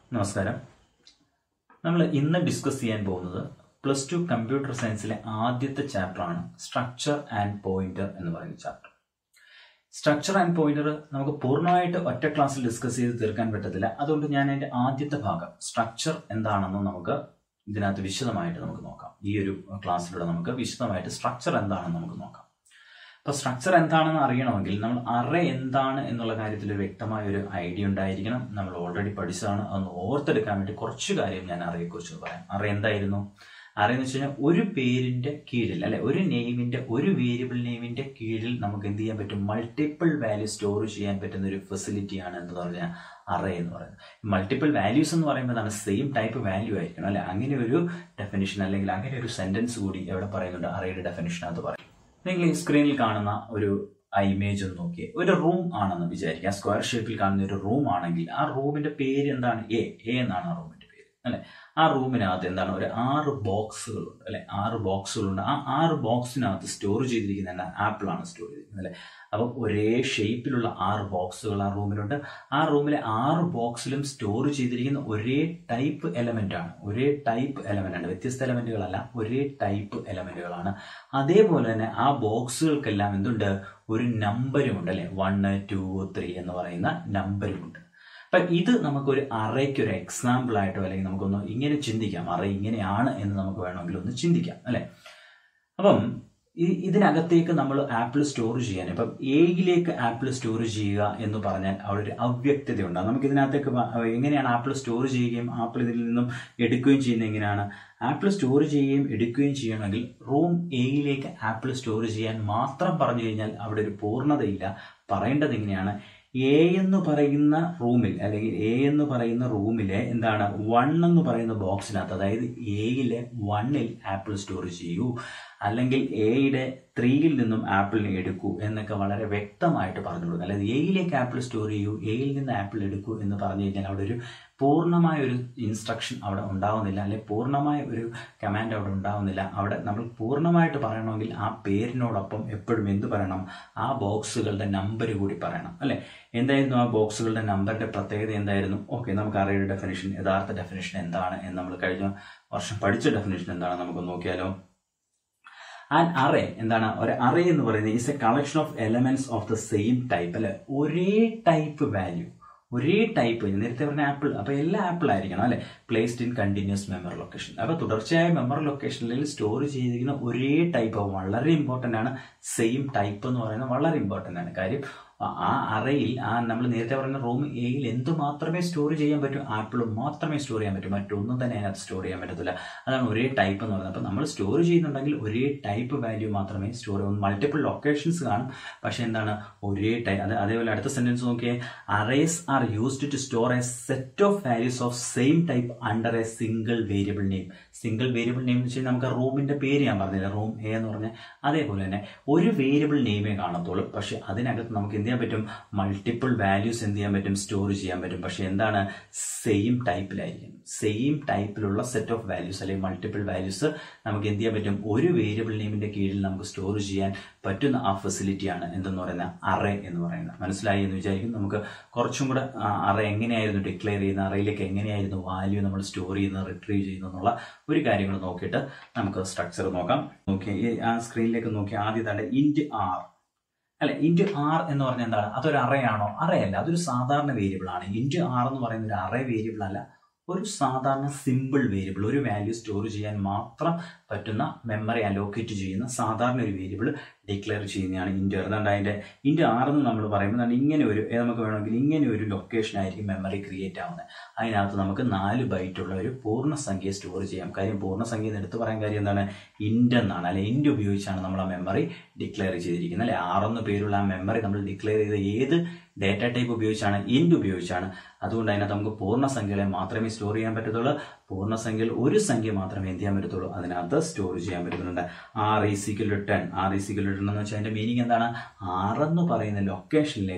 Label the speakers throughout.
Speaker 1: നമസ്കാരം നമ്മൾ ഇന്ന് ഡിസ്കസ് ചെയ്യാൻ പോകുന്നത് പ്ലസ് ടു കമ്പ്യൂട്ടർ സയൻസിലെ ആദ്യത്തെ ചാപ്റ്ററാണ് സ്ട്രക്ചർ ആൻഡ് പോയിന്റർ എന്ന് പറയുന്ന ചാപ്റ്റർ സ്ട്രക്ചർ ആൻഡ് പോയിന്റർ നമുക്ക് പൂർണ്ണമായിട്ട് ഒറ്റ ക്ലാസ്സിൽ ഡിസ്കസ് ചെയ്ത് തീർക്കാൻ പറ്റത്തില്ല അതുകൊണ്ട് ഞാൻ അതിന്റെ ആദ്യത്തെ ഭാഗം സ്ട്രക്ചർ എന്താണെന്ന് നമുക്ക് ഇതിനകത്ത് വിശദമായിട്ട് നമുക്ക് നോക്കാം ഈ ഒരു ക്ലാസ്സിലൂടെ നമുക്ക് വിശദമായിട്ട് സ്ട്രക്ചർ എന്താണെന്ന് നമുക്ക് നോക്കാം അപ്പൊ സ്ട്രക്ചർ എന്താണെന്ന് അറിയണമെങ്കിൽ നമ്മൾ അറേ എന്താണ് എന്നുള്ള കാര്യത്തിൽ ഒരു വ്യക്തമായ ഒരു ഐഡിയ ഉണ്ടായിരിക്കണം നമ്മൾ ഓൾറെഡി പഠിച്ചതാണ് അതൊന്ന് ഓർത്തെടുക്കാൻ വേണ്ടി കുറച്ച് കാര്യം ഞാൻ അറയെ കുറിച്ച് പറയാം അറേ എന്തായിരുന്നു അറേ എന്ന് വെച്ച് കഴിഞ്ഞാൽ ഒരു പേരിന്റെ കീഴിൽ അല്ലെ ഒരു നെയിമിന്റെ ഒരു വേരിയബിൾ നെയിമിന്റെ കീഴിൽ നമുക്ക് എന്ത് ചെയ്യാൻ പറ്റും മൾട്ടിപ്പിൾ വാല്യൂ സ്റ്റോർ ചെയ്യാൻ പറ്റുന്ന ഒരു ഫെസിലിറ്റിയാണ് എന്ന് പറഞ്ഞാൽ അറേ എന്ന് പറയുന്നത് മൾട്ടിപ്പിൾ വാല്യൂസ് എന്ന് പറയുമ്പോൾ എന്താണ് സെയിം ടൈപ്പ് വാല്യൂ ആയിരിക്കണം അല്ലെ അങ്ങനെ ഒരു ഡെഫിനിഷൻ അല്ലെങ്കിൽ അങ്ങനെ ഒരു സെന്റൻസ് കൂടി എവിടെ പറയുന്നുണ്ട് അറേയുടെ ഡെഫിനിഷനകത്ത് പറയും നിങ്ങൾ ഈ സ്ക്രീനിൽ കാണുന്ന ഒരു ഇമേജ് ഒന്ന് നോക്കിയേ ഒരു റൂം ആണെന്ന് വിചാരിക്കുക സ്ക്വയർ ഷേപ്പിൽ കാണുന്ന ഒരു റൂം ആണെങ്കിൽ ആ റൂമിന്റെ പേര് എന്താണ് എ എ എന്നാണ് ആ റൂമിന്റെ പേര് അല്ലെ ആ റൂമിനകത്ത് എന്താണ് ഒരു ആറ് ബോക്സുകളുണ്ട് അല്ലെ ആറ് ബോക്സുകളുണ്ട് ആ ആറ് ബോക്സിനകത്ത് സ്റ്റോർ ചെയ്തിരിക്കുന്ന എന്താണ് ആപ്പിൾ ആണ് സ്റ്റോർ ചെയ്തിരിക്കുന്നത് അല്ലെ അപ്പം ഒരേ ഷേപ്പിലുള്ള ആറ് ബോക്സുകൾ ആ റൂമിലുണ്ട് ആ റൂമിലെ ആറ് ബോക്സിലും സ്റ്റോർ ചെയ്തിരിക്കുന്ന ഒരേ ടൈപ്പ് എലമെന്റ് ആണ് ഒരേ ടൈപ്പ് എലമെന്റ് ആണ് വ്യത്യസ്ത എലമെന്റുകളല്ല ഒരേ ടൈപ്പ് എലമെന്റുകളാണ് അതേപോലെ തന്നെ ആ ബോക്സുകൾക്കെല്ലാം എന്തുണ്ട് ഒരു നമ്പരും ഉണ്ട് അല്ലെ വൺ ടു ത്രീ എന്ന് പറയുന്ന നമ്പരും ഉണ്ട് അപ്പൊ ഇത് നമുക്കൊരു അറയ്ക്ക് ഒരു എക്സാമ്പിൾ ആയിട്ടോ അല്ലെങ്കിൽ നമുക്കൊന്ന് ഇങ്ങനെ ചിന്തിക്കാം അറ ഇങ്ങനെയാണ് എന്ന് നമുക്ക് വേണമെങ്കിൽ ഒന്ന് ചിന്തിക്കാം അല്ലെ അപ്പം ഇതിനകത്തേക്ക് നമ്മൾ ആപ്പിൾ സ്റ്റോർ ചെയ്യാൻ ഇപ്പം എയിലേക്ക് ആപ്പിൾ സ്റ്റോർ ചെയ്യുക എന്ന് പറഞ്ഞാൽ അവിടെ ഒരു അവ്യക്തതയുണ്ട് നമുക്ക് ഇതിനകത്തേക്ക് എങ്ങനെയാണ് ആപ്പിൾ സ്റ്റോർ ചെയ്യുകയും ആപ്പിൾ ഇതിൽ നിന്നും എടുക്കുകയും ചെയ്യുന്നത് എങ്ങനെയാണ് ആപ്പിൾ സ്റ്റോർ ചെയ്യുകയും എടുക്കുകയും ചെയ്യണമെങ്കിൽ റൂം എയിലേക്ക് ആപ്പിൾ സ്റ്റോർ ചെയ്യാൻ മാത്രം പറഞ്ഞു കഴിഞ്ഞാൽ അവിടെ ഒരു പൂർണ്ണതയില്ല പറയേണ്ടത് എങ്ങനെയാണ് എ എന്ന് പറയുന്ന റൂമിൽ അല്ലെങ്കിൽ എ എന്ന് പറയുന്ന റൂമിലെ എന്താണ് വൺ എന്ന് പറയുന്ന ബോക്സിനകത്ത് അതായത് എയിലെ വണ്ണിൽ ആപ്പിൾ സ്റ്റോർ ചെയ്യൂ അല്ലെങ്കിൽ എയുടെ ത്രീയിൽ നിന്നും ആപ്പിളിനെ എടുക്കൂ എന്നൊക്കെ വളരെ വ്യക്തമായിട്ട് പറഞ്ഞു കൊടുക്കുക അതായത് എയിലേക്ക് ആപ്പിൾ സ്റ്റോർ ചെയ്യൂ എയിൽ നിന്ന് ആപ്പിൾ എടുക്കൂ എന്ന് പറഞ്ഞു കഴിഞ്ഞാൽ അവിടെ ഒരു പൂർണ്ണമായ ഒരു ഇൻസ്ട്രക്ഷൻ അവിടെ ഉണ്ടാവുന്നില്ല അല്ലെ പൂർണ്ണമായ ഒരു കമാൻഡ് അവിടെ ഉണ്ടാവുന്നില്ല അവിടെ നമ്മൾ പൂർണ്ണമായിട്ട് പറയണമെങ്കിൽ ആ പേരിനോടൊപ്പം എപ്പോഴും എന്ത് പറയണം ആ ബോക്സുകളുടെ നമ്പർ കൂടി പറയണം അല്ലെ എന്തായിരുന്നു ആ ബോക്സുകളുടെ നമ്പറിന്റെ പ്രത്യേകത എന്തായിരുന്നു ഓക്കെ നമുക്ക് അറിയുടെ ഡെഫിനേഷൻ യഥാർത്ഥ ഡെഫിനേഷൻ എന്താണ് എന്ന് നമ്മൾ കഴിഞ്ഞ വർഷം പഠിച്ച ഡെഫിനേഷൻ എന്താണ് നമുക്ക് നോക്കിയാലോ ആൻഡ് അറേ എന്താണ് ഒരു അറേ എന്ന് പറയുന്നത് is a collection of elements of the same type അല്ലെ ഒരേ ടൈപ്പ് വാല്യൂ ഒരേ ടൈപ്പ് നേരത്തെ പറഞ്ഞ ആപ്പിൾ അപ്പൊ എല്ലാ ആപ്പിൾ ആയിരിക്കണം അല്ലെ placed in continuous memory location അപ്പൊ തുടർച്ചയായ മെമ്മറി ലൊക്കേഷനിൽ സ്റ്റോർ ചെയ്തിരിക്കുന്ന ഒരേ ടൈപ്പ് വളരെ ഇമ്പോർട്ടന്റ് ആണ് സെയിം ടൈപ്പ് എന്ന് പറയുന്നത് വളരെ ഇമ്പോർട്ടന്റ് ആണ് കാര്യം ആ അറയിൽ ആ നമ്മൾ നേരത്തെ പറഞ്ഞ റൂം എയിൽ എന്ത് മാത്രമേ സ്റ്റോർ ചെയ്യാൻ പറ്റൂ ആപ്പിൾ മാത്രമേ സ്റ്റോർ ചെയ്യാൻ പറ്റൂ മറ്റൊന്നും തന്നെ അതിനകത്ത് സ്റ്റോർ ചെയ്യാൻ പറ്റത്തില്ല അതാണ് ഒരേ ടൈപ്പ് എന്ന് പറയുന്നത് അപ്പോൾ നമ്മൾ സ്റ്റോർ ചെയ്യുന്നുണ്ടെങ്കിൽ ഒരേ ടൈപ്പ് വാല്യൂ മാത്രമേ സ്റ്റോർ ചെയ്യൂ മൾട്ടിപ്പിൾ ലൊക്കേഷൻസ് കാണും പക്ഷെ എന്താണ് ഒരേ ടൈപ്പ് അത് അതേപോലെ അടുത്ത സെന്റൻസ് നോക്കിയേ arrays are used to store a set of values of same type under a single variable name single variable name എന്ന് വെച്ചാൽ നമുക്ക് റൂമിന്റെ പേര് ഞാൻ പറഞ്ഞില്ല റൂം എ എന്ന് പറഞ്ഞാൽ അതേപോലെ തന്നെ ഒരു വേരിയബിൾ നെയിമേ കാണത്തുള്ളൂ പക്ഷെ അതിനകത്ത് നമുക്ക് എന്ത് ചെയ്യാൻ പറ്റും മൾട്ടിപ്പിൾ വാല്യൂസ് എന്ത് ചെയ്യാൻ പറ്റും സ്റ്റോർ ചെയ്യാൻ പറ്റും പക്ഷെ എന്താണ് സെയിം ടൈപ്പിലായിരിക്കും സെയിം ടൈപ്പിലുള്ള സെറ്റ് ഓഫ് വാല്യൂസ് അല്ലെങ്കിൽ മൾട്ടിപ്പിൾ വാല്യൂസ് നമുക്ക് എന്ത് ചെയ്യാൻ പറ്റും ഒരു വേരിയബിൾ നെയിമിന്റെ കീഴിൽ നമുക്ക് സ്റ്റോർ ചെയ്യാൻ പറ്റുന്ന ആ ഫെസിലിറ്റിയാണ് എന്തെന്ന് പറയുന്ന അറേ എന്ന് പറയുന്നത് മനസ്സിലായി എന്ന് വിചാരിക്കും നമുക്ക് കുറച്ചും കൂടെ അറേ എങ്ങനെയായിരുന്നു ഡിക്ലെയർ ചെയ്യുന്ന അറയിലേക്ക് എങ്ങനെയായിരുന്നു വാല്യൂ നമ്മൾ സ്റ്റോർ ചെയ്യുന്നത് റിട്രീവ് ചെയ്യുന്നത് എന്നുള്ള ഒരു കാര്യങ്ങൾ നോക്കിയിട്ട് നമുക്ക് സ്ട്രക്ചർ നോക്കാം നോക്കി ആ സ്ക്രീനിലേക്ക് നോക്കി ആദ്യത്തെ ഇൻറ്റ് ആർ അല്ലെ ഇൻറ്റു ആർ എന്ന് പറഞ്ഞാൽ എന്താണ് അതൊരു അറയാണോ അറയല്ല അതൊരു സാധാരണ വേരിയബിൾ ആണ് ഇൻറ്റു ആർ എന്ന് പറയുന്ന ഒരു അറേ വേരിയബിൾ അല്ല ഒരു സാധാരണ സിമ്പിൾ വേരിയബിൾ ഒരു വാല്യൂ സ്റ്റോർ ചെയ്യാൻ മാത്രം പറ്റുന്ന മെമ്മറി അലോക്കേറ്റ് ചെയ്യുന്ന സാധാരണ ഒരു വേരിയബിൾ ഡിക്ലെയർ ചെയ്യുന്നതാണ് ഇൻറ്റു അതുകൊണ്ട് അതിൻ്റെ ഇൻറ്റു ആറെന്ന് നമ്മൾ പറയുമ്പോൾ ഇങ്ങനെ ഒരു നമുക്ക് വേണമെങ്കിൽ ഇങ്ങനെ ഒരു ലൊക്കേഷൻ ആയിരിക്കും മെമ്മറി ക്രിയേറ്റ് ആവുന്നത് അതിനകത്ത് നമുക്ക് നാല് ബൈറ്റുള്ള ഒരു പൂർണ്ണസംഖ്യ സ്റ്റോർ ചെയ്യാം കാര്യം പൂർണ്ണസംഖ്യ എന്ന് എടുത്ത് പറയാൻ കാര്യം എന്താണ് ഇൻറ്റ് എന്നാണ് അല്ലെ ഇൻറ്റ് ഉപയോഗിച്ചാണ് നമ്മൾ ആ മെമ്മറി ഡിക്ലെയർ ചെയ്തിരിക്കുന്നത് അല്ലെ ആറെന്ന് പേരുള്ള ആ മെമ്മറി നമ്മൾ ഡിക്ലെയർ ചെയ്ത ഏത് ഡേറ്റ ടൈപ്പ് ഉപയോഗിച്ചാണ് ഇൻറ്റ് ഉപയോഗിച്ചാണ് അതുകൊണ്ട് അതിനകത്ത് നമുക്ക് പൂർണ്ണസംഖ്യകളെ മാത്രമേ സ്റ്റോർ ചെയ്യാൻ പറ്റത്തുള്ളൂ പൂർണ്ണസംഖ്യയിൽ ഒരു സംഖ്യ മാത്രമേ എന്ത് ചെയ്യാൻ പറ്റത്തുള്ളൂ അതിനകത്ത് സ്റ്റോർ ചെയ്യാൻ പറ്റുന്നുണ്ട് R is equal ten R is equal ten എന്ന് വെച്ചാൽ അതിന്റെ മീനിങ് എന്താണ് ആറെന്ന് പറയുന്ന ലൊക്കേഷനിലേക്ക്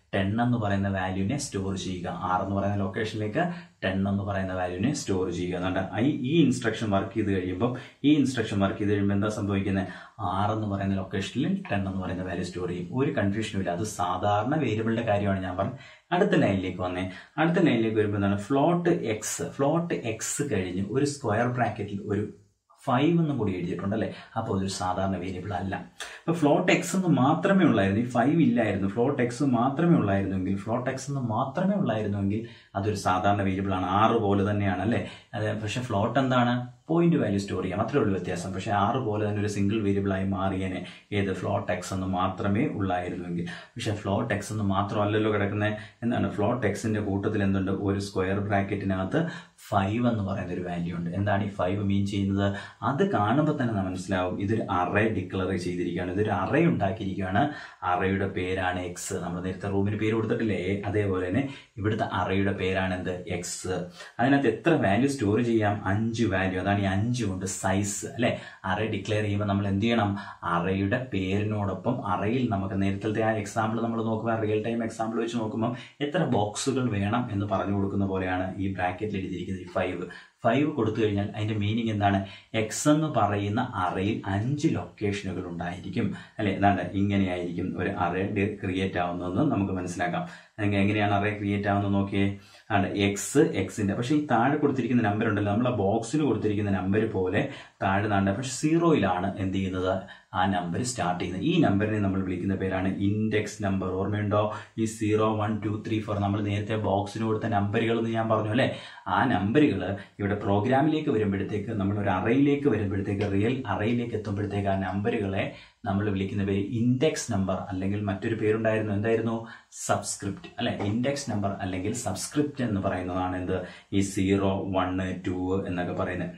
Speaker 1: ടെൻ എന്ന് പറയുന്ന വാല്യൂവിനെ സ്റ്റോർ ചെയ്യുക ആർ എന്ന് പറയുന്ന ലൊക്കേഷനിലേക്ക് ടെൻ എന്ന് പറയുന്ന വാല്യൂവിനെ സ്റ്റോർ ചെയ്യുക അതുകൊണ്ട് ഈ ഈ ഇൻസ്ട്രക്ഷൻ വർക്ക് ചെയ്ത് കഴിയുമ്പോൾ ഈ ഇൻസ്ട്രക്ഷൻ വർക്ക് ചെയ്ത് കഴിയുമ്പോൾ എന്താ സംഭവിക്കുന്നത് ആർ എന്ന് പറയുന്ന ലൊക്കേഷനിൽ ടെൻ എന്ന് പറയുന്ന വാല്യൂ സ്റ്റോർ ചെയ്യും ഒരു കൺഫ്യൂഷനും ഇല്ല അത് സാധാരണ വേരിയബിളിന്റെ കാര്യമാണ് ഞാൻ പറഞ്ഞത് അടുത്ത ലൈനിലേക്ക് വന്നേ അടുത്ത ലൈനിലേക്ക് വരുമ്പോൾ എന്താണ് ഫ്ലോട്ട് എക്സ് ഫ്ലോട്ട് എക്സ് കഴിഞ്ഞ് ഒരു സ്ക്വയർ ബ്രാക്കറ്റിൽ ഒരു ഫൈവ് എന്നും കൂടി എഴുതിയിട്ടുണ്ട് അല്ലേ അപ്പോൾ അതൊരു സാധാരണ വേരിയബിൾ അല്ല ഇപ്പൊ ഫ്ലോട്ട് എക്സ് എന്ന് മാത്രമേ ഉള്ളായിരുന്നു ഈ ഫൈവ് ഇല്ലായിരുന്നു ഫ്ലോട്ട് എക്സ് മാത്രമേ ഉള്ളായിരുന്നുവെങ്കിൽ ഫ്ലോട്ട് എക്സ് എന്ന് മാത്രമേ ഉള്ളായിരുന്നുവെങ്കിൽ അതൊരു സാധാരണ വേരിയബിൾ ആണ് ആറ് പോലെ തന്നെയാണ് അല്ലേ അത് പക്ഷെ ഫ്ലോട്ട് എന്താണ് പോയിന്റ് വാല്യൂ സ്റ്റോർ ചെയ്യാം അത്രേ ഉള്ളൂ വ്യത്യാസം പക്ഷേ ആറ് പോലെ തന്നെ ഒരു സിംഗിൾ വേരിയബിളായി മാറിയേനെ ഏത് ഫ്ലോട്ട് എക്സ് എന്ന് മാത്രമേ ഉള്ളായിരുന്നുവെങ്കിൽ പക്ഷേ ഫ്ലോട്ട് എക്സ് എന്ന് മാത്രമല്ലല്ലോ കിടക്കുന്നത് എന്താണ് ഫ്ലോട്ട് എക്സിന്റെ കൂട്ടത്തിൽ എന്തുണ്ട് ഒരു സ്ക്വയർ ബ്രാക്കറ്റിനകത്ത് ഫൈവ് എന്ന് പറയുന്ന ഒരു വാല്യൂ ഉണ്ട് എന്താണ് ഈ ഫൈവ് മീൻ ചെയ്യുന്നത് അത് കാണുമ്പോൾ തന്നെ നമുക്ക് മനസ്സിലാവും ഇതൊരു അറേ ഡിക്ലെയർ ചെയ്തിരിക്കുകയാണ് ഇതൊരു അറേ ഉണ്ടാക്കിയിരിക്കുകയാണ് അറയുടെ പേരാണ് എക്സ് നമ്മൾ നേരത്തെ റൂമിന് പേര് കൊടുത്തിട്ടില്ലേ അതേപോലെ തന്നെ ഇവിടുത്തെ അറയുടെ പേരാണ് എന്ത് എക്സ് അതിനകത്ത് എത്ര വാല്യൂ സ്റ്റോർ ചെയ്യാം അഞ്ച് വാല്യൂ അതാണ് ഈ അഞ്ച് കൊണ്ട് സൈസ് അല്ലെ അറേ ഡിക്ലെയർ ചെയ്യുമ്പോൾ നമ്മൾ എന്ത് ചെയ്യണം അറയുടെ പേരിനോടൊപ്പം അറയിൽ നമുക്ക് നേരത്തെ ആ എക്സാമ്പിൾ നമ്മൾ നോക്കുമ്പോൾ റിയൽ ടൈം എക്സാമ്പിൾ വെച്ച് നോക്കുമ്പോൾ എത്ര ബോക്സുകൾ വേണം എന്ന് പറഞ്ഞു കൊടുക്കുന്ന പോലെയാണ് ഈ ബ്രാക്കറ്റിൽ എഴുതിയിരിക്കുന്നത് ഈ ഫൈവ് ഫൈവ് കൊടുത്തു കഴിഞ്ഞാൽ അതിന്റെ മീനിങ് എന്താണ് എക്സ് എന്ന് പറയുന്ന അറയിൽ അഞ്ച് ലൊക്കേഷനുകൾ ഉണ്ടായിരിക്കും അല്ലെ എന്താണ് ഇങ്ങനെയായിരിക്കും ഒരു അറേ ക്രിയേറ്റ് ആവുന്നതെന്ന് നമുക്ക് മനസ്സിലാക്കാം എങ്ങ- എങ്ങനെയാണ് അറേ ക്രിയേറ്റ് ആവുന്നത് നോക്കിയേ ആണ് എക്സ് എക്സിന്റെ പക്ഷെ ഈ താഴെ കൊടുത്തിരിക്കുന്ന നമ്പർ ഉണ്ടല്ലോ നമ്മൾ ആ ബോക്സിൽ കൊടുത്തിരിക്കുന്ന നമ്പർ പോലെ താഴെ നാണ്ട പക്ഷെ സീറോയിലാണ് എന്ത് ചെയ്യുന്നത് ആ നമ്പർ സ്റ്റാർട്ട് ചെയ്യുന്നത് ഈ നമ്പറിനെ നമ്മൾ വിളിക്കുന്ന പേരാണ് ഇൻഡെക്സ് നമ്പർ ഓർമ്മയുണ്ടോ ഈ zero one two three four നമ്മൾ നേരത്തെ ബോക്സിന് കൊടുത്ത നമ്പറുകൾ എന്ന് ഞാൻ പറഞ്ഞു അല്ലേ ആ നമ്പറുകൾ ഇവിടെ പ്രോഗ്രാമിലേക്ക് വരുമ്പോഴത്തേക്ക് നമ്മൾ ഒരു അറയിലേക്ക് വരുമ്പോഴത്തേക്ക് റിയൽ അറയിലേക്ക് എത്തുമ്പോഴത്തേക്ക് ആ നമ്പറുകളെ നമ്മൾ വിളിക്കുന്ന പേര് ഇൻഡെക്സ് നമ്പർ അല്ലെങ്കിൽ മറ്റൊരു പേരുണ്ടായിരുന്നു എന്തായിരുന്നു സബ്സ്ക്രിപ്റ്റ് അല്ലെ ഇൻഡെക്സ് നമ്പർ അല്ലെങ്കിൽ സബ്സ്ക്രിപ്റ്റ് എന്ന് പറയുന്നതാണ് എന്ത് ഈ സീറോ വണ് ടു എന്നൊക്കെ പറയുന്നത്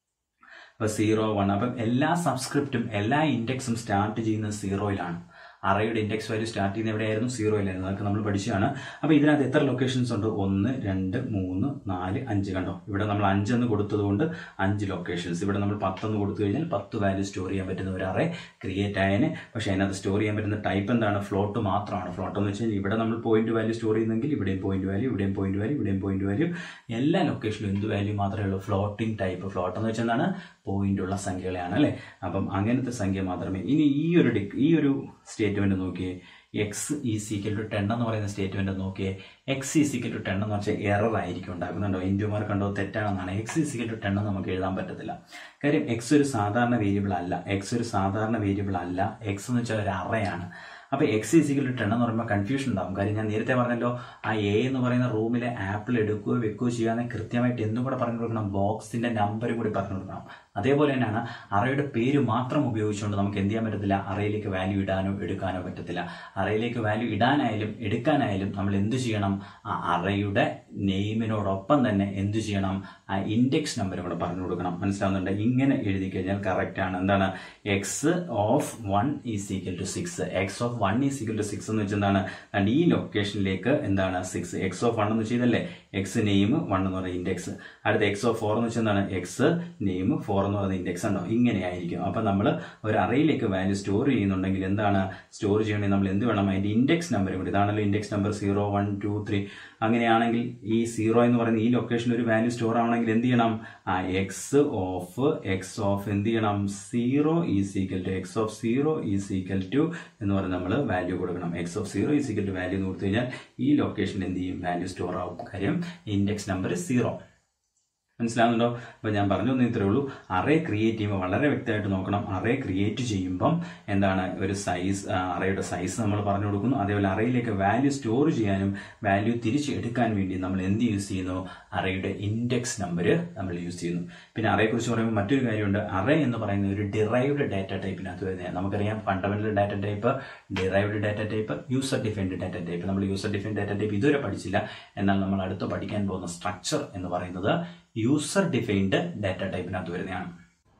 Speaker 1: അപ്പൊ സീറോ വൺ അപ്പം എല്ലാ സബ്സ്ക്രിപ്റ്റും എല്ലാ ഇൻഡെക്സും സ്റ്റാർട്ട് ചെയ്യുന്നത് സീറോയിലാണ് അറയുടെ ഇൻഡെക്സ് വാല്യൂ സ്റ്റാർട്ട് ചെയ്യുന്നത് എവിടെയായിരുന്നു സീറോയിലായിരുന്നു അതൊക്കെ നമ്മൾ പഠിച്ചതാണ് അപ്പോൾ ഇതിനകത്ത് എത്ര ലൊക്കേഷൻസ് ഉണ്ട് ഒന്ന് രണ്ട് മൂന്ന് നാല് അഞ്ച് കണ്ടോ ഇവിടെ നമ്മൾ അഞ്ചെന്ന് കൊടുത്തത് കൊണ്ട് അഞ്ച് ലൊക്കേഷൻസ് ഇവിടെ നമ്മൾ പത്തെന്ന് കൊടുത്തു കഴിഞ്ഞാൽ പത്ത് വാല്യൂ സ്റ്റോർ ചെയ്യാൻ പറ്റുന്ന ഒരു അറേ ക്രിയേറ്റ് ആയതിന് പക്ഷേ അതിനകത്ത് സ്റ്റോർ ചെയ്യാൻ പറ്റുന്ന ടൈപ്പ് എന്താണ് ഫ്ലോട്ട് മാത്രമാണ് ഫ്ലോട്ട് എന്ന് വെച്ച് കഴിഞ്ഞാൽ ഇവിടെ നമ്മൾ പോയിന്റ് വാല്യൂ സ്റ്റോർ ചെയ്യുന്നെങ്കിൽ ഇവിടെയും പോയിന്റ് വാല്യൂ ഇവിടെയും പോയിന്റ് വാല്യൂ ഇവിടെയും പോയിന്റ് വാല്യൂ എല്ലാ ലൊക്കേഷനിലും എന്ത് വാല്യൂ മാത്രമേ ഉള്ളൂ ഫ്ലോട്ടിംഗ് ടൈപ്പ് ഫ്ലോട്ട് എന്ന് വെച്ചാൽ എന്താണ് പോയിന്റ് ഉള്ള സംഖ്യകളെയാണ് അല്ലേ അപ്പം അങ്ങനത്തെ സംഖ്യ മാത്രമേ ഇനി ഈ ഒരു ഡിക് ഈ ഒരു സ്റ്റേറ്റ്മെന്റ് നോക്കിയേ എക്സ് ഈസിക്കൽ ടു ടെൻ എന്ന് പറയുന്ന സ്റ്റേറ്റ്മെന്റ് നോക്കിയേ എക്സ് ഈസിക്കൽ ടു ടെൻ എന്ന് വെച്ചാൽ എറർ ആയിരിക്കും ഉണ്ടാക്കുന്നുണ്ടോ ഇൻഡ്യൂമാർ കണ്ടോ തെറ്റാണെന്നാണ് എക്സ് ഈസിക്കൽ ടു ടെൻ എന്ന് നമുക്ക് എഴുതാൻ പറ്റത്തില്ല കാര്യം എക്സ് ഒരു സാധാരണ വേരിയബിൾ അല്ല എക്സ് ഒരു സാധാരണ വേരിയബിൾ അല്ല എക്സ് എന്ന് വെച്ചാൽ ഒരു അറയാണ് അപ്പൊ എക്സ് ഈസിക്കൽ ടു ടെൻ എന്ന് പറയുമ്പോൾ കൺഫ്യൂഷൻ ഉണ്ടാവും കാര്യം ഞാൻ നേരത്തെ പറഞ്ഞല്ലോ ആ എ എന്ന് പറയുന്ന റൂമിലെ ആപ്പിൾ എടുക്കുകയോ വെക്കുകയോ ചെയ്യാതെ കൃത്യമായിട്ട് എന്തും കൂടെ പറഞ്ഞു കൊടുക്കണം ബോക്സിന്റെ നമ്പറും കൂടി പറഞ്ഞു കൊടുക്കണം അതേപോലെ തന്നെയാണ് അറയുടെ പേര് മാത്രം ഉപയോഗിച്ചുകൊണ്ട് നമുക്ക് എന്ത് ചെയ്യാൻ പറ്റത്തില്ല അറയിലേക്ക് വാല്യൂ ഇടാനോ എടുക്കാനോ പറ്റത്തില്ല അറയിലേക്ക് വാല്യൂ ഇടാനായാലും എടുക്കാനായാലും നമ്മൾ എന്ത് ചെയ്യണം ആ അറയുടെ നെയിമിനോടൊപ്പം തന്നെ എന്ത് ചെയ്യണം ആ ഇൻഡെക്സ് നമ്പറും കൂടെ പറഞ്ഞു കൊടുക്കണം മനസ്സിലാവുന്നുണ്ട് ഇങ്ങനെ എഴുതി കഴിഞ്ഞാൽ കറക്റ്റ് ആണ് എന്താണ് X of one is equal to six X of one is equal to six എന്ന് വെച്ചാൽ എന്താണ് and ഈ ലൊക്കേഷനിലേക്ക് എന്താണ് സിക്സ് എക്സ് ഓഫ് വൺ എന്ന് ചെയ്തല്ലേ എക്സ് നെയിം വൺ എന്ന് പറയുന്ന ഇൻഡെക്സ് അടുത്ത എക്സ് ഓഫ് ഫോർ എന്ന് വെച്ചാൽ എന്താണ് എക്സ് നെയിം ഫോർ എന്ന് പറയുന്ന ഇൻഡെക്സ് ഉണ്ടോ ഇങ്ങനെയായിരിക്കും അപ്പൊ നമ്മൾ ഒരു അറയിലേക്ക് വാല്യൂ സ്റ്റോർ ചെയ്യുന്നുണ്ടെങ്കിൽ എന്താണ് സ്റ്റോർ ചെയ്യണമെങ്കിൽ നമ്മൾ എന്ത് വേണം അതിന്റെ ഇൻഡെക്സ് നമ്പർ കൂടി ഇതാണല്ലോ index number zero one two three അങ്ങനെയാണെങ്കിൽ ഈ സീറോ എന്ന് പറയുന്ന ഈ ലൊക്കേഷനിൽ ഒരു വാല്യൂ സ്റ്റോർ ആവണമെങ്കിൽ എന്ത് ചെയ്യണം ആ എക്സ് ഓഫ് എക്സ് ഓഫ് എന്ത് ചെയ്യണം zero is equal to X of zero is equal to എന്ന് പറഞ്ഞ് നമ്മൾ വാല്യൂ കൊടുക്കണം X of zero is equal to value എന്ന് കൊടുത്തു കഴിഞ്ഞാൽ ഈ ലൊക്കേഷനിൽ എന്ത് ചെയ്യും വാല്യൂ സ്റ്റോർ ആവും കാര്യം ഇൻഡെക്സ് നമ്പർ സീറോ മനസ്സിലാവുന്നുണ്ടോ അപ്പോൾ ഞാൻ പറഞ്ഞു തന്നെ ഇത്രേ ഉള്ളൂ അറേ ക്രിയേറ്റ് ചെയ്യുമ്പോൾ വളരെ വ്യക്തമായിട്ട് നോക്കണം അറേ ക്രിയേറ്റ് ചെയ്യുമ്പം എന്താണ് ഒരു സൈസ് അറേയുടെ സൈസ് നമ്മൾ പറഞ്ഞു കൊടുക്കുന്നു അതേപോലെ അറയിലേക്ക് വാല്യൂ സ്റ്റോർ ചെയ്യാനും വാല്യൂ തിരിച്ച് എടുക്കാൻ വേണ്ടി നമ്മൾ എന്ത് യൂസ് ചെയ്യുന്നു അറയുടെ ഇൻഡെക്സ് നമ്പർ നമ്മൾ യൂസ് ചെയ്യുന്നു പിന്നെ അറയെക്കുറിച്ച് പറയുമ്പോൾ മറ്റൊരു കാര്യമുണ്ട് അറേ എന്ന് പറയുന്ന ഒരു ഡിറൈവ്ഡ് ഡാറ്റ ടൈപ്പിനകത്ത് വരുന്നത് നമുക്കറിയാം fundamental data type derived data type user defined data type നമ്മൾ യൂസർ ഡിഫൈൻഡ് ഡാറ്റ ടൈപ്പ് ഇതുവരെ പഠിച്ചില്ല എന്നാൽ നമ്മൾ അടുത്ത് പഠിക്കാൻ പോകുന്ന സ്ട്രക്ചർ എന്ന് പറയുന്നത് യൂസർ ഡിഫൈൻഡ് ഡാറ്റ ടൈപ്പിനകത്ത് വരുന്നതാണ്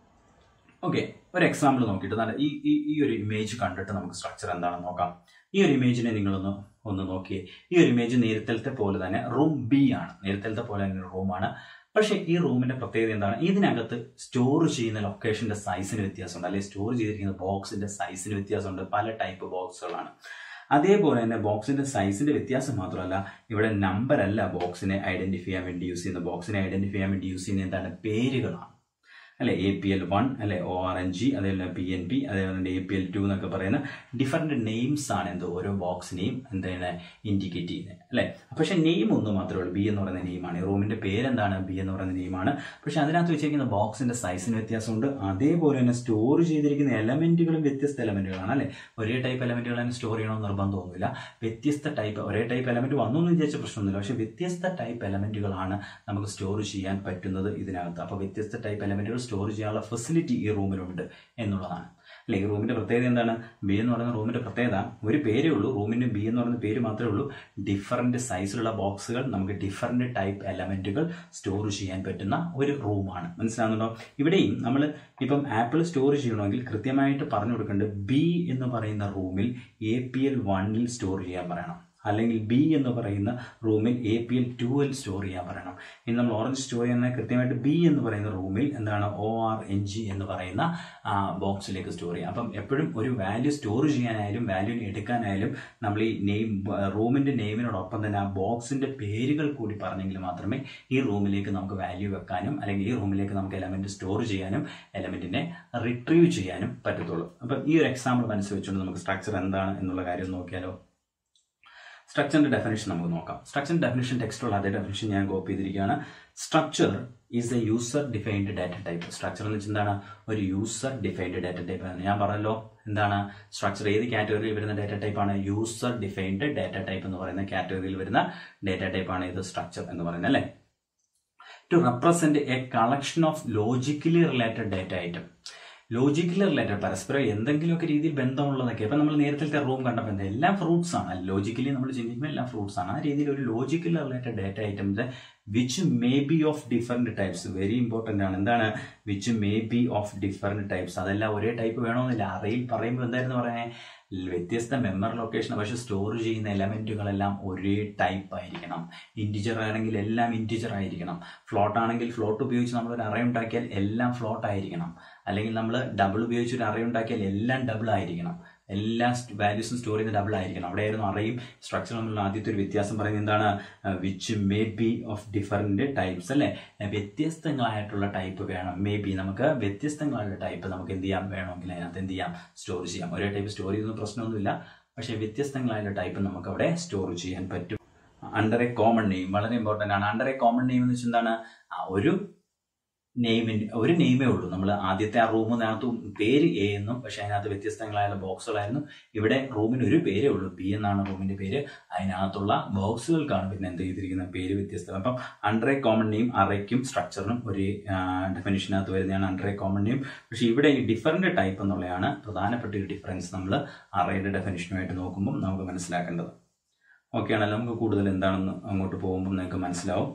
Speaker 1: ഓക്കെ ഒരു എക്സാമ്പിൾ നോക്കിയിട്ട് നല്ല ഈ ഈ ഈ ഒരു ഇമേജ് കണ്ടിട്ട് നമുക്ക് സ്ട്രക്ചർ എന്താണെന്ന് നോക്കാം ഈ ഒരു ഇമേജിനെ നിങ്ങളൊന്ന് ഒന്ന് നോക്കിയേ ഈ ഒരു ഇമേജ് നേരത്തെ പോലെ തന്നെ റൂം ബി ആണ് നേരത്തെ പോലെ തന്നെ ഒരു റൂമാണ് പക്ഷേ ഈ റൂമിന്റെ പ്രത്യേകത എന്താണ് ഇതിനകത്ത് സ്റ്റോർ ചെയ്യുന്ന ലൊക്കേഷന്റെ സൈസിന് വ്യത്യാസമുണ്ട് അല്ലെങ്കിൽ സ്റ്റോർ ചെയ്തിരിക്കുന്ന ബോക്സിന്റെ സൈസിന് വ്യത്യാസമുണ്ട് പല ടൈപ്പ് ബോക്സുകളാണ് അതേപോലെ തന്നെ ബോക്സിന്റെ സൈസിന്റെ വ്യത്യാസം മാത്രമല്ല ഇവിടെ നമ്പർ അല്ല ബോക്സിനെ ഐഡന്റിഫൈ ചെയ്യാൻ വേണ്ടി യൂസ് ചെയ്യുന്ന ബോക്സിനെ ഐഡന്റിഫൈ ചെയ്യാൻ വേണ്ടി യൂസ് ചെയ്യുന്ന എന്താണ് പേരുകളാണ് അല്ലെ എ പി എൽ വൺ അല്ലെ ഒ ആർ എൻ ജി അതേപോലെ പി എൻ പി അതേപോലെ തന്നെ എ പി എൽ ടു എന്നൊക്കെ പറയുന്ന ഡിഫറെന്റ് നെയിംസ് ആണ് എന്ത് ഓരോ ബോക്സിനെയും എന്താണ് ഇൻഡിക്കേറ്റ് ചെയ്യുന്നത് അല്ലെ പക്ഷെ നെയിം ഒന്ന് മാത്രമേ ഉള്ളൂ ബി എന്ന് പറയുന്ന നെയിമാണ് റൂമിന്റെ പേരെന്താണ് ബി എന്ന് പറയുന്ന നെയിമാണ് പക്ഷെ അതിനകത്ത് വെച്ചിരിക്കുന്ന ബോക്സിന്റെ സൈസിന് വ്യത്യാസമുണ്ട് അതേപോലെ തന്നെ സ്റ്റോർ ചെയ്തിരിക്കുന്ന എലമെന്റുകളും വ്യത്യസ്ത എലമെന്റുകളാണ് അല്ലെ ഒരേ ടൈപ്പ് എലമെന്റുകൾ തന്നെ സ്റ്റോർ ചെയ്യണമെന്ന് നിർബന്ധമൊന്നുമില്ല വ്യത്യസ്ത ടൈപ്പ് ഒരേ ടൈപ്പ് എലമെന്റ് വന്നു എന്ന് വിചാരിച്ച പ്രശ്നമൊന്നുമില്ല പക്ഷെ വ്യത്യസ്ത ടൈപ്പ് എലമെന്റുകളാണ് നമുക്ക് സ്റ്റോർ ചെയ്യാൻ പറ്റുന്നത് ഇതിനകത്ത് അപ്പോൾ വ്യത്യസ്ത ടൈപ്പ് എലമെന്റുകൾ സ്റ്റോർ ചെയ്യാനുള്ള ഫെസിലിറ്റി ഈ റൂമിലുണ്ട് എന്നുള്ളതാണ് അല്ലെ ഈ റൂമിന്റെ പ്രത്യേകത എന്താണ് ബി എന്ന് പറയുന്ന റൂമിന്റെ പ്രത്യേകത ഒരു പേരേ ഉള്ളൂ റൂമിന് ബി എന്ന് പറയുന്ന പേര് മാത്രമേ ഉള്ളൂ ഡിഫറെന്റ് സൈസിലുള്ള ബോക്സുകൾ നമുക്ക് ഡിഫറെന്റ് ടൈപ്പ് എലമെന്റുകൾ സ്റ്റോർ ചെയ്യാൻ പറ്റുന്ന ഒരു റൂമാണ് മനസ്സിലാകുന്നുണ്ടോ ഇവിടെയും നമ്മൾ ഇപ്പം ആപ്പിൾ സ്റ്റോർ ചെയ്യണമെങ്കിൽ കൃത്യമായിട്ട് പറഞ്ഞു കൊടുക്കേണ്ടത് ബി എന്ന് പറയുന്ന റൂമിൽ എ പി എൽ വണ്ണിൽ സ്റ്റോർ ചെയ്യാൻ പറയണം അല്ലെങ്കിൽ ബി എന്ന് പറയുന്ന റൂമിൽ എ പി എൽ ടുവിൽ സ്റ്റോർ ചെയ്യാൻ പറയണം ഇനി നമ്മൾ ഓറഞ്ച് സ്റ്റോർ ചെയ്യുന്ന കൃത്യമായിട്ട് ബി എന്ന് പറയുന്ന റൂമിൽ എന്താണ് ഒ ആർ എൻ ജി എന്ന് പറയുന്ന ബോക്സിലേക്ക് സ്റ്റോർ ചെയ്യാം അപ്പം എപ്പോഴും ഒരു വാല്യൂ സ്റ്റോർ ചെയ്യാനായാലും വാല്യൂവിന് എടുക്കാനായാലും നമ്മൾ ഈ നെയിം റൂമിന്റെ നെയിമിനോടൊപ്പം തന്നെ ആ ബോക്സിന്റെ പേരുകൾ കൂടി പറഞ്ഞെങ്കിൽ മാത്രമേ ഈ റൂമിലേക്ക് നമുക്ക് വാല്യൂ വെക്കാനും അല്ലെങ്കിൽ ഈ റൂമിലേക്ക് നമുക്ക് എലമെന്റ് സ്റ്റോർ ചെയ്യാനും എലമെന്റിനെ റിട്രീവ് ചെയ്യാനും പറ്റത്തുള്ളൂ അപ്പം ഈ ഒരു എക്സാമ്പിൾ മനസ്സിൽ വെച്ചുകൊണ്ട് നമുക്ക് സ്ട്രക്ചർ എന്താണ് എന്നുള്ള കാര്യം നോക്കിയാലോ സ്ട്രക്ചറിന്റെ ഡെഫിനേഷൻ നമുക്ക് നോക്കാം സ്ട്രക്ചറിന്റെ ഡെഫിനേഷൻ ടെക്സ്റ്റുള്ള അതേ ഡെഫിനേഷൻ ഞാൻ കോപ്പി ചെയ്തിരിക്കുകയാണ് structure is a user defined data type structure എന്ന് വെച്ചാൽ എന്താണ് ഒരു യൂസർ ഡിഫൈൻഡ് ഡാറ്റ ടൈപ്പ് ആണ് ഞാൻ പറഞ്ഞല്ലോ എന്താണ് സ്ട്രക്ചർ ഏത് കാറ്റഗറിയിൽ വരുന്ന ഡാറ്റ ടൈപ്പ് ആണ് യൂസർ ഡിഫൈൻഡ് ഡാറ്റ ടൈപ്പ് എന്ന് പറയുന്ന കാറ്റഗറിയിൽ വരുന്ന ഡാറ്റ ടൈപ്പ് ആണ് ഇത് സ്ട്രക്ചർ എന്ന് പറയുന്നത് അല്ലേ to represent a collection of logically related data item logically related പരസ്പരം എന്തെങ്കിലുമൊക്കെ രീതിയിൽ ബന്ധമുള്ളതൊക്കെ ഇപ്പം നമ്മൾ നേരത്തെ റൂം കണ്ടപ്പോൾ എന്താ എല്ലാം ഫ്രൂട്ട്സ് ആണ് ലോജിക്കലി നമ്മൾ ചിന്തിക്കുമ്പോൾ എല്ലാം ഫ്രൂട്ട്സ് ആണ് ആ രീതിയിൽ ഒരു logically related data items which may be of different types very important ആണ് എന്താണ് which may be of different types അതെല്ലാം ഒരേ ടൈപ്പ് വേണമെന്നില്ല അറയിൽ പറയുമ്പോൾ എന്തായിരുന്നു പറയുന്നത് വ്യത്യസ്ത മെമ്മറി ലൊക്കേഷൻ പക്ഷെ സ്റ്റോർ ചെയ്യുന്ന എലമെന്റുകളെല്ലാം ഒരേ ടൈപ്പ് ആയിരിക്കണം ഇൻറ്റിജർ ആണെങ്കിൽ എല്ലാം ഇൻറ്റിജർ ആയിരിക്കണം ഫ്ലോട്ട് ആണെങ്കിൽ ഫ്ലോട്ട് ഉപയോഗിച്ച് നമ്മൾ ഒരു അറേ ഉണ്ടാക്കിയാൽ എല്ലാം ഫ്ലോട്ട് ആയിരിക്കണം അല്ലെങ്കിൽ നമ്മൾ ഡബിൾ ഉപയോഗിച്ച് ഒരു അറേ ഉണ്ടാക്കിയാൽ എല്ലാം ഡബിൾ ആയിരിക്കണം എല്ലാ വാല്യൂസും സ്റ്റോർ ചെയ്യുന്ന ഡബിൾ ആയിരിക്കണം അവിടെയായിരുന്നു അറയും സ്ട്രക്ചറും തമ്മിലുള്ള ആദ്യത്തെ ഒരു വ്യത്യാസം പറയുന്നത് എന്താണ് which may be of different types അല്ലെ വ്യത്യസ്തങ്ങളായിട്ടുള്ള ടൈപ്പ് വേണം മേ ബി നമുക്ക് വ്യത്യസ്തങ്ങളായിട്ടുള്ള ടൈപ്പ് നമുക്ക് എന്ത് ചെയ്യാം വേണമെങ്കിൽ അതിനകത്ത് എന്ത് ചെയ്യാം സ്റ്റോർ ചെയ്യാം ഒരേ ടൈപ്പ് സ്റ്റോർ ചെയ്യുന്ന പ്രശ്നമൊന്നുമില്ല പക്ഷേ വ്യത്യസ്തങ്ങളായിട്ടുള്ള ടൈപ്പ് നമുക്ക് അവിടെ സ്റ്റോർ ചെയ്യാൻ പറ്റും അണ്ടർ എ കോമൺ നെയിം വളരെ ഇമ്പോർട്ടൻ്റ് ആണ് അണ്ടർ എ കോമൺ നെയിം എന്ന് വെച്ചാൽ എന്താണ് ഒരു നെയിമിൻ്റെ ഒരു നെയിമേ ഉള്ളൂ നമ്മൾ ആദ്യത്തെ ആ റൂമിനകത്ത് പേര് എ എന്നും പക്ഷെ അതിനകത്ത് വ്യത്യസ്തങ്ങളായ ബോക്സുകളായിരുന്നു ഇവിടെ റൂമിന് ഒരു പേരേ ഉള്ളൂ ബി എന്നാണ് റൂമിന്റെ പേര് അതിനകത്തുള്ള ബോക്സുകൾക്കാണ് പിന്നെ എന്ത് ചെയ്തിരിക്കുന്ന പേര് വ്യത്യസ്തം അപ്പം അണ്ടർ എ കോമൺ നെയിം അറയ്ക്കും സ്ട്രക്ചറിനും ഒരു ഡെഫിനിഷനകത്ത് വരുന്നതാണ് അണ്ടർ എ കോമൺ നെയിം പക്ഷെ ഇവിടെ ഈ ഡിഫറൻറ്റ് ടൈപ്പ് എന്നുള്ളതാണ് പ്രധാനപ്പെട്ട ഒരു ഡിഫറൻസ് നമ്മൾ അറയുടെ ഡെഫിനിഷനുമായിട്ട് നോക്കുമ്പോൾ നമുക്ക് മനസ്സിലാക്കേണ്ടത് ഓക്കെ ആണല്ലോ നമുക്ക് കൂടുതൽ എന്താണെന്ന് അങ്ങോട്ട് പോകുമ്പോൾ നിങ്ങൾക്ക് മനസ്സിലാവും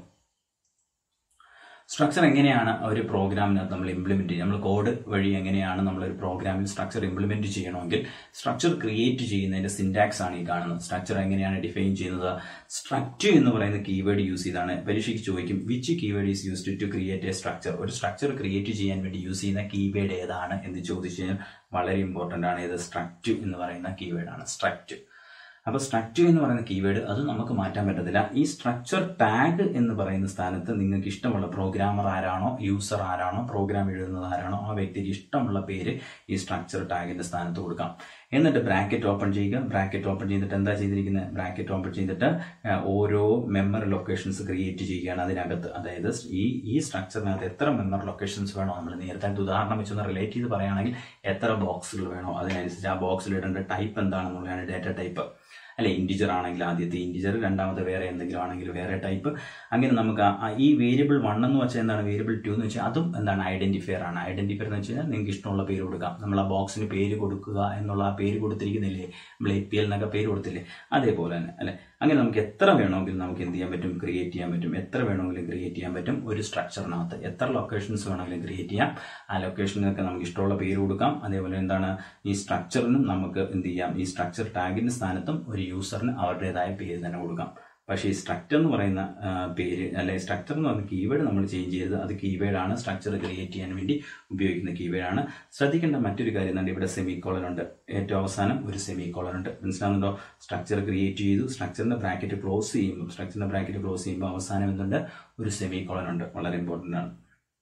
Speaker 1: സ്ട്രക്ചർ എങ്ങനെയാണ് ഒരു പ്രോഗ്രാമിനകത്ത് നമ്മൾ ഇംപ്ലിമെന്റ് ചെയ്യുക നമ്മൾ കോഡ് വഴി എങ്ങനെയാണ് നമ്മൾ ഒരു പ്രോഗ്രാമിൽ സ്ട്രക്ചർ ഇംപ്ലിമെന്റ് ചെയ്യണമെങ്കിൽ സ്ട്രക്ചർ ക്രിയേറ്റ് ചെയ്യുന്നതിന്റെ സിൻടാക്സ് ആണ് ഈ കാണുന്നത് സ്ട്രക്ചർ എങ്ങനെയാണ് ഡിഫൈൻ ചെയ്യുന്നത് സ്ട്രക്ചർ എന്ന് പറയുന്ന കീവേഡ് യൂസ് ചെയ്താണ് പരീക്ഷയ്ക്ക് ചോദിക്കും which keyword is used to create a structure ഒരു സ്ട്രക്ചർ ക്രിയേറ്റ് ചെയ്യാൻ വേണ്ടി യൂസ് ചെയ്യുന്ന കീവേഡ് ഏതാണ് എന്ന് ചോദിച്ചു കഴിഞ്ഞാൽ വളരെ ഇമ്പോർട്ടന്റ് ആണ് ഇത് സ്ട്രക്റ്റ് എന്ന് പറയുന്ന കീവേഡാണ് സ്ട്രക്റ്റ് അപ്പോൾ സ്ട്രക്ചർ എന്ന് പറയുന്ന കീവേഡ് അത് നമുക്ക് മാറ്റാൻ പറ്റത്തില്ല ഈ സ്ട്രക്ചർ ടാഗ് എന്ന് പറയുന്ന സ്ഥാനത്ത് നിങ്ങൾക്ക് ഇഷ്ടമുള്ള പ്രോഗ്രാമർ ആരാണോ യൂസർ ആരാണോ പ്രോഗ്രാം എഴുതുന്നത് ആരാണോ ആ വ്യക്തിക്ക് ഇഷ്ടമുള്ള പേര് ഈ സ്ട്രക്ചർ ടാഗിന്റെ സ്ഥാനത്ത് കൊടുക്കാം എന്നിട്ട് ബ്രാക്കറ്റ് ഓപ്പൺ ചെയ്യുക ബ്രാക്കറ്റ് ഓപ്പൺ ചെയ്തിട്ട് എന്താ ചെയ്തിരിക്കുന്നത് ബ്രാക്കറ്റ് ഓപ്പൺ ചെയ്തിട്ട് ഓരോ മെമ്മറി ലൊക്കേഷൻസ് ക്രിയേറ്റ് ചെയ്യുകയാണ് അതിനകത്ത് അതായത് ഈ ഈ സ്ട്രക്ചറിനകത്ത് എത്ര മെമ്മറി ലൊക്കേഷൻസ് വേണോ നമ്മൾ നേരത്തെ ഉദാഹരണം വെച്ചൊന്ന് റിലേറ്റ് ചെയ്ത് പറയുകയാണെങ്കിൽ എത്ര ബോക്സുകൾ വേണോ അതിനനുസരിച്ച് ആ ബോക്സിൽ ഇടേണ്ട ടൈപ്പ് എന്താണെന്നുള്ളതാണ് ഡാറ്റ ടൈപ്പ് അല്ലെ ഇൻറ്റിജർ ആണെങ്കിൽ ആദ്യത്തെ ഇൻറ്റിജർ രണ്ടാമത്തെ വേറെ എന്തെങ്കിലും ആണെങ്കിൽ വേറെ ടൈപ്പ് അങ്ങനെ നമുക്ക് ഈ വേരിയബിൾ വൺ എന്ന് വെച്ചാൽ എന്താണ് വേരിയബിൾ ടു എന്ന് വെച്ചാൽ അതും എന്താണ് ഐഡന്റിഫയർ ആണ് ഐഡന്റിഫയർ എന്ന് വെച്ച് കഴിഞ്ഞാൽ നിങ്ങൾക്ക് ഇഷ്ടമുള്ള പേര് കൊടുക്കാം നമ്മൾ ആ ബോക്സിന് പേര് കൊടുക്കുക എന്നുള്ള ആ പേര് കൊടുത്തിരിക്കുന്നില്ലേ നമ്മൾ എ പി എൽ എന്നൊക്കെ പേര് കൊടുത്തില്ലേ അതേപോലെ തന്നെ അല്ലെ അങ്ങനെ നമുക്ക് എത്ര വേണമെങ്കിലും നമുക്ക് എന്ത് ചെയ്യാൻ പറ്റും ക്രിയേറ്റ് ചെയ്യാൻ പറ്റും എത്ര വേണമെങ്കിലും ക്രിയേറ്റ് ചെയ്യാൻ പറ്റും ഒരു സ്ട്രക്ചറിനകത്ത് എത്ര ലൊക്കേഷൻസ് വേണമെങ്കിലും ക്രിയേറ്റ് ചെയ്യാം ആ ലൊക്കേഷനൊക്കെ നമുക്ക് ഇഷ്ടമുള്ള പേര് കൊടുക്കാം അതേപോലെ എന്താണ് ഈ സ്ട്രക്ചറിനും നമുക്ക് എന്ത് ചെയ്യാം ഈ സ്ട്രക്ചർ ടാഗിന്റെ സ്ഥാനത്തും ഒരു യൂസറിന് അവരുടേതായ പേര് തന്നെ കൊടുക്കാം പക്ഷേ ഈ സ്ട്രക്ചർ എന്ന് പറയുന്ന ആ, പേര് അല്ലെ സ്ട്രക്ചർ എന്ന് പറയുന്ന കീവേഡ് നമ്മൾ ചേഞ്ച് ചെയ്തത് അത് കീവേഡ് ആണ് സ്ട്രക്ചർ ക്രിയേറ്റ് ചെയ്യാൻ വേണ്ടി ഉപയോഗിക്കുന്ന കീവേഡ് ആണ് ശ്രദ്ധിക്കേണ്ട മറ്റൊരു കാര്യം എന്താണ് ഇവിടെ സെമി കോളൻ ഉണ്ട് ഏറ്റവും അവസാനം ഒരു സെമി കോളൻ ഉണ്ട് മനസ്സിലാവുന്നുണ്ടോ സ്ട്രക്ചർ ക്രിയേറ്റ് ചെയ്തു സ്ട്രക്ചറിന്റെ ബ്രാക്കറ്റ് ക്ലോസ് ചെയ്യുമ്പോൾ സ്ട്രക്ചറിന്റെ ബ്രാക്കറ്റ് ക്ലോസ് ചെയ്യുമ്പോൾ അവസാനം എന്തുണ്ട് ഒരു സെമി കോളൻ ഉണ്ട് വളരെ ഇമ്പോർട്ടന്റ് ആണ്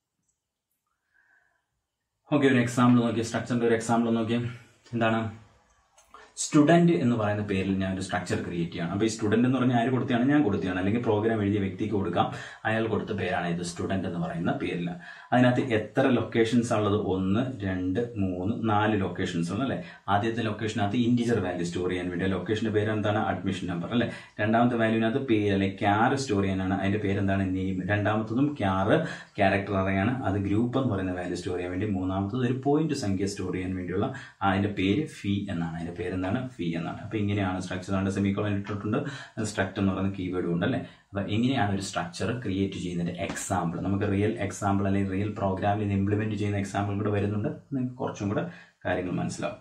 Speaker 1: ഓക്കെ ഒരു എക്സാമ്പിൾ നോക്കിയേ സ്ട്രക്ചറിന്റെ ഒരു എക്സാമ്പിൾ നോക്കിയേ എന്താണ് സ്റ്റുഡന്റ് എന്ന് പറയുന്ന പേരിൽ ഞാൻ ഒരു സ്ട്രക്ചർ ക്രിയേറ്റ് ചെയ്യണം അപ്പോൾ ഈ സ്റ്റുഡന്റ് എന്ന് പറഞ്ഞാൽ ആര് കൊടുത്തതാണ് ഞാൻ കൊടുത്തതാണ് അല്ലെങ്കിൽ പ്രോഗ്രാം എഴുതിയ വ്യക്തിക്ക് കൊടുക്കാം അയാൾ കൊടുത്ത പേരാണ് ഇത് സ്റ്റുഡന്റ് എന്ന് പറയുന്ന പേരിൽ അതിനകത്ത് എത്ര ലൊക്കേഷൻസ് ഉള്ളത് ഒന്ന് രണ്ട് മൂന്ന് നാല് ലൊക്കേഷൻസ് ഉണ്ട് അല്ലേ ആദ്യത്തെ ലൊക്കേഷനകത്ത് ഇൻറ്റിജർ വാല്യൂ സ്റ്റോർ ചെയ്യാൻ വേണ്ടി ലൊക്കേഷന്റെ പേര് എന്താണ് അഡ്മിഷൻ നമ്പർ അല്ലേ രണ്ടാമത്തെ വാല്യൂവിനകത്ത് പേര് അല്ലെ ക്യാർ സ്റ്റോർ ചെയ്യാനാണ് അതിന്റെ പേര് എന്താണ് നെയിം രണ്ടാമത്തതും ക്യാർ ക്യാരക്ടർ അറിയാണ് അത് ഗ്രൂപ്പ് എന്ന് പറയുന്ന വാല്യൂ സ്റ്റോർ ചെയ്യാൻ വേണ്ടി മൂന്നാമത്തത് ഒരു പോയിന്റ് സംഖ്യ സ്റ്റോർ ചെയ്യാൻ വേണ്ടിയുള്ള അതിന്റെ പേര് ഫീ എന്നാണ് അതിന്റെ പേര് എന്താണ് ഫീ എന്നാണ് അപ്പൊ ഇങ്ങനെയാണ് സ്ട്രക്ചർ നമ്മുടെ സെമിക്കോളൻ ഇട്ടിട്ടുണ്ട് സ്ട്രക്ചർ എന്ന് പറയുന്ന കീവേഡും ഉണ്ട് അല്ലേ അപ്പൊ എങ്ങനെയാണ് ഒരു സ്ട്രക്ചർ ക്രിയേറ്റ് ചെയ്യുന്നതിന്റെ എക്സാമ്പിൾ നമുക്ക് റിയൽ എക്സാമ്പിൾ അല്ലെങ്കിൽ റിയൽ പ്രോഗ്രാമിൽ ഇത് ഇംപ്ലിമെന്റ് ചെയ്യുന്ന എക്സാമ്പിൾ കൂടെ വരുന്നുണ്ട് നിങ്ങൾക്ക് കുറച്ചും കൂടെ കാര്യങ്ങൾ മനസ്സിലാവും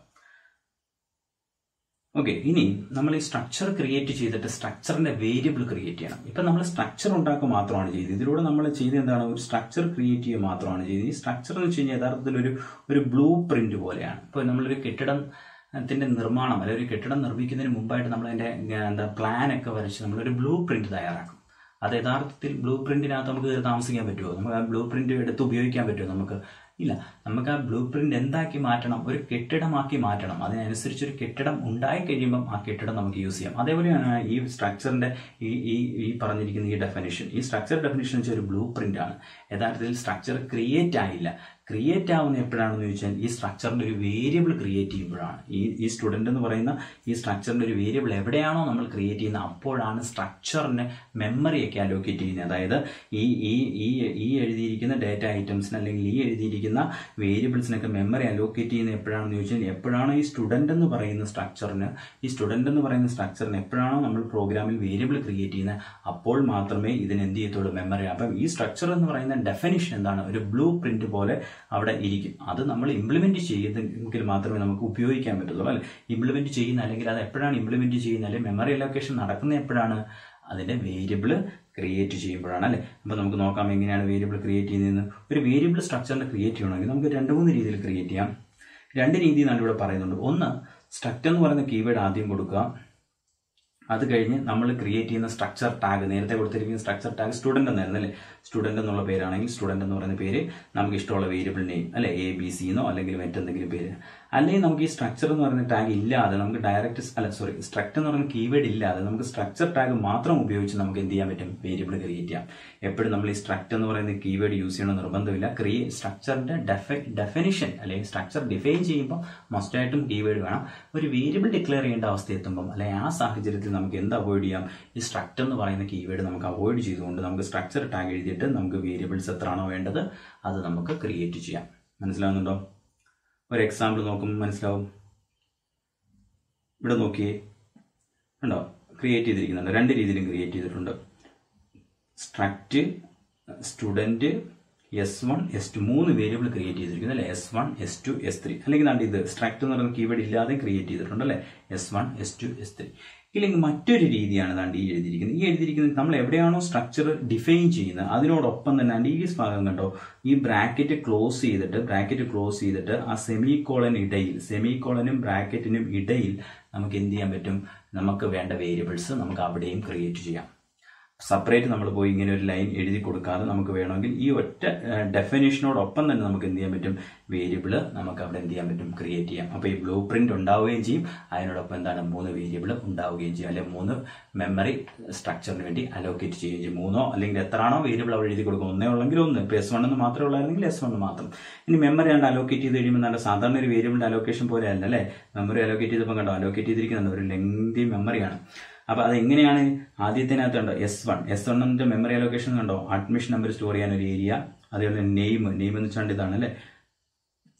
Speaker 1: ഓക്കെ ഇനി നമ്മൾ ഈ സ്ട്രക്ചർ ക്രിയേറ്റ് ചെയ്തിട്ട് സ്ട്രക്ചറിന്റെ വേരിയബിൾ ക്രിയേറ്റ് ചെയ്യണം ഇപ്പൊ നമ്മൾ സ്ട്രക്ചർ ഉണ്ടാക്കുക മാത്രമാണ് ചെയ്തത് ഇതിലൂടെ നമ്മൾ ചെയ്ത് എന്താണ് ഒരു സ്ട്രക്ചർ ക്രിയേറ്റ് ചെയ്യുക മാത്രമാണ് ചെയ്തത് ഈ സ്ട്രക്ചർ എന്ന് വെച്ച് കഴിഞ്ഞാൽ യഥാർത്ഥത്തിൽ ഒരു ഒരു ബ്ലൂ പ്രിന്റ് പോലെയാണ് ഇപ്പൊ നമ്മളൊരു കെട്ടിടം ത്തിന്റെ നിർമ്മാണം അല്ലെങ്കിൽ ഒരു കെട്ടിടം നിർമ്മിക്കുന്നതിന് മുമ്പായിട്ട് നമ്മൾ അതിന്റെ ഏർ, എന്താ പ്ലാൻ ഒക്കെ വരച്ച് നമ്മളൊരു ബ്ലൂ പ്രിന്റ് തയ്യാറാക്കും അത് യഥാർത്ഥത്തിൽ ബ്ലൂ പ്രിന്റിനകത്ത് നമുക്ക് കയറി താമസിക്കാൻ പറ്റുമോ നമുക്ക് ആ ബ്ലൂ പ്രിന്റ് എടുത്ത് ഉപയോഗിക്കാൻ പറ്റുമോ നമുക്ക് ഇല്ല നമുക്ക് ആ ബ്ലൂ പ്രിന്റ് എന്താക്കി മാറ്റണം ഒരു കെട്ടിടമാക്കി മാറ്റണം അതിനനുസരിച്ച് ഒരു കെട്ടിടം ഉണ്ടായി കഴിയുമ്പം ആ കെട്ടിടം നമുക്ക് യൂസ് ചെയ്യാം അതേപോലെയാണ് ഈ സ്ട്രക്ചറിന്റെ ഈ ഈ ഈ പറഞ്ഞിരിക്കുന്ന ഈ ഡെഫിനിഷൻ ഈ സ്ട്രക്ചർ ഡെഫിനിഷൻ വെച്ചാൽ ഒരു ബ്ലൂ പ്രിന്റ് ആണ് യഥാർത്ഥത്തിൽ സ്ട്രക്ചർ ക്രിയേറ്റ് ആയില്ല ക്രിയേറ്റ് ആവുന്ന എപ്പോഴാണെന്ന് ചോദിച്ചാൽ ഈ സ്ട്രക്ചറിന്റെ ഒരു വേരിയബിൾ ക്രിയേറ്റ് ചെയ്യുമ്പോഴാണ് ഈ ഈ സ്റ്റുഡന്റ് എന്ന് പറയുന്ന ഈ സ്ട്രക്ചറിന്റെ ഒരു വേരിയബിൾ എവിടെയാണോ നമ്മൾ ക്രിയേറ്റ് ചെയ്യുന്നത് അപ്പോഴാണ് സ്ട്രക്ചറിന് മെമ്മറിയൊക്കെ അലോക്കേറ്റ് ചെയ്യുന്നത് അതായത് ഈ ഈ ഈ ഈ എഴുതിയിരിക്കുന്ന ഡേറ്റ ഐറ്റംസിന് അല്ലെങ്കിൽ ഈ എഴുതിയിരിക്കുന്ന വേരിയബിൾസിനൊക്കെ മെമ്മറി അലോക്കേറ്റ് ചെയ്യുന്നത് എപ്പോഴാണെന്ന് ചോദിച്ചാൽ എപ്പോഴാണോ ഈ സ്റ്റുഡന്റ് എന്ന് പറയുന്ന സ്ട്രക്ചറിന് ഈ സ്റ്റുഡന്റ് എന്ന് പറയുന്ന സ്ട്രക്ചറിന് എപ്പോഴാണോ നമ്മൾ പ്രോഗ്രാമിൽ വേരിയബിൾ ക്രിയേറ്റ് ചെയ്യുന്നത് അപ്പോൾ മാത്രമേ ഇതിന് എന്ത് ചെയ്യത്തുള്ളൂ മെമ്മറി അപ്പം ഈ സ്ട്രക്ചർ എന്ന് പറയുന്ന ഡെഫിനിഷൻ എന്താണ് ഒരു ബ്ലൂ പ്രിന്റ് പോലെ അവിടെ ഇരിക്കും അത് നമ്മൾ ഇംപ്ലിമെന്റ് ചെയ്തെങ്കിൽ മാത്രമേ നമുക്ക് ഉപയോഗിക്കാൻ പറ്റത്തുള്ളൂ അല്ലെ ഇംപ്ലിമെന്റ് ചെയ്യുന്ന അല്ലെങ്കിൽ അത് എപ്പോഴാണ് ഇംപ്ലിമെന്റ് ചെയ്യുന്ന അല്ലെങ്കിൽ മെമ്മറി അലോക്കേഷൻ നടക്കുന്നത് എപ്പോഴാണ് അതിന്റെ വേരിയബിൾ ക്രിയേറ്റ് ചെയ്യുമ്പോഴാണ് അല്ലെ അപ്പൊ നമുക്ക് നോക്കാം എങ്ങനെയാണ് വേരിയബിൾ ക്രിയേറ്റ് ചെയ്യുന്നതെന്ന് ഒരു വേരിയബിൾ സ്ട്രക്ചറിനെ ക്രിയേറ്റ് ചെയ്യണമെങ്കിൽ നമുക്ക് രണ്ട് മൂന്ന് രീതിയിൽ ക്രിയേറ്റ് ചെയ്യാം രണ്ട് രീതി ഞാൻ ഇവിടെ പറയുന്നുണ്ട് ഒന്ന് സ്ട്രക്ചർ എന്ന് പറയുന്ന കീവേഡ് ആദ്യം കൊടുക്കുക അത് കഴിഞ്ഞ് നമ്മൾ ക്രിയേറ്റ് ചെയ്യുന്ന സ്ട്രക്ചർ ടാഗ് നേരത്തെ കൊടുത്തിരിക്കുന്ന സ്ട്രക്ചർ ടാഗ് സ്റ്റുഡന്റ് എന്നായിരുന്നു അല്ലേ സ്റ്റുഡന്റ് എന്നുള്ള പേരാണെങ്കിൽ സ്റ്റുഡന്റ് എന്ന് പറയുന്ന പേര് നമുക്ക് ഇഷ്ടമുള്ള വേരിയബിൾ നെയിം അല്ലെ എ ബി സി എന്നോ അല്ലെങ്കിൽ മറ്റെന്തെങ്കിലും പേര് അല്ലെങ്കിൽ നമുക്ക് ഈ സ്ട്രക്ചർ എന്ന് പറയുന്ന ടാഗ് ഇല്ലാതെ നമുക്ക് ഡയറക്റ്റ് അല്ല സോറി സ്ട്രക്ചർ എന്ന് പറയുന്ന കീവേഡ് ഇല്ലാതെ നമുക്ക് സ്ട്രക്ചർ ടാഗ് മാത്രം ഉപയോഗിച്ച് നമുക്ക് എന്ത് ചെയ്യാൻ പറ്റും വേരിയബിൾ ക്രിയേറ്റ് ചെയ്യാം എപ്പോഴും നമ്മൾ ഈ സ്ട്രക്ചർ എന്ന് പറയുന്ന കീവേഡ് യൂസ് ചെയ്യണമെന്ന് നിർബന്ധമില്ല ക്രിയേ സ്ട്രക്ചറിന്റെ ഡെഫിനിഷൻ അല്ലെങ്കിൽ സ്ട്രക്ചർ ഡിഫൈൻ ചെയ്യുമ്പോൾ മസ്റ്റായിട്ടും കീവേഡ് വേണം ഒരു വേരിയബിൾ ഡിക്ലെയർ ചെയ്യേണ്ട അവസ്ഥ എത്തുമ്പം അല്ലെങ്കിൽ ആ സാഹചര്യത്തിൽ നമുക്ക് എന്ത് അവോയ്ഡ് ചെയ്യാം ഈ സ്ട്രക്ചർ എന്ന് പറയുന്ന കീവേഡ് നമുക്ക് അവോയ്ഡ് ചെയ്തുകൊണ്ട് നമുക്ക് സ്ട്രക്ചർ ടാഗ് എഴുതിയിട്ട് നമുക്ക് വേരിയബിൾസ് എത്രയാണോ വേണ്ടത് അത് നമുക്ക് ക്രിയേറ്റ് ചെയ്യാം മനസ്സിലാവുന്നുണ്ടോ ഒരു എക്സാമ്പിൾ നോക്കുമ്പോൾ മനസ്സിലാവും ഇവിടെ നോക്കിയേ ഉണ്ടോ ക്രിയേറ്റ് ചെയ്തിരിക്കുന്നുണ്ട് രണ്ട് രീതിയിലും ക്രിയേറ്റ് ചെയ്തിട്ടുണ്ട് struct student S one S two മൂന്ന് വേരിയബിൾ ക്രിയേറ്റ് ചെയ്തിരിക്കുന്നു അല്ലെ S one S two S three അല്ലെങ്കിൽ നാണ്ട് ഇത് സ്ട്രക്ട് എന്ന് പറയുന്ന കീവേഡ് ഇല്ലാതെ ക്രിയേറ്റ് ചെയ്തിട്ടുണ്ട് അല്ലെ S one S two S three ഇല്ലെങ്കിൽ മറ്റൊരു രീതിയാണ് ദാണ്ട് ഈ എഴുതിയിരിക്കുന്നത് ഈ എഴുതിയിരിക്കുന്നത് നമ്മൾ എവിടെയാണോ സ്ട്രക്ചർ ഡിഫൈൻ ചെയ്യുന്നത് അതിനോടൊപ്പം തന്നെ ദാണ്ട് ഈ ഭാഗം കണ്ടോ ഈ ബ്രാക്കറ്റ് ക്ലോസ് ചെയ്തിട്ട് ബ്രാക്കറ്റ് ക്ലോസ് ചെയ്തിട്ട് ആ സെമി കോളൻ ഇടയിൽ സെമി കോളനും ബ്രാക്കറ്റിനും ഇടയിൽ നമുക്ക് എന്ത് ചെയ്യാൻ പറ്റും നമുക്ക് വേണ്ട വേരിയബിൾസ് നമുക്ക് അവിടെയും ക്രിയേറ്റ് ചെയ്യാം സെപ്പറേറ്റ് നമ്മൾ പോയി ഇങ്ങനെ ഒരു ലൈൻ എഴുതി കൊടുക്കാതെ നമുക്ക് വേണമെങ്കിൽ ഈ ഒറ്റ ഡെഫിനേഷനോടൊപ്പം തന്നെ നമുക്ക് എന്ത് ചെയ്യാൻ പറ്റും വേരിയബിൾ നമുക്ക് അവിടെ എന്ത് ചെയ്യാൻ പറ്റും ക്രിയേറ്റ് ചെയ്യാം അപ്പോൾ ഈ ബ്ലൂ പ്രിന്റ് ഉണ്ടാവുകയും ചെയ്യും അതിനോടൊപ്പം എന്താണ് മൂന്ന് വേരിയബിൾ ഉണ്ടാവുകയും ചെയ്യും അല്ലെങ്കിൽ മൂന്ന് മെമ്മറി സ്ട്രക്ചറിന് വേണ്ടി അലോക്കേറ്റ് ചെയ്യുകയും ചെയ്യും മൂന്നോ അല്ലെങ്കിൽ എത്രയാണോ വേരിയബിൾ അവിടെ എഴുതി കൊടുക്കും ഒന്നേ ഉള്ളെങ്കിൽ ഒന്ന് ഇപ്പോൾ എസ് വൺ എന്ന് മാത്രമേ ഉള്ളായിരുന്നെങ്കിൽ എസ് വൺ മാത്രം ഇനി മെമ്മറി ആണ് അലോക്കേറ്റ് ചെയ്ത് കഴിയുമ്പോൾ നല്ല സാധാരണ ഒരു വേരിയബിളിന്റെ അലോക്കേഷൻ പോലെ അല്ല അല്ലേ മെമ്മറി അലോക്കേറ്റ് ചെയ്തപ്പോൾ കണ്ടോ അലോക്കേറ്റ് ചെയ്തിരിക്കുന്നുണ്ട് ഒരു ലെങ്തി മെമ്മറിയാണ് അപ്പൊ അത് എങ്ങനെയാണ് ആദ്യത്തിനകത്ത് കണ്ടോ എസ് വൺ എസ് വണ്ണിന്റെ മെമ്മറി അലോക്കേഷൻ കണ്ടോ അഡ്മിഷൻ നമ്പർ സ്റ്റോർ ചെയ്യാൻ ഒരു ഏരിയ അതേപോലെ നെയിം നെയിം എന്ന് വെച്ചാൽ ഇതാണ് അല്ലേ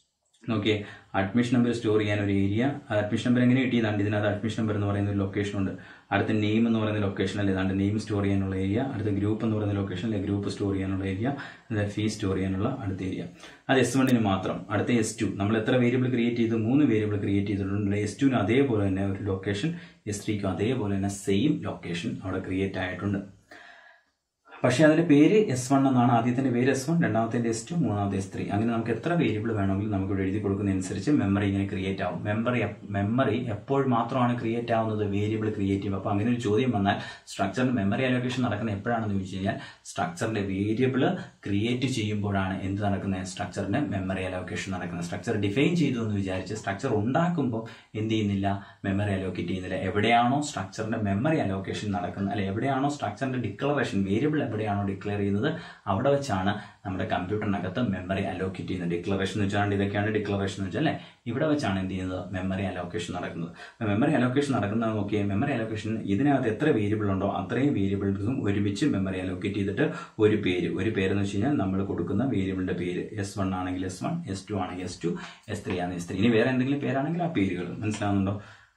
Speaker 1: നോക്കിയേ അഡ്മിഷൻ നമ്പർ സ്റ്റോർ ചെയ്യാൻ ഒരു ഏരിയ അഡ്മിഷൻ നമ്പർ എങ്ങനെ കിട്ടിയതാണ് ഇതിനകത്ത് അഡ്മിഷൻ നമ്പർ എന്ന് പറയുന്ന ഒരു ലൊക്കേഷൻ ഉണ്ട് അടുത്ത നെയിം എന്ന് പറയുന്ന ലൊക്കേഷൻ അല്ലേ ഇതാണ്ട് നെയിം സ്റ്റോർ ചെയ്യാനുള്ള ഏരിയ അടുത്ത ഗ്രൂപ്പ് എന്ന് പറയുന്ന ലൊക്കേഷൻ അല്ലെ ഗ്രൂപ്പ് സ്റ്റോർ ചെയ്യാനുള്ള ഏരിയ ഫീ സ്റ്റോർ ചെയ്യാനുള്ള അടുത്ത ഏരിയ അത് എസ് വണ്ണിന് മാത്രം അടുത്ത എസ് ടു നമ്മൾ എത്ര വേരിയബിൾ ക്രിയേറ്റ് ചെയ്തു മൂന്ന് വേരിയബിൾ ക്രിയേറ്റ് ചെയ്തിട്ടുണ്ട് എസ് ടുവിന് അതേപോലെ തന്നെ ഒരു ലൊക്കേഷൻ എസ് ത്രീക്കും അതേപോലെ തന്നെ സെയിം ലൊക്കേഷൻ അവിടെ ക്രിയേറ്റ് ആയിട്ടുണ്ട് പക്ഷേ അതിന്റെ പേര് എസ് വൺ എന്നാണ് ആദ്യത്തിന്റെ പേര് എസ് വൺ രണ്ടാമത്തെ എസ് ടു മൂന്നാമത്തെ എസ് ത്രീ അങ്ങനെ നമുക്ക് എത്ര വേരിയബിൾ വേണമെങ്കിലും നമുക്ക് ഇവിടെ എഴുതി കൊടുക്കുന്നതനുസരിച്ച് മെമ്മറി ഇങ്ങനെ ക്രിയേറ്റ് ആവും മെമ്മറി മെമ്മറി എപ്പോൾ മാത്രമാണ് ക്രിയേറ്റ് ആവുന്നത് വേരിയബിൾ ക്രിയേറ്റ് ചെയ്യും അപ്പോൾ അങ്ങനെ ഒരു ചോദ്യം വന്നാൽ സ്ട്രക്ചറിന്റെ മെമ്മറി അലോക്കേഷൻ നടക്കുന്നത് എപ്പോഴാണെന്ന് ചോദിച്ചു കഴിഞ്ഞാൽ സ്ട്രക്ചറിന്റെ വേരിയബിൾ ക്രിയേറ്റ് ചെയ്യുമ്പോഴാണ് എന്ത് നടക്കുന്നത് സ്ട്രക്ചറിന്റെ മെമ്മറി അലോക്കേഷൻ നടക്കുന്നത് സ്ട്രക്ചർ ഡിഫൈൻ ചെയ്തു എന്ന് വിചാരിച്ച് സ്ട്രക്ചർ ഉണ്ടാക്കുമ്പോൾ എന്ത് ചെയ്യുന്നില്ല മെമ്മറി അലോക്കേറ്റ് ചെയ്യുന്നില്ല എവിടെയാണോ സ്ട്രക്ചറിന്റെ മെമ്മറി അലോക്കേഷൻ നടക്കുന്നത് അല്ലെ എവിടെയാണോ സ്ട്രക്ചറിന്റെ ഡിക്ലറേഷൻ വേരിയബിൾ എവിടെയാണോ ഡിക്ലെയർ ചെയ്യുന്നത് അവിടെ വെച്ചാണ് നമ്മുടെ കമ്പ്യൂട്ടറിനകത്ത് മെമ്മറി അലോക്കേറ്റ് ചെയ്യുന്നത് ഡിക്ലറേഷൻ എന്ന് വെച്ചാൽ ഇതൊക്കെയാണ് ഡിക്ലറേഷൻ എന്ന് വെച്ചാൽ അല്ലേ ഇവിടെ വെച്ചാണ് എന്ത് ചെയ്യുന്നത് മെമ്മറി അലോക്കേഷൻ നടക്കുന്നത് മെമ്മറി അലോക്കേഷൻ നടക്കുന്നത് നോക്കിയാൽ മെമ്മറി അലോക്കേഷൻ ഇതിനകത്ത് എത്ര വേരിയബിൾ ഉണ്ടോ അത്രയും വേരിയബിൾസും ഒരുമിച്ച് മെമ്മറി അലോക്കേറ്റ് ചെയ്തിട്ട് ഒരു പേര് ഒരു പേരെന്ന് വെച്ച് കഴിഞ്ഞാൽ നമ്മൾ കൊടുക്കുന്ന വേരിയബിളിന്റെ പേര് എസ് വൺ ആണെങ്കിൽ എസ് വൺ എസ് ടു ആണെങ്കിൽ എസ് ടു എസ് ത്രീ ആണെങ്കിൽ എസ് ത്രീ ഇനി വേറെ എന്തെങ്കിലും പേരാണെങ്കിൽ ആ പേരുകൾ മനസ്സിലാവുന്നുണ്ടോ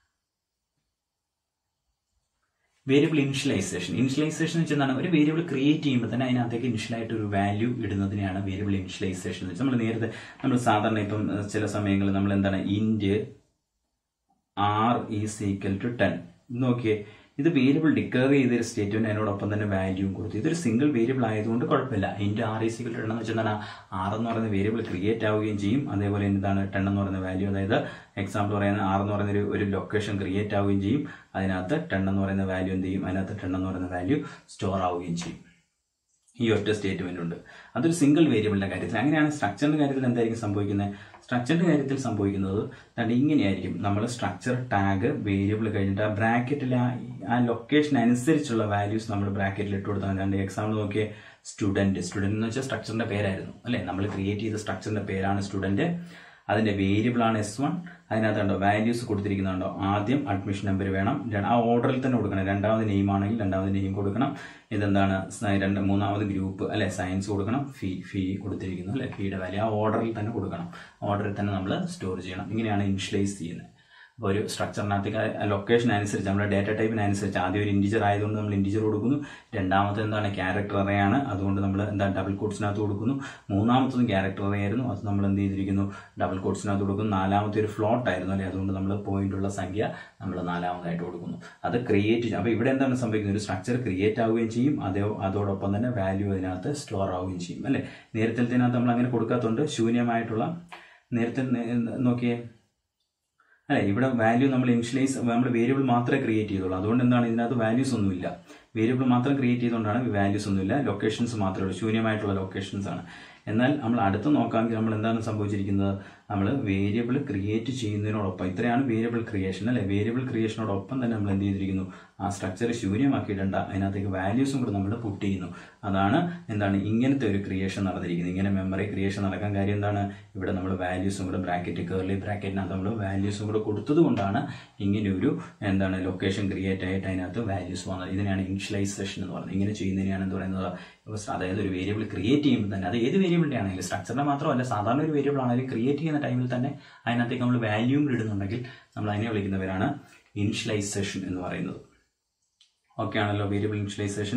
Speaker 1: വേരിയബിൾ ഇനിഷ്യലൈസേഷൻ ഇനിഷ്യലൈസേഷൻ എന്ന് വെച്ചാൽ ഒരു വേരിയബിൾ ക്രിയേറ്റ് ചെയ്യുമ്പോൾ തന്നെ അതിനകത്തേക്ക് ഇനിഷ്യലായിട്ട് ഒരു വാല്യൂ ഇടുന്നതിനെയാണ് വേരിയബിൾ ഇനിഷ്യലൈസേഷൻ എന്ന് വെച്ചാൽ നമ്മൾ നേരത്തെ നമ്മൾ സാധാരണ ഇപ്പം ചില സമയങ്ങളിൽ നമ്മൾ എന്താണ് int R is equal to ten നോക്കിയേ ഇത് വേരിയബിൾ ഡിക്ലെയർ ചെയ്തൊരു സ്റ്റേറ്റ്മെന്റ് അതിനോടൊപ്പം തന്നെ വാല്യൂവും കൊടുത്തു ഇതൊരു സിംഗിൾ വേരിയബിൾ ആയതുകൊണ്ട് കുഴപ്പമില്ല int R is equal to ten എന്ന് വെച്ചാൽ എന്താണ് ആർ എന്ന് പറയുന്ന വേരിയബിൾ ക്രിയേറ്റ് ആവുകയും ചെയ്യും അതേപോലെ എന്താണ് ടെൻ എന്ന് പറയുന്ന വാല്യൂ അതായത് എക്സാമ്പിൾ പറയുന്ന ആർ എന്ന് പറയുന്ന ഒരു ഒരു ലൊക്കേഷൻ ക്രിയേറ്റ് ആവുകയും ചെയ്യും അതിനകത്ത് ടെൻ എന്ന് പറയുന്ന വാല്യൂ എന്ത് ചെയ്യും അതിനകത്ത് ടെൻ എന്ന് പറയുന്ന വാല്യൂ സ്റ്റോർ ആവുകയും ചെയ്യും ഈ ഒറ്റ സ്റ്റേറ്റ്മെന്റ് ഉണ്ട് അതൊരു സിംഗിൾ വേരിയബിളിന്റെ കാര്യത്തിൽ അങ്ങനെയാണ് സ്ട്രക്ചറിന്റെ കാര്യത്തിൽ എന്തായിരിക്കും സംഭവിക്കുന്നത് സ്ട്രക്ചറിന്റെ കാര്യത്തിൽ സംഭവിക്കുന്നത് ദാണ്ട് ഇങ്ങനെയായിരിക്കും നമ്മൾ സ്ട്രക്ചർ ടാഗ് വേരിയബിൾ കഴിഞ്ഞിട്ട് ആ ബ്രാക്കറ്റിൽ ആ ലൊക്കേഷൻ അനുസരിച്ചുള്ള വാല്യൂസ് നമ്മൾ ബ്രാക്കറ്റിൽ ഇട്ട് കൊടുത്താൽ രണ്ട് എക്സാമ്പിൾ നോക്കിയേ സ്റ്റുഡന്റ് സ്റ്റുഡന്റ് എന്ന് വെച്ചാൽ സ്ട്രക്ചറിന്റെ പേരായിരുന്നു അല്ലെ നമ്മൾ ക്രിയേറ്റ് ചെയ്ത സ്ട്രക്ചറിന്റെ പേരാണ് സ്റ്റുഡന്റ് അതിന്റെ വേരിയബിൾ ആണ് എസ് വൺ അതിനകത്തുണ്ടോ വാല്യൂസ് കൊടുത്തിരിക്കുന്നുണ്ടോ ആദ്യം അഡ്മിഷൻ നമ്പർ വേണം ര- ആ ഓർഡറിൽ തന്നെ കൊടുക്കണം രണ്ടാമത് നെയിം ആണെങ്കിൽ രണ്ടാമത് നെയിം കൊടുക്കണം ഇതെന്താണ് സ- രണ്ട് മൂന്നാമത് ഗ്രൂപ്പ് അല്ലെ സയൻസ് കൊടുക്കണം ഫീ ഫീ കൊടുത്തിരിക്കുന്നു അല്ലെ ഫീയുടെ വാല്യൂ ആ ഓർഡറിൽ തന്നെ കൊടുക്കണം ഓർഡറിൽ തന്നെ നമ്മൾ സ്റ്റോർ ചെയ്യണം ഇങ്ങനെയാണ് ഇനിഷ്യലൈസ് ചെയ്യുന്നത് അപ്പോൾ ഒരു സ്ട്രക്ചറിനകത്തേക്ക് ലൊക്കേഷൻ അനുസരിച്ച് നമ്മുടെ ഡേറ്റ ടൈപ്പിനനുസരിച്ച് ആദ്യം ഒരു ഇൻഡിജർ ആയതുകൊണ്ട് നമ്മൾ ഇൻഡിജർ കൊടുക്കുന്നു രണ്ടാമത്തെ എന്താണ് ക്യാരക്ടർ അറയാണ് അതുകൊണ്ട് നമ്മൾ എന്താ ഡബിൾ കോട്സിനകത്ത് കൊടുക്കുന്നു മൂന്നാമത്തതും ക്യാരക്ടർ അറയായിരുന്നു അത് നമ്മൾ എന്ത് ചെയ്തിരിക്കുന്നു ഡബിൾ കോട്സിനകത്ത് കൊടുക്കുന്നു നാലാമത്തെ ഒരു ഫ്ലോട്ട് ആയിരുന്നു അല്ലേ അതുകൊണ്ട് നമ്മൾ പോയിന്റ് ഉള്ള സംഖ്യ നമ്മൾ നാലാമതായിട്ട് കൊടുക്കുന്നു അത് ക്രിയേറ്റ് ചെയ്യും അപ്പോൾ ഇവിടെ എന്താണ് സംഭവിക്കുന്നത് ഒരു സ്ട്രക്ചർ ക്രിയേറ്റ് ആവുകയും ചെയ്യും അതേ അതോടൊപ്പം തന്നെ വാല്യൂ അതിനകത്ത് സ്റ്റോർ ആവുകയും ചെയ്യും അല്ലേ നേരത്തെ നമ്മൾ അങ്ങനെ കൊടുക്കാത്തതുകൊണ്ട് ശൂന്യമായിട്ടുള്ള നേരത്തെ നേ- നോക്കിയേ അല്ലെ ഇവിടെ വാല്യൂ നമ്മൾ ഇനിഷ്യലൈസ് നമ്മൾ വേരിയബിൾ മാത്രമേ ക്രിയേറ്റ് ചെയ്തുള്ളൂ അതുകൊണ്ട് എന്താണ് ഇതിനകത്ത് വാല്യൂസ് ഒന്നുമില്ല വേരിയബിൾ മാത്രം ക്രിയേറ്റ് ചെയ്തുകൊണ്ടാണ് വാല്യൂസ് ഒന്നുമില്ല ലൊക്കേഷൻസ് മാത്രമേ ഉള്ളൂ ശൂന്യമായിട്ടുള്ള ലൊക്കേഷൻസ് ആണ് എന്നാൽ നമ്മൾ അടുത്ത് നോക്കാമെങ്കിൽ നമ്മൾ എന്താണ് സംഭവിച്ചിരിക്കുന്നത് നമ്മൾ വേരിയബിൾ ക്രിയേറ്റ് ചെയ്യുന്നതിനോടൊപ്പം ഇത്രയാണ് വേരിയബിൾ ക്രിയേഷൻ അല്ലെ വേരിയബിൾ ക്രിയേഷനോടൊപ്പം തന്നെ നമ്മൾ എന്ത് ചെയ്തിരിക്കുന്നു ആ സ്ട്രക്ചർ ശൂന്യമാക്കിയിടണ്ട അതിനകത്തേക്ക് വാല്യൂസും കൂടെ നമ്മൾ പുട്ട് ചെയ്യുന്നു അതാണ് എന്താണ് ഇങ്ങനത്തെ ഒരു ക്രിയേഷൻ നടന്നിരിക്കുന്നത് ഇങ്ങനെ മെമ്മറി ക്രിയേഷൻ നടക്കാൻ കാര്യം എന്താണ് ഇവിടെ നമ്മൾ വാല്യൂസും കൂടെ ബ്രാക്കറ്റ് കേർലി ബ്രാക്കറ്റിനകത്ത് നമ്മൾ വാല്യൂസും കൂടെ കൊടുത്തത് കൊണ്ടാണ് ഇങ്ങനെ ഒരു എന്താണ് ലൊക്കേഷൻ ക്രിയേറ്റ് ആയിട്ട് അതിനകത്ത് വാല്യൂസ് വന്നത് ഇതിനെയാണ് ഇനിഷ്യലൈസേഷൻ എന്ന് പറയുന്നത് ഇങ്ങനെ ചെയ്യുന്നതിനെയാണ് എന്ത് പറയുന്നത് അതായത് ഒരു വേരിയബിൾ ക്രിയേറ്റ് ചെയ്യുമ്പോൾ തന്നെ അത് ഏത് വേരിയബിളിന്റെ ആണെങ്കിലും സ്ട്രക്ചറിന്റെ മാത്രമല്ല സാധാരണ ഒരു വേരിയബിൾ ആണെങ്കിലും ക്രിയേറ്റ് ചെയ്യുന്ന ടൈമിൽ തന്നെ അതിനകത്തേക്ക് നമ്മൾ വാല്യൂം ഇടുന്നുണ്ടെങ്കിൽ നമ്മൾ അതിനെ വിളിക്കുന്നവരാണ് ഇനിഷ്യലൈസേഷൻ എന്ന് പറയുന്നത് ഓക്കെ ആണല്ലോ വേരിയബിൾ ഇനിഷ്യലൈസേഷൻ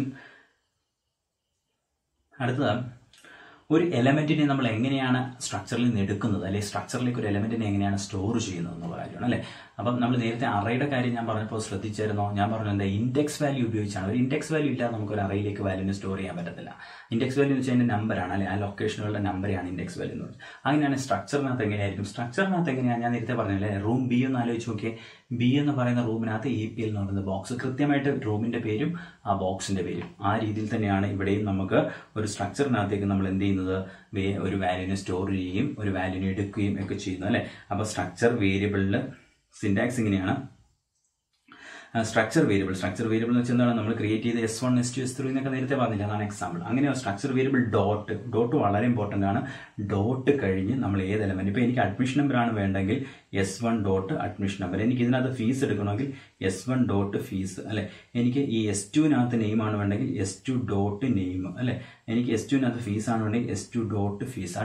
Speaker 1: അടുത്തത് ഒരു എലമെന്റിനെ നമ്മൾ എങ്ങനെയാണ് സ്ട്രക്ചറിൽ നിന്ന് എടുക്കുന്നത് അല്ലെങ്കിൽ സ്ട്രക്ചറിലേക്ക് ഒരു എലമെന്റിനെ എങ്ങനെയാണ് സ്റ്റോർ ചെയ്യുന്നത് എന്നുള്ള കാര്യമാണ് അല്ലേ അപ്പം നമ്മൾ നേരത്തെ അറയുടെ കാര്യം ഞാൻ പറഞ്ഞപ്പോൾ ശ്രദ്ധിച്ചായിരുന്നോ ഞാൻ പറഞ്ഞു എന്താ ഇൻഡെക്സ് വാല്യൂ ഉപയോഗിച്ചാണ് ഒരു ഇൻഡെക്സ് വാല്യൂ ഇല്ലാതെ നമുക്ക് ഒരു അറയിലേക്ക് വാല്യൂനെ സ്റ്റോർ ചെയ്യാൻ പറ്റത്തില്ല ഇൻഡെക്സ് വാല്യൂ എന്ന് വെച്ചാൽ അതിന്റെ നമ്പറാണ് അല്ലെ ആ ലൊക്കേഷനുകളുടെ നമ്പറാണ് ഇൻഡെക്സ് വാല്യൂ എന്ന് പറയുന്നത് അങ്ങനെയാണ് സ്ട്രക്ചറിനകത്ത് എങ്ങനെയായിരിക്കും സ്ട്രക്ചറിനകത്ത് എങ്ങനെയാണ് ഞാൻ നേരത്തെ പറഞ്ഞല്ലേ റൂം ബി ഒന്ന് ആലോചിച്ച് നോക്കിയേ ബി എന്ന് പറയുന്ന റൂമിനകത്ത് ഇ പി എൽ എന്ന് പറയുന്ന ബോക്സ് കൃത്യമായിട്ട് റൂമിന്റെ പേരും ആ ബോക്സിന്റെ പേരും ആ രീതിയിൽ തന്നെയാണ് ഇവിടെയും നമുക്ക് ഒരു സ്ട്രക്ചറിനകത്തേക്ക് നമ്മൾ എന്ത് ചെയ്യുന്നത് വേ- ഒരു വാല്യൂനെ സ്റ്റോർ ചെയ്യുകയും ഒരു വാല്യൂനെ എടുക്കുകയും ഒക്കെ ചെയ്യുന്നു അല്ലെ അപ്പൊ സ്ട്രക്ചർ വേരിയബിളിൽ സിൻടാക്സ് ഇങ്ങനെയാണ് സ്ട്രക്ചർ വേരിയബിൾ സ്ട്രക്ചർ വേരിയബിൾ എന്ന് വെച്ചാൽ എന്താണ് നമ്മൾ ക്രിയേറ്റ് ചെയ്ത S one S two S three എന്നൊക്കെ നേരത്തെ പറഞ്ഞില്ല അതാണ് എക്സാമ്പിൾ അങ്ങനെ സ്ട്രക്ചർ വേരിയബിൾ ഡോട്ട് ഡോട്ട് വളരെ ഇമ്പോർട്ടന്റ് ആണ് ഡോട്ട് കഴിഞ്ഞ് നമ്മൾ ഏത് എലമെന്റ് ഇപ്പൊ എനിക്ക് അഡ്മിഷൻ നമ്പർ ആണ് വേണ്ടെങ്കിൽ S one dot admission number എനിക്ക് ഇതിനകത്ത് ഫീസ് എടുക്കണമെങ്കിൽ എസ് വൺ ഡോട്ട് ഫീസ് അല്ലെ എനിക്ക് ഈ എസ് ടുവിനകത്ത് നെയിം ആണ് വേണ്ടെങ്കിൽ എസ് ടു ഡോട്ട് നെയിം അല്ലെ എനിക്ക് എസ് ടുവിനകത്ത് ഫീസ് ആണ് വേണ്ടെങ്കിൽ എസ് ടു ഡോട്ട് ഫീസ്